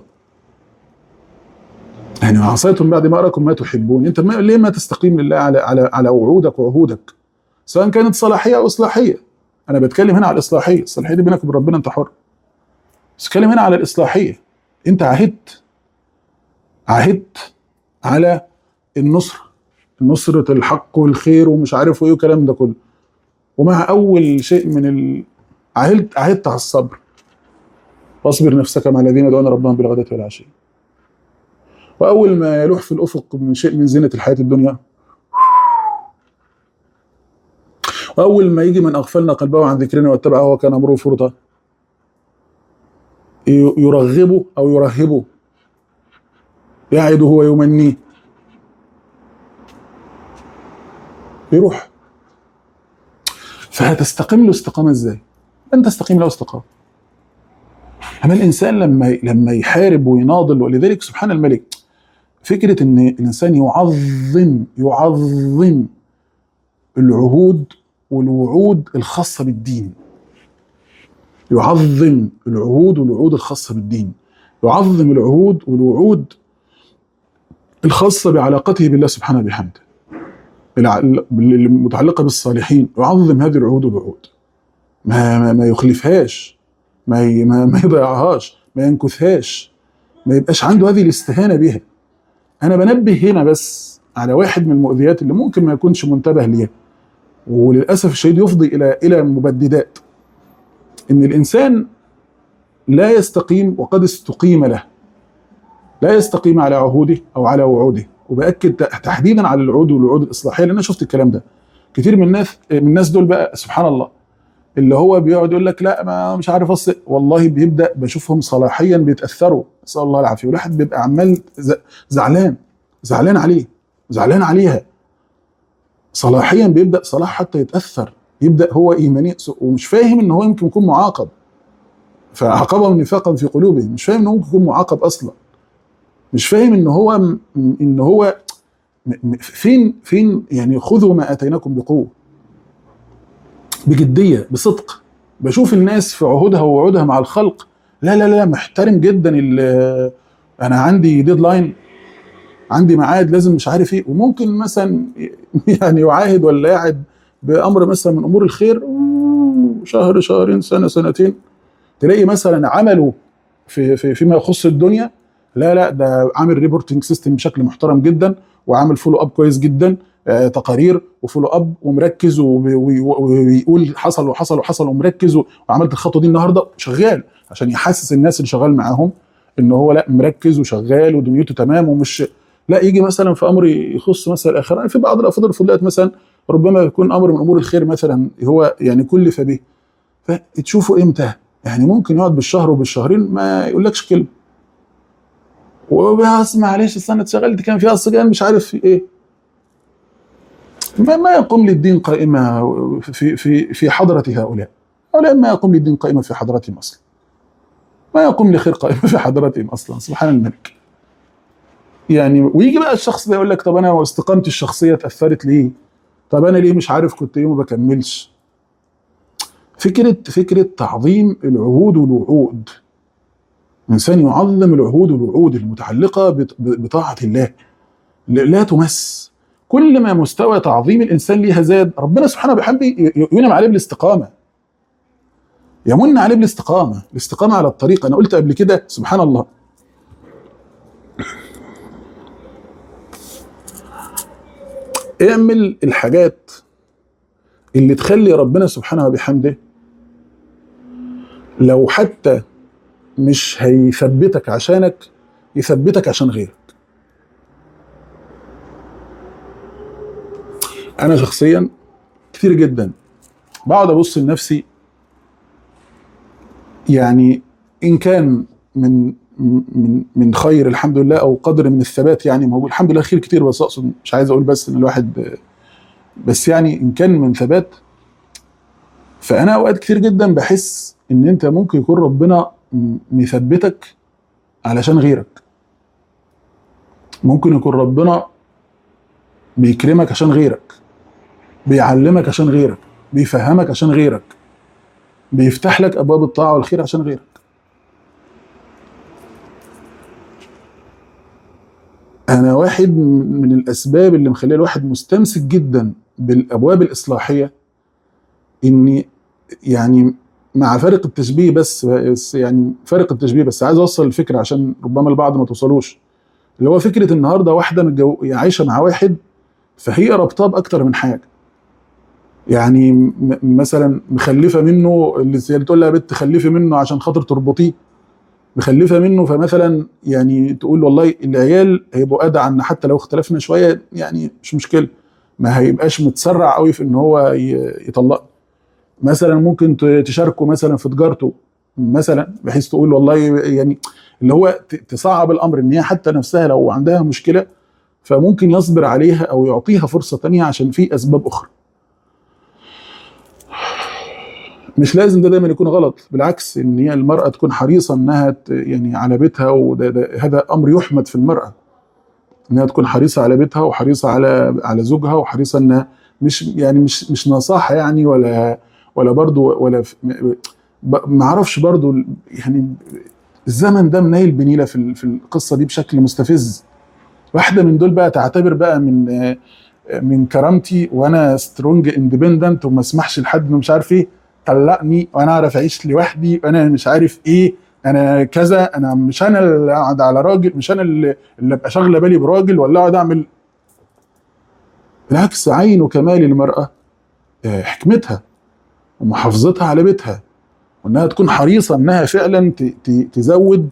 يعني عصيتم بعد ما اراكم ما تحبون انت ما ليه ما تستقيم لله على على على وعودك وعهودك سواء كانت صلاحيه او اصلاحيه انا بتكلم هنا على الاصلاحيه الصلاحيه دي بينك وبين ربنا انت حر بس بتكلم هنا على الاصلاحيه انت عهدت عهدت على النصر نصرة الحق والخير ومش عارف ايه والكلام ده كله ومع اول شيء من ال... عهدت عهدت على الصبر واصبر نفسك مع الذين يدعون ربهم بالغداة والعشي واول ما يلوح في الافق من شيء من زينة الحياة الدنيا واول ما يجي من اغفلنا قلبه عن ذكرنا واتبع هو كان امره فرطا ي- يرغبه او يرهبه يعده ويمنيه يروح فهتستقيم له استقامه ازاي؟ لن تستقيم له استقامه. اما الانسان لما لما يحارب ويناضل ولذلك سبحان الملك فكره ان الانسان يعظم يعظم العهود والوعود الخاصه بالدين. يعظم العهود والوعود الخاصه بالدين. يعظم العهود والوعود الخاصه بعلاقته بالله سبحانه بحمده. الع- المتعلقه بالصالحين يعظم هذه العهود والوعود ما ما, ما يخلفهاش ما ي- ما, ما يضيعهاش ما ينكثهاش ما يبقاش عنده هذه الاستهانه بها انا بنبه هنا بس على واحد من المؤذيات اللي ممكن ما يكونش منتبه ليها وللاسف الشديد يفضي الى الى مبددات ان الانسان لا يستقيم وقد استقيم له لا يستقيم على عهوده او على وعوده وباكد تحديدا على العهود والوعود الاصلاحيه لان انا شفت الكلام ده كتير من الناس من الناس دول بقى سبحان الله اللي هو بيقعد يقول لك لا ما مش عارف اصل والله بيبدا بشوفهم صلاحيا بيتاثروا نسال الله العافيه والواحد بيبقى عمال ز- زعلان زعلان عليه زعلان عليها صلاحيا بيبدا صلاح حتى يتاثر يبدا هو ايمانيا ومش فاهم ان هو يمكن يكون معاقب فعاقبهم نفاقا في قلوبهم مش فاهم ان هو ممكن يكون معاقب اصلا مش فاهم ان هو م- ان هو م- م- فين فين يعني خذوا ما اتيناكم بقوه بجديه بصدق بشوف الناس في عهودها ووعودها مع الخلق لا لا لا محترم جدا ال- انا عندي ديدلاين عندي ميعاد لازم مش عارف ايه وممكن مثلا يعني يعاهد ولا يعد بامر مثلا من امور الخير أوه، شهر شهرين سنه سنتين تلاقي مثلا عمله في في فيما يخص الدنيا لا لا ده عامل ريبورتنج سيستم بشكل محترم جدا وعامل فولو اب كويس جدا آه تقارير وفولو اب ومركز وب- وي- ويقول حصل وحصل وحصل ومركز وعملت الخطوه دي النهارده شغال عشان يحسس الناس اللي شغال معاهم ان هو لا مركز وشغال ودنيته تمام ومش لا يجي مثلا في امر يخص مثلا الاخره في بعض الافاضل الفضلات مثلا ربما يكون امر من امور الخير مثلا هو يعني كلف به فتشوفه امتى يعني ممكن يقعد بالشهر وبالشهرين ما يقولكش كلمه وبس معلش استنى اتشغلت كان في اصل مش عارف في ايه ما, ما يقوم للدين قائمه في في في حضره هؤلاء هؤلاء ما يقوم للدين قائمه في حضرتهم اصلا ما يقوم لخير قائمه في حضرتهم اصلا سبحان الملك يعني ويجي بقى الشخص ده يقول لك طب انا استقامتي الشخصيه اتاثرت ليه؟ طب انا ليه مش عارف كنت ايه وما بكملش؟ فكره فكره تعظيم العهود والوعود الانسان يعظم العهود والوعود المتعلقه بط- بطاعه الله لا لا تمس كل ما مستوى تعظيم الانسان ليها زاد ربنا سبحانه بحمده ي- ي- ينعم عليه بالاستقامه يمن عليه بالاستقامه الاستقامه على الطريق انا قلت قبل كده سبحان الله اعمل الحاجات اللي تخلي ربنا سبحانه وبحمده لو حتى مش هيثبتك عشانك يثبتك عشان غيرك انا شخصيا كتير جدا بقعد ابص لنفسي يعني ان كان من من من خير الحمد لله او قدر من الثبات يعني موجود الحمد لله خير كتير بس اقصد مش عايز اقول بس ان الواحد بس يعني ان كان من ثبات فانا اوقات كتير جدا بحس ان انت ممكن يكون ربنا م- مثبتك علشان غيرك ممكن يكون ربنا بيكرمك عشان غيرك بيعلمك عشان غيرك بيفهمك عشان غيرك بيفتح لك ابواب الطاعه والخير عشان غيرك انا واحد من الاسباب اللي مخليه الواحد مستمسك جدا بالابواب الاصلاحيه اني يعني مع فارق التشبيه بس, بس يعني فارق التشبيه بس عايز اوصل الفكره عشان ربما البعض ما توصلوش اللي هو فكره النهارده واحده متجو... عايشه مع واحد فهي ربطاه باكتر من حاجه يعني م- مثلا مخلفه منه اللي تقول لها يا بنت خلفي منه عشان خاطر تربطيه مخلفه منه فمثلا يعني تقول والله العيال هيبقوا ادعى ان حتى لو اختلفنا شويه يعني مش مشكله ما هيبقاش متسرع قوي في ان هو ي- يطلق مثلا ممكن ت- تشاركه مثلا في تجارته مثلا بحيث تقول والله يعني اللي هو ت- تصعب الامر ان هي حتى نفسها لو عندها مشكله فممكن يصبر عليها او يعطيها فرصه تانية عشان في اسباب اخرى مش لازم ده دايما يكون غلط بالعكس ان هي المراه تكون حريصه انها ت- يعني على بيتها وده ده هذا امر يحمد في المراه انها تكون حريصه على بيتها وحريصه على على زوجها وحريصه انها مش يعني مش مش نصاحه يعني ولا ولا برضو ولا ف- م- ب- ما اعرفش برضو ال- يعني الزمن ده منيل بنيله في ال- في القصه دي بشكل مستفز واحده من دول بقى تعتبر بقى من آه، من كرامتي وانا سترونج اندبندنت وما اسمحش لحد إنه مش عارف ايه طلقني وانا اعرف اعيش لوحدي وانا مش عارف ايه انا كذا انا مش انا اللي اقعد على راجل مش انا اللي اللي ابقى شاغله بالي براجل ولا اقعد اعمل بالعكس عين وكمال المراه آه، حكمتها ومحافظتها على بيتها وانها تكون حريصه انها فعلا ت- ت- تزود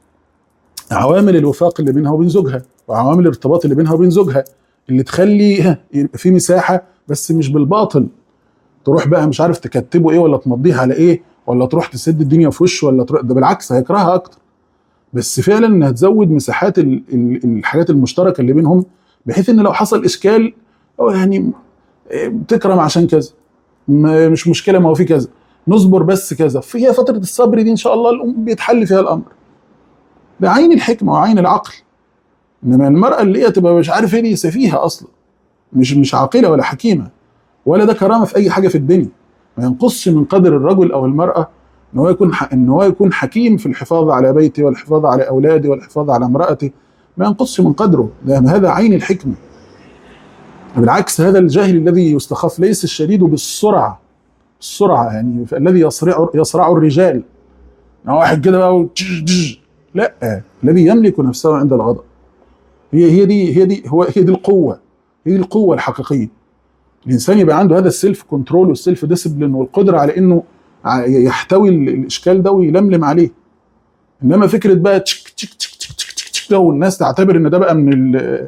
عوامل الوفاق اللي بينها وبين زوجها وعوامل الارتباط اللي بينها وبين زوجها اللي تخلي ها، يبقى في مساحه بس مش بالباطل تروح بقى مش عارف تكتبه ايه ولا تمضيه على ايه ولا تروح تسد الدنيا في وشه ولا تروح ده بالعكس هيكرهها اكتر بس فعلا انها تزود مساحات ال- ال- الحاجات المشتركه اللي بينهم بحيث ان لو حصل اشكال أو يعني إيه، تكرم عشان كذا ما- مش مشكله ما هو في كذا نصبر بس كذا فهي فتره الصبر دي ان شاء الله الام بيتحل فيها الامر ده عين الحكمه وعين العقل انما المراه اللي هي تبقى مش عارف ايه دي سفيهه اصلا مش مش عاقله ولا حكيمه ولا ده كرامه في اي حاجه في الدنيا ما ينقصش من قدر الرجل او المراه ان هو يكون ح... ان هو يكون حكيم في الحفاظ على بيته والحفاظ على اولاده والحفاظ على امراته ما ينقصش من قدره ده هذا عين الحكمه بالعكس هذا الجاهل الذي يستخف ليس الشديد بالسرعه السرعه يعني الذي يصرع يصرع الرجال يعني واحد كده بقى وتش- تش. لا الذي يملك نفسه عند الغضب هي هي دي هي دي هو هي دي القوه هي دي القوه الحقيقيه الانسان يبقى عنده هذا السيلف كنترول والسيلف ديسبلين والقدره على انه ع- يحتوي ال- الاشكال ده ويلملم عليه انما فكره بقى تشك تشك تشك تشك تشك تشك تشك ده والناس تعتبر ان ده بقى من ال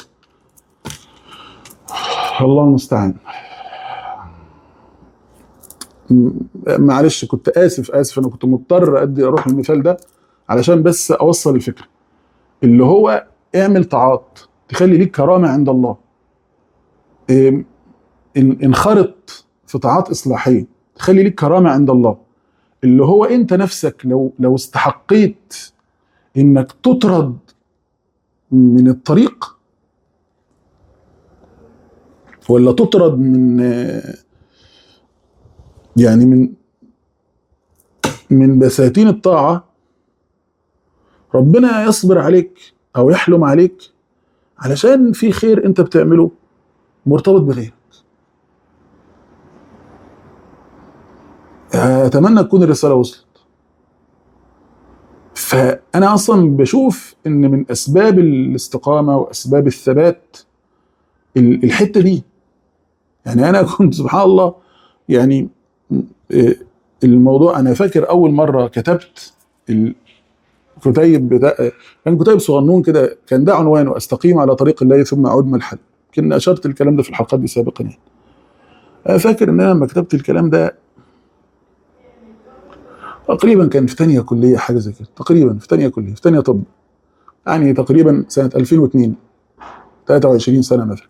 الله المستعان م- معلش كنت اسف اسف انا كنت مضطر ادي اروح المثال ده علشان بس اوصل الفكره اللي هو اعمل طاعات تخلي ليك كرامه عند الله إيه، ان- انخرط في طاعات اصلاحيه تخلي ليك كرامه عند الله اللي هو انت نفسك لو لو استحقيت انك تطرد من الطريق ولا تطرد من آه، يعني من من بساتين الطاعه ربنا يصبر عليك او يحلم عليك علشان في خير انت بتعمله مرتبط بغيرك اتمنى تكون الرساله وصلت فانا اصلا بشوف ان من اسباب الاستقامه واسباب الثبات ال- الحته دي يعني انا كنت سبحان الله يعني م- الموضوع انا فاكر اول مره كتبت الكتيب بتاع كان كتيب صغنون كده كان ده عنوانه استقيم على طريق الله ثم اعود ملحد كنا اشرت الكلام ده في الحلقات دي سابقا يعني انا فاكر ان انا لما كتبت الكلام ده تقريبا كان في تانية كلية حاجة زي كده تقريبا في تانية كلية في تانية طب يعني تقريبا سنة 2002 23 سنة مثلا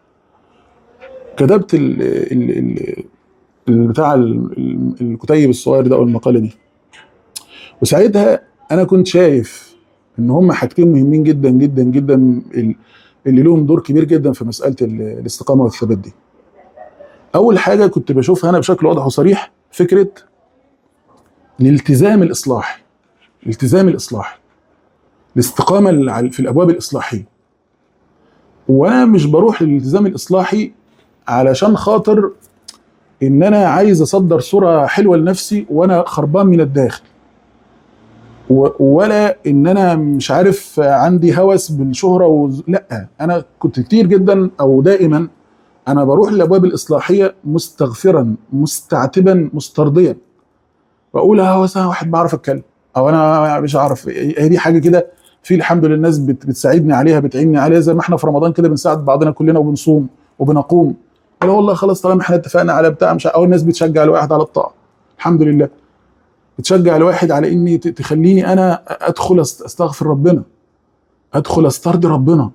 كتبت ال ال ال ال- بتاع ال- ال- الكتيب الصغير ده او المقالة دي وساعتها انا كنت شايف ان هم حاجتين مهمين جدا جدا جدا ال- اللي لهم دور كبير جدا في مساله ال- الاستقامه والثبات دي. اول حاجه كنت بشوفها انا بشكل واضح وصريح فكره الالتزام الاصلاحي. الالتزام الاصلاحي. الاستقامه اللي على- في الابواب الاصلاحيه. وانا مش بروح للالتزام الاصلاحي علشان خاطر ان انا عايز اصدر صوره حلوه لنفسي وانا خربان من الداخل و- ولا ان انا مش عارف عندي هوس بالشهره و... لا انا كنت كتير جدا او دائما انا بروح للابواب الاصلاحيه مستغفرا مستعتبا مسترضيا بقول اه بس انا واحد بعرف اتكلم او انا مش عارف هي دي حاجه كده في الحمد لله الناس بت... بتساعدني عليها بتعيني عليها زي ما احنا في رمضان كده بنساعد بعضنا كلنا وبنصوم وبنقوم لا والله خلاص طالما احنا اتفقنا على بتاع مش او الناس بتشجع الواحد على الطاعه الحمد لله بتشجع الواحد على اني ت- تخليني انا ادخل أست- استغفر ربنا ادخل استرضي ربنا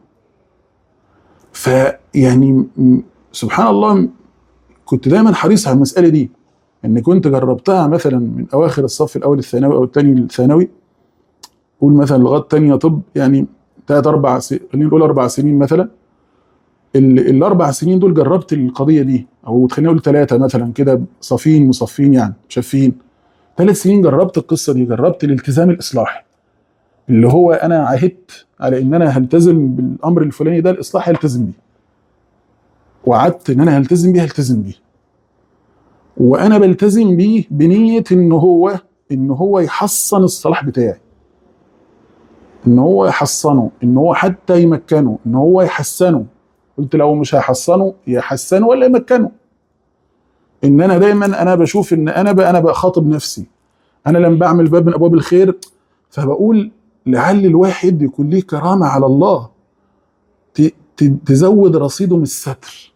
فيعني م- سبحان الله م- كنت دايما حريص على المساله دي ان كنت جربتها مثلا من اواخر الصف الاول الثانوي او الثاني الثانوي قول مثلا لغايه ثانيه طب يعني ثلاث اربع س... خلينا نقول اربع سنين مثلا ال... الاربع سنين دول جربت القضيه دي او خلينا نقول ثلاثه مثلا كده صافين مصفين يعني شافين ثلاث سنين جربت القصه دي جربت الالتزام الاصلاحي اللي هو انا عهدت على ان انا هلتزم بالامر الفلاني ده الاصلاح هلتزم بيه وعدت ان انا هلتزم بيه هلتزم بيه وانا بلتزم بيه بنيه ان هو ان هو يحصن الصلاح بتاعي ان هو يحصنه ان هو حتى يمكنه ان هو يحسنه قلت لو مش هيحصنه يحسنه ولا يمكنه ان انا دايما انا بشوف ان انا بقى انا بخاطب نفسي انا لما بعمل باب من ابواب الخير فبقول لعل الواحد يكون ليه كرامه على الله ت- ت- تزود رصيده من الستر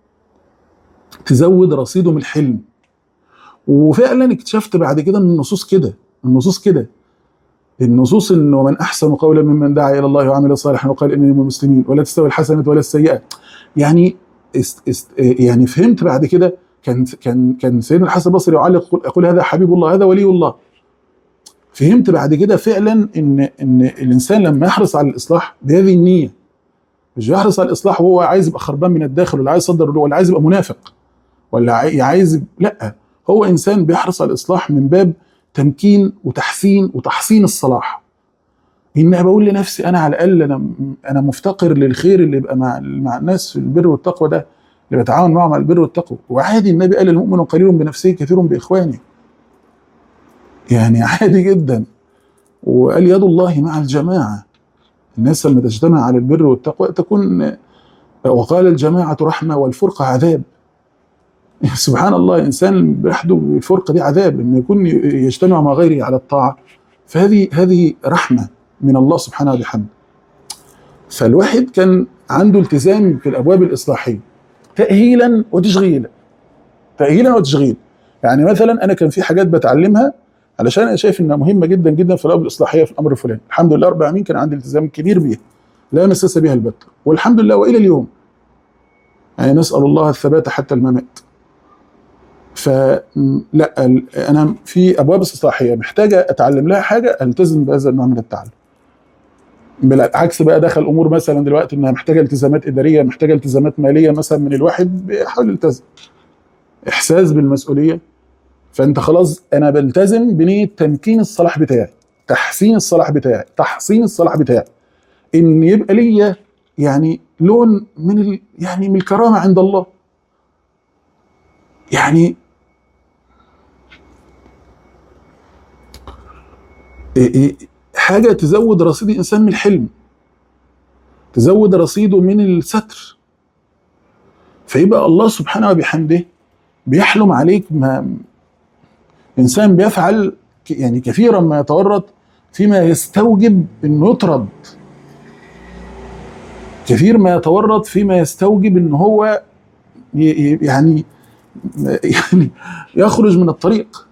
تزود رصيده من الحلم وفعلا اكتشفت بعد كده ان النصوص كده النصوص كده النصوص ان ومن احسن قولا ممن دعا الى الله وعمل صالحا وقال انني من المسلمين ولا تستوي الحسنه ولا السيئه يعني است است يعني فهمت بعد كده كان كان كان سيدنا الحسن البصري يعلق يقول, يقول هذا حبيب الله هذا ولي الله فهمت بعد كده فعلا ان ان الانسان لما يحرص على الاصلاح بهذه النيه مش بيحرص على الاصلاح وهو عايز يبقى خربان من الداخل ولا عايز يصدر ولا عايز يبقى منافق ولا عاي- عايز لا هو انسان بيحرص على الاصلاح من باب تمكين وتحسين وتحصين الصلاح ان أنا بقول لنفسي انا على الاقل انا انا مفتقر للخير اللي يبقى مع مع الناس في البر والتقوى ده اللي بتعاون معهم على البر والتقوى وعادي النبي قال المؤمن قليل بنفسه كثير باخوانه يعني عادي جدا وقال يد الله مع الجماعه الناس لما تجتمع على البر والتقوى تكون وقال الجماعه رحمه والفرقه عذاب سبحان الله انسان بيحدو الفرقه دي عذاب لما يكون يجتمع مع غيره على الطاعه فهذه هذه رحمه من الله سبحانه وبحمده فالواحد كان عنده التزام في الابواب الاصلاحيه تاهيلا وتشغيلا تاهيلا وتشغيلا يعني مثلا انا كان في حاجات بتعلمها علشان انا شايف انها مهمه جدا جدا في الابواب الاصلاحيه في الامر الفلاني الحمد لله رب العالمين كان عندي التزام كبير بيها لا مساس بها البتة والحمد لله والى اليوم يعني نسال الله الثبات حتى الممات فلا انا في ابواب اصلاحيه محتاجه اتعلم لها حاجه التزم بهذا النوع من التعلم بالعكس بقى دخل امور مثلا دلوقتي انها محتاجه التزامات اداريه محتاجه التزامات ماليه مثلا من الواحد بيحاول يلتزم احساس بالمسؤوليه فانت خلاص انا بلتزم بنيه تمكين الصلاح بتاعي تحسين الصلاح بتاعي تحسين الصلاح بتاعي ان يبقى ليا يعني لون من ال يعني من الكرامه عند الله يعني إيه إيه حاجه تزود رصيد الانسان من الحلم تزود رصيده من الستر فيبقى الله سبحانه وبحمده بيحلم عليك ما انسان بيفعل ك- يعني كثيرا ما يتورط فيما يستوجب انه يطرد كثير ما يتورط فيما يستوجب ان هو ي- ي- يعني يعني يخرج من الطريق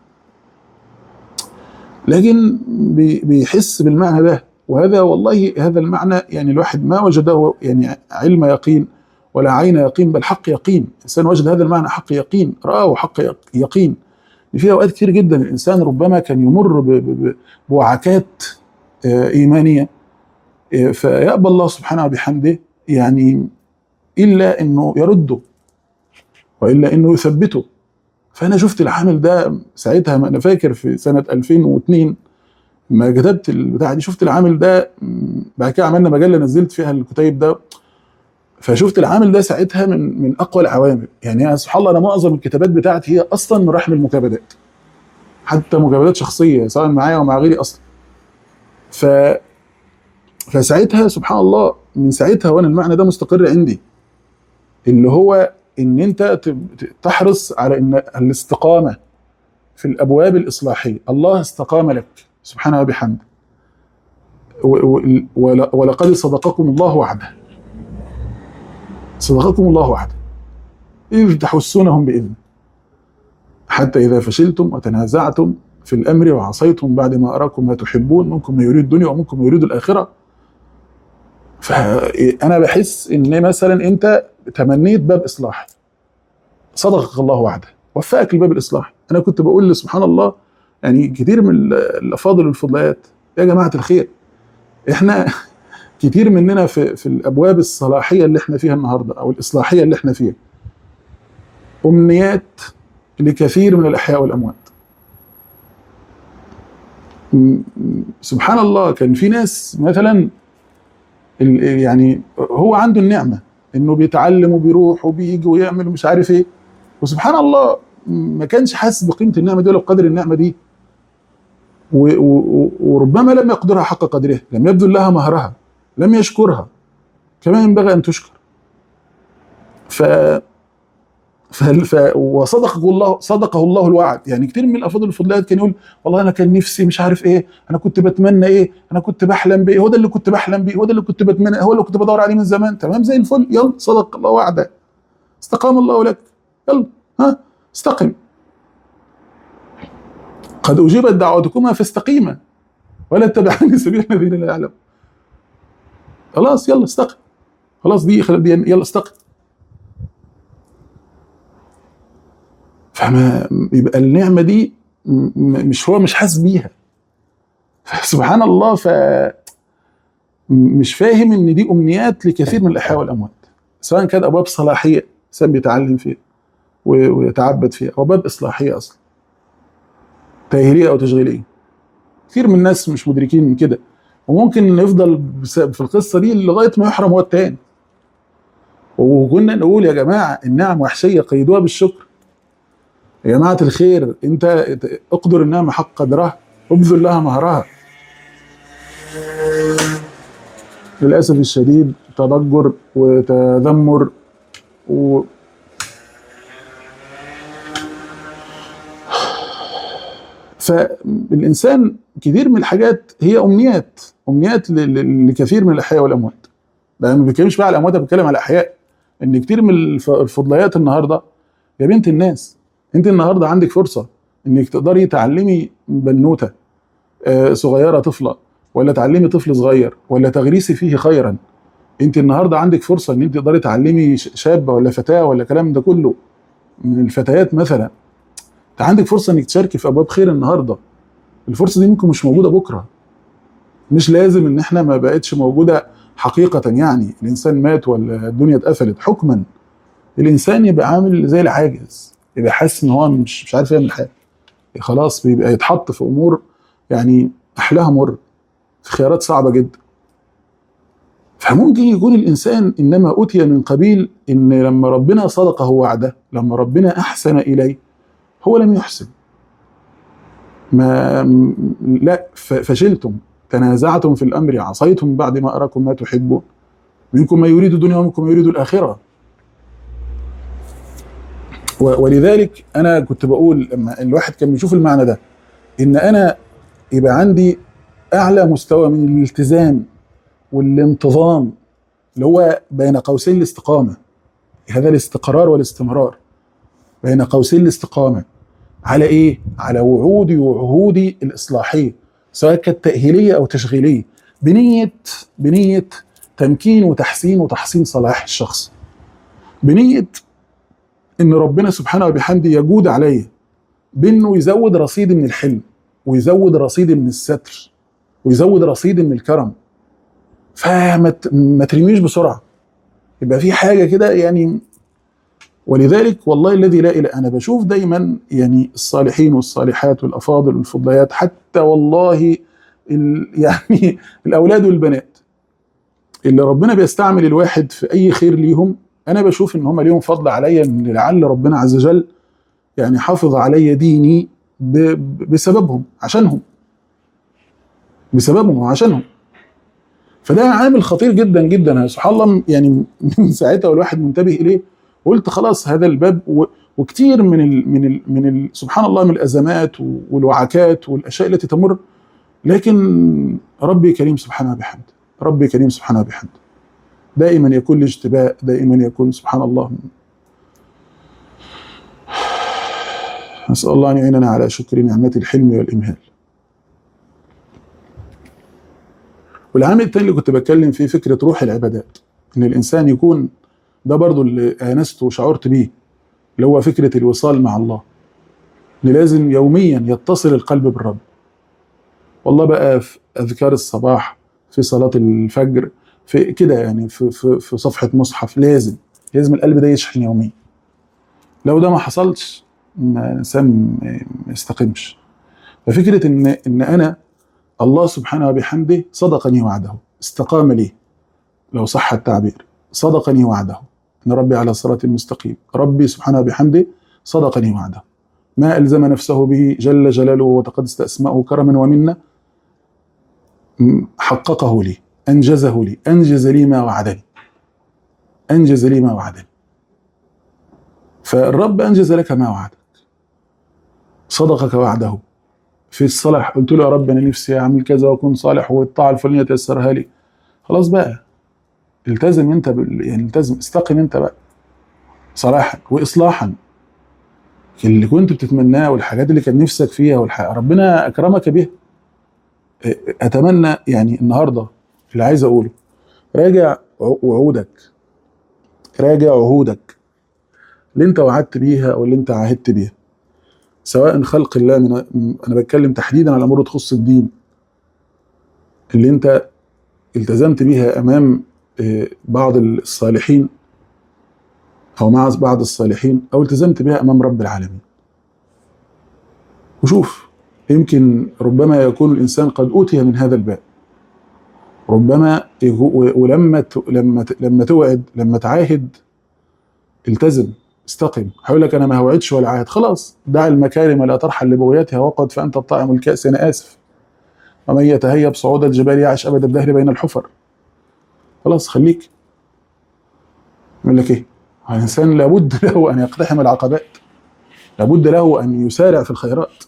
لكن بي- بيحس بالمعنى ده وهذا والله هذا المعنى يعني الواحد ما وجده يعني علم يقين ولا عين يقين بل حق يقين الانسان وجد هذا المعنى حق يقين راه حق يق- يقين في اوقات كتير جدا الانسان ربما كان يمر ب- ب- ب- بوعكات آه، ايمانيه إيه، فيأبى الله سبحانه وبحمده يعني إلا إنه يرده وإلا إنه يثبته فأنا شفت العامل ده ساعتها ما أنا فاكر في سنة 2002 لما كتبت البتاع دي شفت العامل ده م، بعد كده عملنا مجلة نزلت فيها الكتيب ده فشفت العامل ده ساعتها من من اقوى العوامل يعني أنا سبحان الله انا معظم الكتابات بتاعتي هي اصلا من رحم المكابدات حتى مكابدات شخصيه سواء معايا ومع غيري اصلا ف فساعتها سبحان الله من ساعتها وانا المعنى ده مستقر عندي اللي هو ان انت ت- ت- تحرص على ان الاستقامه في الابواب الاصلاحيه الله استقام لك سبحانه وبحمده و- و- ول- ولقد صدقكم الله وعده صدقكم الله وحده إذ تحسونهم بإذنه حتى إذا فشلتم وتنازعتم في الأمر وعصيتم بعد ما أراكم ما تحبون منكم من يريد الدنيا ومنكم من يريد الآخرة فأنا بحس إن مثلا أنت تمنيت باب إصلاح صدقك الله وعده وفقك لباب الإصلاح أنا كنت بقول سبحان الله يعني كتير من الأفاضل والفضليات يا جماعة الخير إحنا كتير مننا في في الابواب الصلاحيه اللي احنا فيها النهارده او الاصلاحيه اللي احنا فيها امنيات لكثير من الاحياء والاموات م- م- سبحان الله كان في ناس مثلا ال- يعني هو عنده النعمه انه بيتعلم وبيروح وبيجي ويعمل ومش عارف ايه وسبحان الله ما كانش حاسس بقيمه النعمه دي ولا بقدر النعمه دي و- و- وربما لم يقدرها حق قدرها لم يبذل لها مهرها لم يشكرها كما ينبغي ان تشكر ف ف... ف... وصدقه الله صدقه الله الوعد يعني كتير من الافاضل الفضليات كان يقول والله انا كان نفسي مش عارف ايه انا كنت بتمنى ايه انا كنت بحلم بايه هو ده اللي كنت بحلم بيه هو ده اللي كنت بتمنى هو اللي كنت بدور عليه من زمان تمام زي الفل يلا صدق الله وعده استقام الله لك يلا ها استقم قد اجيبت دعوتكما فاستقيما ولا تتبعن سبيل الذين لا يعلمون خلاص يلا استقم خلاص دي خل- دي يلا استقم فما يبقى النعمه دي م- م- مش هو مش حاسس بيها سبحان الله ف م- مش فاهم ان دي امنيات لكثير من الاحياء والاموات سواء كانت ابواب صلاحيه انسان بيتعلم فيها و- ويتعبد فيها او باب اصلاحيه اصلا تاهيليه او تشغيليه كثير من الناس مش مدركين من كده وممكن نفضل بس- في القصه دي لغايه ما يحرم هو التاني وكنا نقول يا جماعه النعم وحشيه قيدوها بالشكر يا جماعه الخير انت اقدر النعمه حق قدرها ابذل لها مهرها للاسف الشديد تضجر وتذمر و فالانسان كثير من الحاجات هي امنيات امنيات ل- ل- لكثير من الاحياء والاموات ده ما بتكلمش بقى على الاموات أنا بتكلم على الاحياء ان كتير من الف- الفضليات النهارده يا بنت الناس انت النهارده عندك فرصه انك تقدري تعلمي بنوته آه، صغيره طفله ولا تعلمي طفل صغير ولا تغريسي فيه خيرا انت النهارده عندك فرصه ان انت تقدري تعلمي ش- شابه ولا فتاه ولا الكلام ده كله من الفتيات مثلا انت عندك فرصه انك تشاركي في ابواب خير النهارده الفرصه دي ممكن مش موجوده بكره مش لازم ان احنا ما بقتش موجوده حقيقه يعني الانسان مات ولا الدنيا اتقفلت حكما الانسان يبقى عامل زي العاجز يبقى حاسس ان هو مش مش عارف يعمل حاجه خلاص بيبقى يتحط في امور يعني احلاها مر في خيارات صعبه جدا فممكن يكون الانسان انما اوتي من قبيل ان لما ربنا صدقه وعده لما ربنا احسن اليه هو لم يحسن ما م- لا ف- فشلتم تنازعتم في الامر عصيتم بعد ما اراكم ما تحبون منكم ما يريد الدنيا ومنكم ما يريد الاخره و- ولذلك انا كنت بقول لما الواحد كان بيشوف المعنى ده ان انا يبقى عندي اعلى مستوى من الالتزام والانتظام اللي هو بين قوسين الاستقامه هذا الاستقرار والاستمرار بين قوسين الاستقامه على ايه؟ على وعودي وعهودي الاصلاحيه سواء كانت تاهيليه او تشغيليه بنيه بنيه تمكين وتحسين وتحسين صلاح الشخص بنيه ان ربنا سبحانه وبحمده يجود عليا بانه يزود رصيدي من الحلم ويزود رصيدي من الستر ويزود رصيدي من الكرم فما ت- ما ترميش بسرعه يبقى في حاجه كده يعني ولذلك والله الذي لا اله انا بشوف دايما يعني الصالحين والصالحات والافاضل والفضليات حتى والله ال يعني الاولاد والبنات اللي ربنا بيستعمل الواحد في اي خير ليهم انا بشوف ان هم ليهم فضل عليا ان لعل ربنا عز وجل يعني حافظ علي ديني ب- ب- بسببهم عشانهم بسببهم وعشانهم فده عامل خطير جدا جدا أنا سبحان الله يعني من ساعتها والواحد منتبه اليه وقلت خلاص هذا الباب و- وكتير من ال من ال من ال سبحان الله من الازمات والوعكات والاشياء التي تمر لكن ربي كريم سبحانه وبحمده ربي كريم سبحانه وبحمده دائما يكون الاجتباء دائما يكون سبحان الله نسأل الله أن يعيننا على شكر نعمة الحلم والإمهال والعامل الثاني اللي كنت بتكلم فيه فكرة روح العبادات إن الإنسان يكون ده برضو اللي آنست وشعرت بيه اللي هو فكرة الوصال مع الله إن لازم يوميا يتصل القلب بالرب والله بقى في أذكار الصباح في صلاة الفجر في كده يعني في, في, في صفحة مصحف لازم لازم القلب ده يشحن يوميا لو ده ما حصلش ما الانسان ما يستقيمش ففكره ان ان انا الله سبحانه وبحمده صدقني وعده استقام لي لو صح التعبير صدقني وعده ان ربي على صراط مستقيم ربي سبحانه وبحمده صدقني وعده ما الزم نفسه به جل جلاله وتقدست اسماءه كرما ومنا م- حققه لي انجزه لي انجز لي ما وعدني انجز لي ما وعدني فالرب انجز لك ما وعدك صدقك وعده في الصلاح قلت له يا رب انا نفسي اعمل كذا واكون صالح والطاعه الفلانيه تيسرها لي خلاص بقى التزم انت بال... يعني التزم استقم انت بقى صلاحا واصلاحا اللي كنت بتتمناه والحاجات اللي كان نفسك فيها والح... ربنا اكرمك بها اتمنى يعني النهارده اللي عايز اقوله راجع وعودك راجع عهودك اللي انت وعدت بيها او اللي انت عاهدت بيها سواء خلق الله من انا بتكلم تحديدا على امور تخص الدين اللي انت التزمت بيها امام آه، بعض الصالحين او مع بعض الصالحين او التزمت بها امام رب العالمين وشوف يمكن ربما يكون الانسان قد اوتي من هذا الباب ربما يكو- ولما ت- لما ت- لما توعد لما تعاهد التزم استقم هقول لك انا ما هوعدش ولا عاهد خلاص دع المكارم لا ترحل لبغيتها وقد فانت الطاعم الكاس انا اسف ومن يتهيب صعود الجبال يعش ابد الدهر بين الحفر خلاص خليك يقول لك ايه الانسان لابد له ان يقتحم العقبات لابد له ان يسارع في الخيرات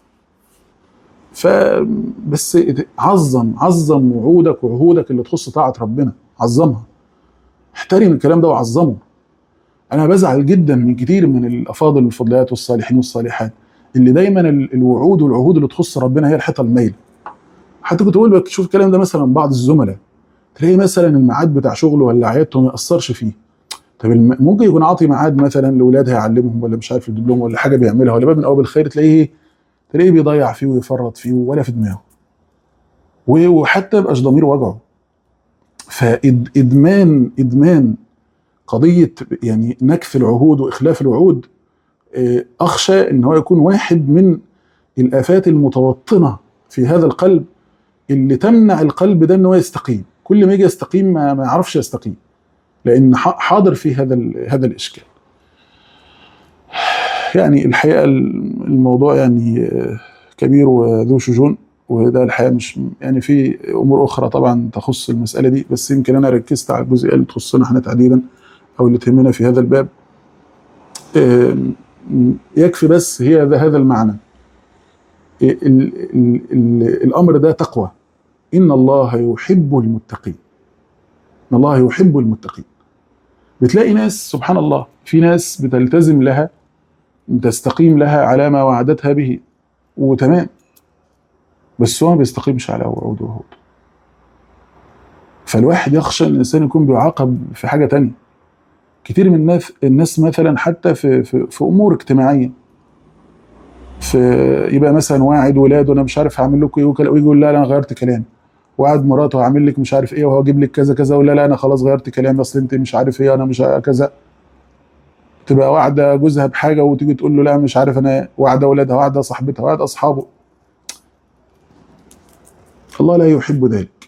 فبس عظم عظم وعودك وعهودك اللي تخص طاعه ربنا عظمها احترم الكلام ده وعظمه انا بزعل جدا من كتير من الافاضل والفضليات والصالحين والصالحات اللي دايما ال- الوعود والعهود اللي تخص ربنا هي الحيطه المايله حتى كنت بقول بشوف الكلام ده مثلا من بعض الزملاء تلاقي مثلا الميعاد بتاع شغله ولا عيادته ما ياثرش فيه طب الم- ممكن يكون عاطي ميعاد مثلا لاولاد هيعلمهم ولا مش عارف يجيب لهم ولا حاجه بيعملها ولا باب من ابواب الخير تلاقيه تلاقيه بيضيع فيه ويفرط فيه ولا في دماغه و- وحتى يبقاش ضميره وجعه فادمان ادمان قضيه يعني نكث العهود واخلاف الوعود آه، اخشى ان هو يكون واحد من الافات المتوطنه في هذا القلب اللي تمنع القلب ده ان هو يستقيم كل ما يجي يستقيم ما, ما يعرفش يستقيم لان ح- حاضر في هذا ال- هذا الاشكال يعني الحقيقه الموضوع يعني آه، كبير وذو شجون وده الحقيقه مش يعني في امور اخرى طبعا تخص المساله دي بس يمكن انا ركزت على الجزئيه اللي تخصنا احنا تحديدا او اللي تهمنا في هذا الباب آم، يكفي بس هي ذا- هذا المعنى ال ال ال الامر ده تقوى ان الله يحب المتقين ان الله يحب المتقين بتلاقي ناس سبحان الله في ناس بتلتزم لها تستقيم لها على ما وعدتها به وتمام بس هو ما بيستقيمش على وعود وعهود فالواحد يخشى ان الانسان يكون بيعاقب في حاجه تانية كتير من الناس الناس مثلا حتى في في, في امور اجتماعيه في يبقى مثلا واعد ولاده انا مش عارف هعمل لكم ايه وكلا ويجي يقول لا لا انا غيرت كلامي وقعد مراته هعمل لك مش عارف ايه وهو اجيب لك كذا كذا ولا لا انا خلاص غيرت كلامي اصل انت مش عارف ايه انا مش ع- كذا تبقى واعده جوزها بحاجه وتيجي تقول له لا مش عارف انا واعده اولادها واعده صاحبتها واعده اصحابه الله لا يحب ذلك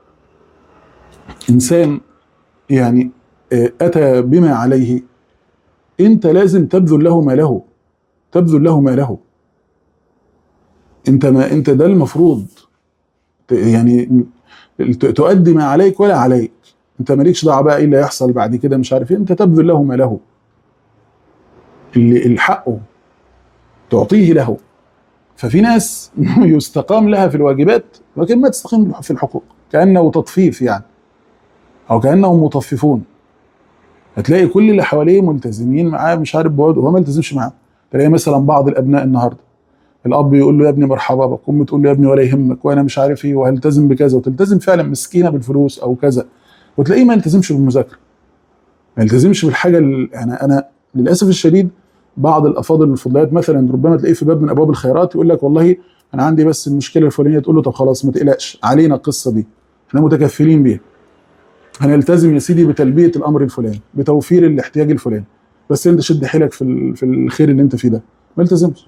انسان يعني آه، اتى بما عليه انت لازم تبذل له ما له تبذل له ما له انت ما انت ده المفروض ت- يعني ت- تؤدي ما عليك ولا عليك انت مالكش دعوه بقى ايه اللي هيحصل بعد كده مش عارف ايه انت تبذل له ما له اللي الحقه تعطيه له ففي ناس يستقام لها في الواجبات ولكن ما تستقيم في الحقوق كانه تطفيف يعني او كانهم مطففون هتلاقي كل اللي حواليه ملتزمين معاه مش عارف بعد وهو ما يلتزمش معاه تلاقي مثلا بعض الابناء النهارده الاب يقول له يا ابني مرحبا بك ام تقول له يا ابني ولا يهمك وانا مش عارف ايه وهلتزم بكذا وتلتزم فعلا مسكينه بالفلوس او كذا وتلاقيه ما يلتزمش بالمذاكره ما يلتزمش بالحاجه اللي انا انا للاسف الشديد بعض الافاضل الفضليات مثلا ربما تلاقيه في باب من ابواب الخيرات يقول لك والله انا عندي بس المشكله الفلانيه تقول له طب خلاص ما تقلقش علينا القصه دي احنا متكفلين بيها هنلتزم يا سيدي بتلبيه الامر الفلاني بتوفير الاحتياج الفلاني بس انت شد حيلك في ال- في الخير اللي انت فيه ده ما يلتزمش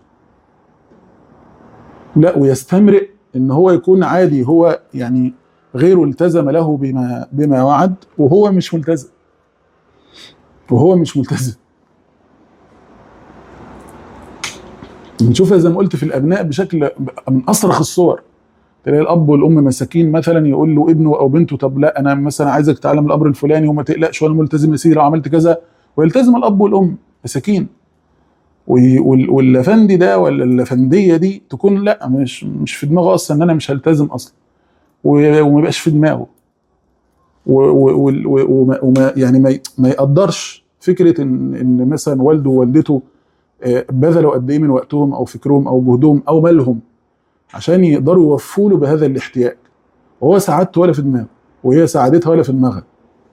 لا ويستمرئ ان هو يكون عادي هو يعني غيره التزم له بما بما وعد وهو مش ملتزم وهو مش ملتزم بنشوفها زي ما قلت في الابناء بشكل من اصرخ الصور تلاقي الاب والام مساكين مثلا يقول له ابنه او بنته طب لا انا مثلا عايزك تتعلم الامر الفلاني وما تقلقش وانا ملتزم يا سيدي لو عملت كذا ويلتزم الاب والام مساكين وي- وال- والافندي ده ولا الافنديه دي تكون لا مش مش في دماغه اصلا ان انا مش هلتزم اصلا و- وما يبقاش في دماغه و- و- وال- و- وما وما- يعني ما ي- ما يقدرش فكره ان ان مثلا والده ووالدته آه، بذلوا قد ايه من وقتهم او فكرهم او جهدهم او مالهم عشان يقدروا يوفوا له بهذا الاحتياج وهو سعادته ولا في دماغه وهي سعادتها ولا في دماغها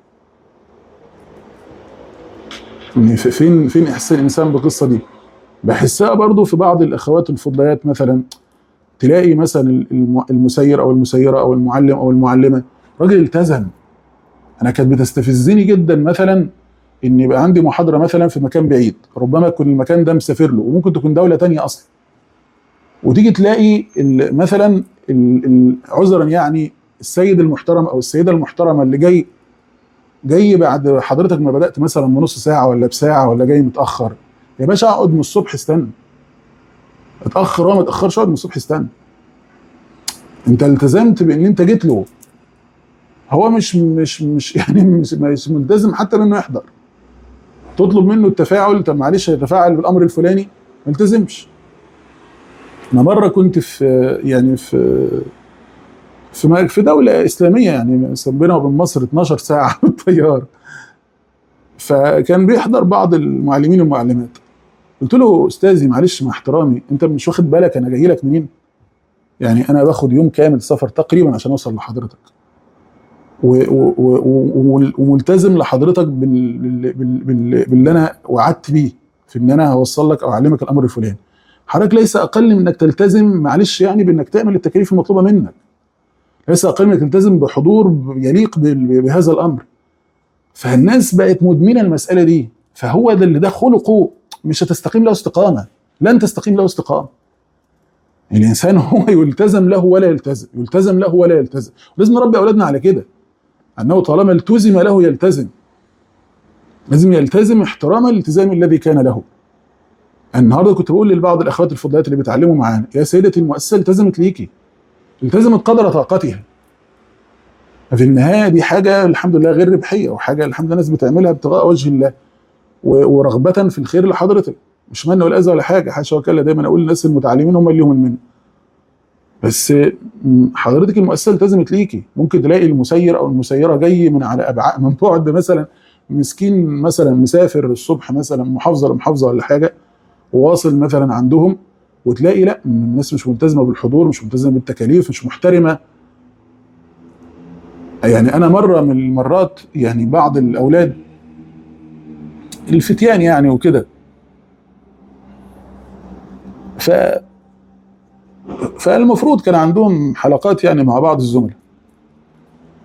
يعني في- فين فين احساس الانسان بالقصه دي بحسها برضو في بعض الاخوات الفضليات مثلا تلاقي مثلا الم- المسير او المسيره او المعلم او المعلمه راجل التزم انا كانت بتستفزني جدا مثلا ان يبقى عندي محاضره مثلا في مكان بعيد ربما يكون المكان ده مسافر له وممكن تكون دوله تانية اصلا وتيجي تلاقي ال- مثلا ال- ال- عذرا يعني السيد المحترم او السيده المحترمه اللي جاي جاي بعد حضرتك ما بدات مثلا بنص ساعه ولا بساعه ولا جاي متاخر يا باشا اقعد من الصبح استنى اتاخر هو ما اتاخرش اقعد من الصبح استنى انت التزمت بان انت جيت له هو مش مش مش يعني مش, مش ملتزم حتى انه يحضر تطلب منه التفاعل طب معلش يتفاعل بالامر الفلاني ما التزمش انا مره كنت في يعني في في م- في دوله اسلاميه يعني بينها وبين مصر 12 ساعه بالطياره فكان بيحضر بعض المعلمين والمعلمات قلت له استاذي معلش مع احترامي انت مش واخد بالك انا جاي لك منين يعني انا باخد يوم كامل سفر تقريبا عشان اوصل لحضرتك و- و- و- و- وملتزم لحضرتك بال- بال- بال- بال- باللي انا وعدت بيه في ان انا هوصل لك او اعلمك الامر الفلاني حضرتك ليس اقل من انك تلتزم معلش يعني بانك تعمل التكاليف المطلوبه منك ليس اقل من انك تلتزم بحضور يليق بال- بهذا الامر فالناس بقت مدمنه المساله دي فهو ده اللي ده خلقه مش هتستقيم له استقامه لن تستقيم له استقامه الانسان هو يلتزم له ولا يلتزم يلتزم له ولا يلتزم لازم نربي اولادنا على كده انه طالما التزم له يلتزم لازم يلتزم احترام الالتزام الذي كان له النهارده كنت بقول لبعض الاخوات الفضليات اللي بيتعلموا معانا يا سيدتي المؤسسه التزمت ليكي التزمت قدر طاقتها ففي النهايه دي حاجه الحمد لله غير ربحيه وحاجه الحمد لله الناس بتعملها ابتغاء وجه الله و- ورغبه في الخير لحضرتك مش من ولا اذى ولا حاجه حاشا وكلا دايما اقول للناس المتعلمين هم اللي هم المن بس م، حضرتك المؤسسه التزمت ليكي ممكن تلاقي المسير او المسيره جاي من على ابعاد من بعد مثلا مسكين مثلا مسافر الصبح مثلا محافظه لمحافظه ولا حاجه وواصل مثلا عندهم وتلاقي لا الناس مش ملتزمه بالحضور مش ملتزمه بالتكاليف مش محترمه يعني انا مره من المرات يعني بعض الاولاد الفتيان يعني وكده ف فالمفروض كان عندهم حلقات يعني مع بعض الزملاء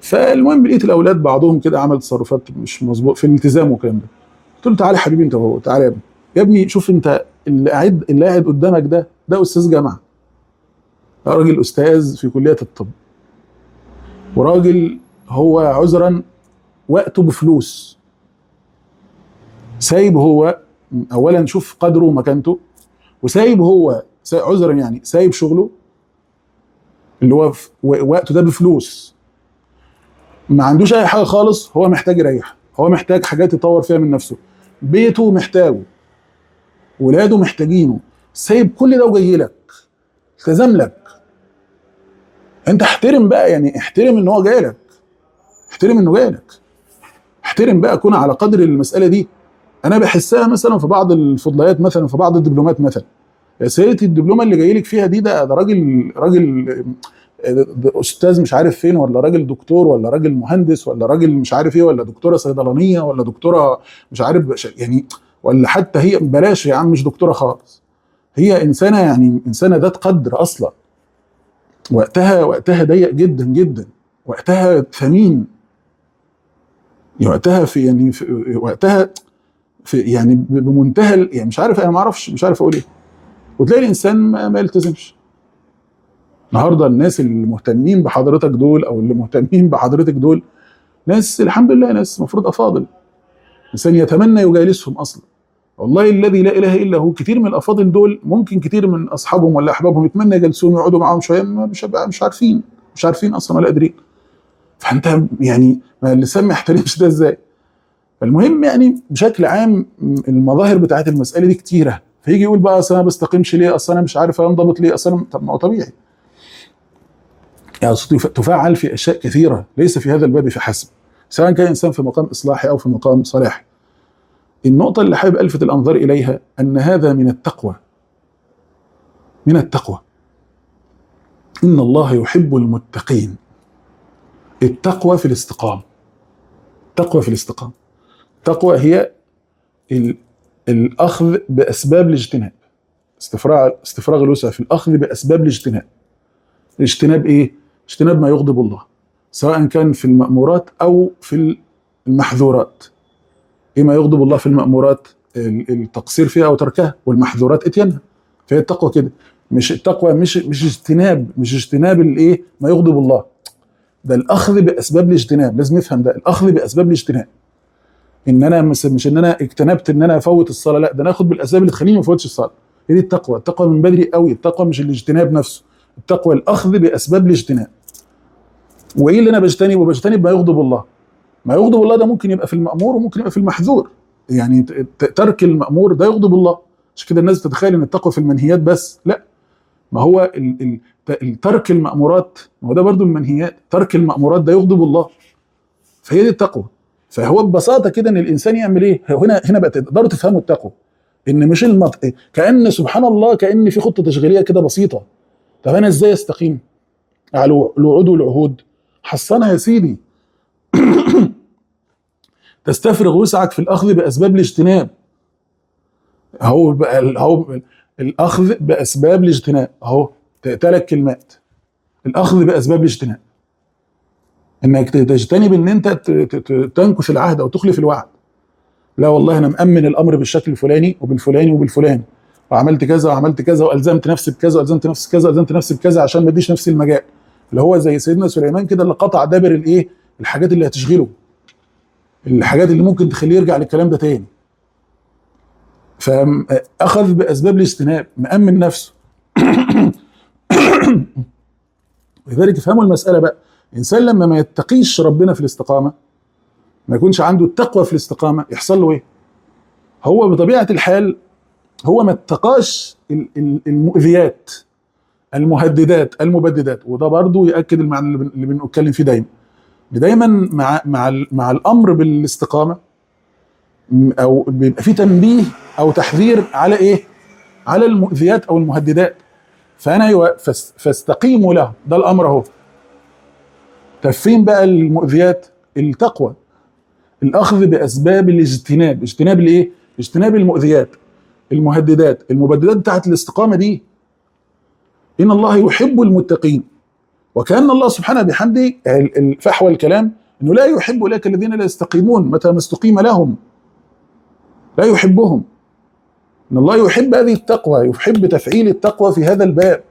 فالمهم لقيت الاولاد بعضهم كده عمل تصرفات مش مظبوط في الالتزام والكلام ده قلت له تعالى يا حبيبي انت وهو تعالى يا ابني يا ابني شوف انت اللي قاعد اللي قاعد قدامك ده ده استاذ جامعه ده راجل استاذ في كليه الطب وراجل هو عذرا وقته بفلوس سايب هو اولا شوف قدره ومكانته وسايب هو سا- عذرا يعني سايب شغله اللي هو في و- وقته ده بفلوس ما عندوش اي حاجه خالص هو محتاج يريح هو محتاج حاجات يطور فيها من نفسه بيته محتاجه ولاده محتاجينه سايب كل ده وجاي لك التزم لك انت احترم بقى يعني احترم ان هو جاي لك احترم انه جاي لك احترم بقى كون على قدر المساله دي انا بحسها مثلا في بعض الفضليات مثلا في بعض الدبلومات مثلا يا سيدتي الدبلومه اللي جاي لك فيها دي ده ده راجل راجل آه، ده استاذ مش عارف فين ولا راجل دكتور ولا راجل مهندس ولا راجل مش عارف ايه ولا دكتوره صيدلانيه ولا دكتوره مش عارف بش- يعني ولا حتى هي بلاش يا عم مش دكتوره خالص هي انسانه يعني انسانه ذات قدر اصلا وقتها وقتها ضيق جدا جدا وقتها ثمين وقتها في يعني في وقتها في يعني ب- بمنتهى ال- يعني مش عارف انا ما اعرفش مش عارف اقول ايه وتلاقي الانسان ما, ما يلتزمش النهارده الناس اللي مهتمين بحضرتك دول او اللي مهتمين بحضرتك دول ناس الحمد لله ناس المفروض افاضل انسان يتمنى يجالسهم اصلا والله الذي لا اله الا هو كتير من الافاضل دول ممكن كتير من اصحابهم ولا احبابهم يتمنى يجلسوهم يقعدوا معاهم شويه ما- مش مش عارفين مش عارفين اصلا ولا قادرين فانت يعني ما اللسان ما يحترمش ده ازاي فالمهم يعني بشكل عام المظاهر بتاعت المساله دي كتيره فيجي يقول بقى اصل انا ما بستقيمش ليه اصل انا مش عارف انضبط ليه اصل انا طب ما هو طبيعي يعني تف- تفعل في اشياء كثيره ليس في هذا الباب فحسب سواء كان انسان في مقام اصلاحي او في مقام صلاحي النقطه اللي حابب الفت الانظار اليها ان هذا من التقوى من التقوى ان الله يحب المتقين التقوى في الاستقامه التقوى في الاستقامه التقوى هي ال- الاخذ باسباب الاجتناب استفراغ استفراغ الوسع في الاخذ باسباب الاجتناب الاجتناب ايه اجتناب ما يغضب الله سواء كان في المامورات او في المحظورات ايه ما يغضب الله في المامورات ال- التقصير فيها او تركها والمحظورات اتيانها فهي التقوى كده مش التقوى مش مش اجتناب مش اجتناب الايه ما يغضب الله ده الاخذ باسباب الاجتناب لازم نفهم ده الاخذ باسباب الاجتناب ان انا مش, مش ان انا اجتنبت ان انا افوت الصلاه لا ده انا اخد بالاسباب اللي تخليني ما افوتش الصلاه هي دي التقوى التقوى من بدري قوي التقوى مش الاجتناب نفسه التقوى الاخذ باسباب الاجتناب وايه اللي انا بجتنب وبجتنب ما يغضب الله ما يغضب الله ده ممكن يبقى في المامور وممكن يبقى في المحظور يعني ت- ت- ترك المامور ده يغضب الله عشان كده الناس بتتخيل ان التقوى في المنهيات بس لا ما هو ال- ال- ت- ترك المامورات ما هو ده برضو المنهيات ترك المامورات ده يغضب الله فهي دي التقوى فهو ببساطه كده ان الانسان يعمل ايه هنا هنا بقى تقدروا تفهموا التقوى ان مش المط... كان سبحان الله كان في خطه تشغيليه كده بسيطه طب انا ازاي استقيم على الوع- الوعود والعهود حصنها يا سيدي تستفرغ وسعك في الاخذ باسباب الاجتناب اهو بقى ال- اهو الاخذ باسباب الاجتناب اهو ثلاث كلمات الاخذ باسباب الاجتناب انك ت- تجتنب ان انت ت- ت- ت- تنكث العهد او تخلف الوعد لا والله انا مامن الامر بالشكل الفلاني وبالفلاني وبالفلاني وعملت كذا وعملت كذا والزمت نفسي بكذا والزمت نفسي بكذا والزمت نفسي بكذا عشان ما اديش نفسي المجال اللي هو زي سيدنا سليمان كده اللي قطع دابر الايه الحاجات اللي هتشغله الحاجات اللي ممكن تخليه يرجع للكلام ده تاني فاخذ باسباب الاجتناب مامن نفسه ولذلك افهموا المساله بقى الانسان لما ما يتقيش ربنا في الاستقامه ما يكونش عنده التقوى في الاستقامه يحصل له ايه؟ هو بطبيعه الحال هو ما اتقاش ال- ال- المؤذيات المهددات المبددات وده برضو ياكد المعنى اللي بن- اللي بنتكلم فيه دايما دايما مع مع ال- مع الامر بالاستقامه م- او بيبقى في تنبيه او تحذير على ايه؟ على المؤذيات او المهددات فانا يو- فاس- فاستقيموا له ده الامر اهو طب فين بقى المؤذيات؟ التقوى الاخذ باسباب الاجتناب اجتناب الايه؟ اجتناب المؤذيات المهددات المبددات بتاعت الاستقامه دي ان الله يحب المتقين وكان الله سبحانه بحمده ال- ال- فحوى الكلام انه لا يحب اولئك الذين لا يستقيمون متى ما استقيم لهم لا يحبهم ان الله يحب هذه التقوى يحب تفعيل التقوى في هذا الباب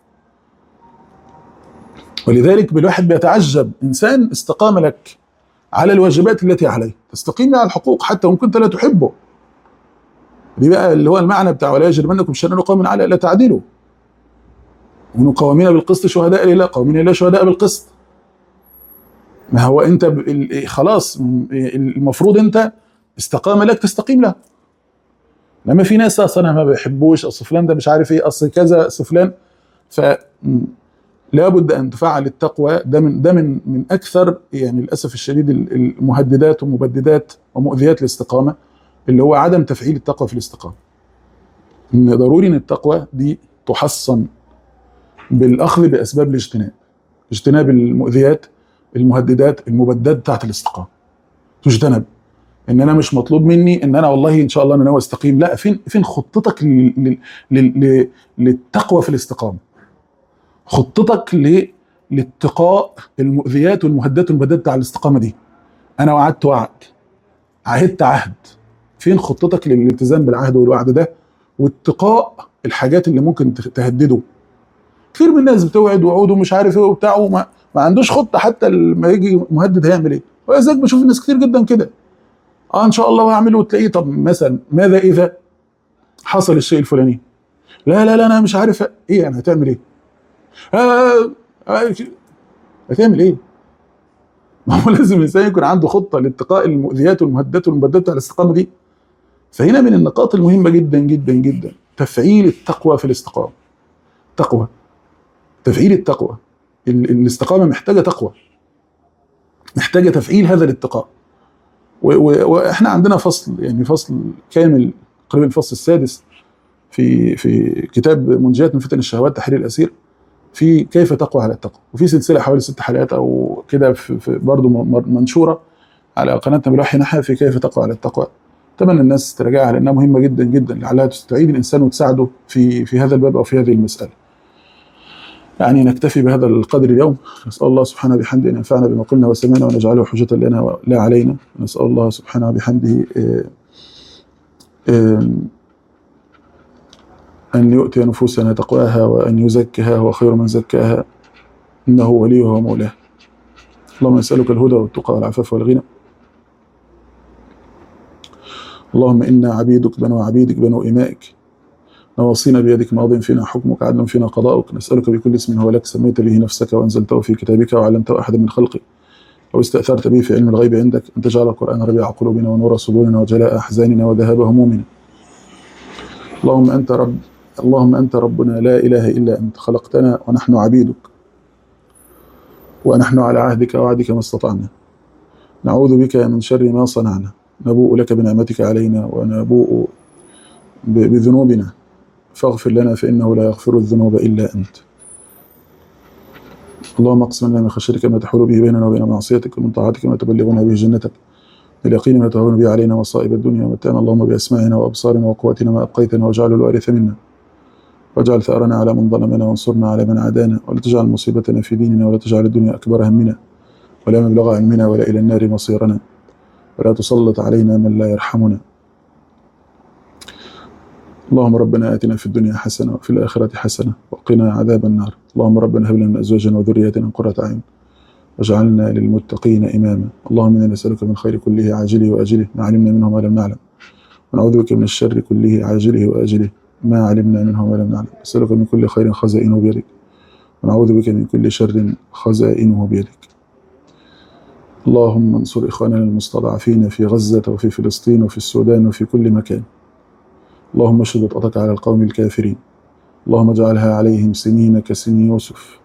ولذلك الواحد بيتعجب انسان استقام لك على الواجبات التي عليه تستقيم على الحقوق حتى وان كنت لا تحبه دي بقى اللي هو المعنى بتاع ولا يجرمنكم شنان قوم على الا تعدلوا كونوا قوامين بالقسط شهداء لله قوامين لله شهداء بالقسط ما هو انت ب- ال- خلاص م- المفروض انت استقام لك تستقيم له لما في ناس اصلا أنا ما بيحبوش اصل فلان ده مش عارف ايه اصل كذا اصل فلان ف م- لابد ان تفعل التقوى ده من ده من من اكثر يعني للاسف الشديد ال- المهددات ومبددات ومؤذيات الاستقامه اللي هو عدم تفعيل التقوى في الاستقامه. ان ضروري ان التقوى دي تحصن بالاخذ باسباب الاجتناب. اجتناب المؤذيات المهددات المبددات بتاعت الاستقامه. تجتنب ان انا مش مطلوب مني ان انا والله ان شاء الله انا ناوي استقيم لا فين فين خطتك لل- لل- لل- للتقوى في الاستقامه خطتك ل- لاتقاء المؤذيات والمهددات والمبددات بتاع الاستقامه دي انا وعدت وعد عهدت عهد فين خطتك للالتزام بالعهد والوعد ده واتقاء الحاجات اللي ممكن ت- تهدده كتير من الناس بتوعد وعود ومش عارف ايه وبتاع وما ما عندوش خطه حتى لما يجي مهدد هيعمل ايه ولذلك بشوف الناس كتير جدا كده اه ان شاء الله هعمله وتلاقيه طب مثلا ماذا اذا حصل الشيء الفلاني لا لا لا انا مش عارف ايه يعني هتعمل ايه آه آه هتعمل ايه ما هو لازم الانسان يكون عنده خطه لاتقاء المؤذيات والمهددات والمبددات على الاستقامه دي فهنا من النقاط المهمه جدا جدا جدا تفعيل التقوى في الاستقامه تقوى تفعيل التقوى ال- الاستقامه محتاجه تقوى محتاجه تفعيل هذا الاتقاء و- و- واحنا عندنا فصل يعني فصل كامل تقريبا الفصل السادس في في كتاب منجيات من فتن الشهوات تحرير الاسير في كيف تقوى على التقوى وفي سلسله حوالي ست حلقات او كده في في برضه م- م- منشوره على قناتنا بالوحي نحى في كيف تقوى على التقوى اتمنى الناس تراجعها لانها مهمه جدا جدا لعلها تعيد الانسان وتساعده في في هذا الباب او في هذه المساله. يعني نكتفي بهذا القدر اليوم نسال الله سبحانه بحمده ان ينفعنا بما قلنا وسمعنا ونجعله حجه لنا ولا علينا نسال الله سبحانه بحمده آه، آه، أن يؤتي نفوسنا تقواها وأن يزكها هو خير من زكاها إنه وليها ومولاها اللهم نسألك الهدى والتقى والعفاف والغنى اللهم إنا عبيدك بنو عبيدك بنو إمائك نواصينا بيدك ماض فينا حكمك عدل فينا قضاؤك نسألك بكل اسم هو لك سميت به نفسك وأنزلته في كتابك وعلمته أحد من خلقك أو استأثرت به في علم الغيب عندك أن تجعل القرآن ربيع قلوبنا ونور صدورنا وجلاء أحزاننا وذهاب همومنا اللهم أنت رب اللهم أنت ربنا لا إله إلا أنت خلقتنا ونحن عبيدك ونحن على عهدك ووعدك ما استطعنا نعوذ بك من شر ما صنعنا نبوء لك بنعمتك علينا ونبوء ب- بذنوبنا فاغفر لنا فإنه لا يغفر الذنوب إلا أنت اللهم اقسم لنا من خشيتك ما تحول به بيننا وبين معصيتك ومن طاعتك ما تبلغنا به جنتك من اليقين ما تهون به علينا مصائب الدنيا ومتعنا اللهم بأسماعنا وأبصارنا وقوتنا ما أبقيتنا واجعله الوارث منا واجعل ثأرنا على من ظلمنا وانصرنا على من عادانا ولا تجعل مصيبتنا في ديننا ولا تجعل الدنيا أكبر همنا ولا مبلغ علمنا ولا إلى النار مصيرنا ولا تسلط علينا من لا يرحمنا اللهم ربنا آتنا في الدنيا حسنة وفي الآخرة حسنة وقنا عذاب النار اللهم ربنا هب لنا من أزواجنا وذرياتنا قرة أعين واجعلنا للمتقين إماما اللهم إنا نسألك من خير كله عاجله وآجله ما علمنا منه ما لم نعلم ونعوذ بك من الشر كله عاجله وآجله ما علمنا منه ما لم نعلم نسألك من كل خير خزائنه بيدك ونعوذ بك من كل شر خزائنه بيدك اللهم انصر إخواننا المستضعفين في غزة وفي فلسطين وفي السودان وفي كل مكان اللهم اشد وطأتك على القوم الكافرين اللهم اجعلها عليهم سنين كسن يوسف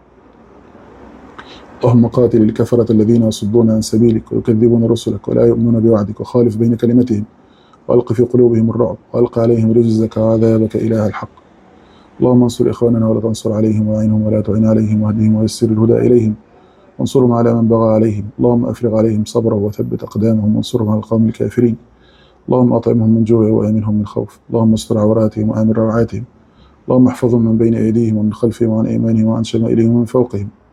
اللهم قاتل الكفرة الذين يصدون عن سبيلك ويكذبون رسلك ولا يؤمنون بوعدك وخالف بين كلمتهم وألق في قلوبهم الرعب وألق عليهم رجزك وعذابك إله الحق اللهم انصر إخواننا ولا تنصر عليهم وأعينهم ولا تعين عليهم واهدهم ويسر الهدى إليهم وانصرهم على من بغى عليهم اللهم أفرغ عليهم صبرا وثبت أقدامهم وانصرهم على القوم الكافرين اللهم أطعمهم من جوع وآمنهم من خوف اللهم استر عوراتهم وآمن روعاتهم اللهم احفظهم من بين أيديهم ومن خلفهم وعن أيمانهم وعن شمائلهم ومن فوقهم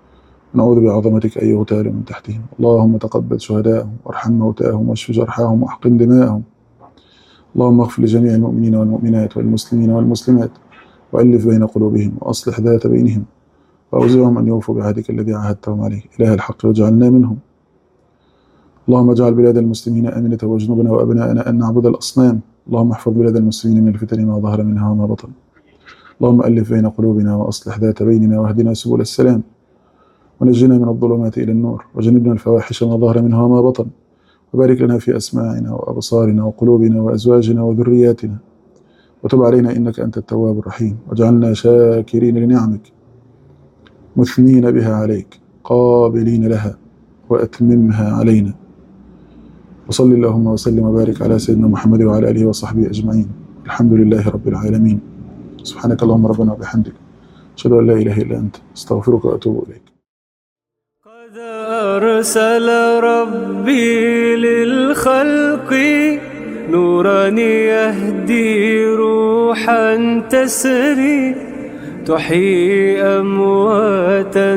نعوذ بعظمتك أن يغتال من تحتهم اللهم تقبل شهداءهم وارحم موتاهم واشف جرحاهم واحقن دماءهم اللهم اغفر لجميع المؤمنين والمؤمنات والمسلمين والمسلمات وألف بين قلوبهم وأصلح ذات بينهم وأوزعهم أن يوفوا بعهدك الذي عاهدتهم عليه إله الحق واجعلنا منهم اللهم اجعل بلاد المسلمين آمنة واجنبنا وأبناءنا أن نعبد الأصنام اللهم احفظ بلاد المسلمين من الفتن ما ظهر منها وما بطن اللهم ألف بين قلوبنا وأصلح ذات بيننا واهدنا سبل السلام ونجنا من الظلمات إلى النور وجنبنا الفواحش ما ظهر منها وما بطن وبارك لنا في أسماعنا وأبصارنا وقلوبنا وأزواجنا وذرياتنا وتب علينا إنك أنت التواب الرحيم واجعلنا شاكرين لنعمك مثنين بها عليك قابلين لها وأتممها علينا وصل اللهم وسلم وبارك على سيدنا محمد وعلى آله وصحبه أجمعين الحمد لله رب العالمين سبحانك اللهم ربنا وبحمدك أشهد أن لا إله إلا أنت أستغفرك وأتوب إليك قد أرسل ربي للخلق نورا يهدي روحا تسري تحيي أمواتا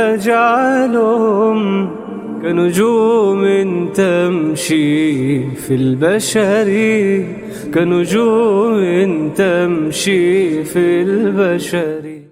تجعلهم كنجوم تمشي في البشر كنجوم تمشي في البشر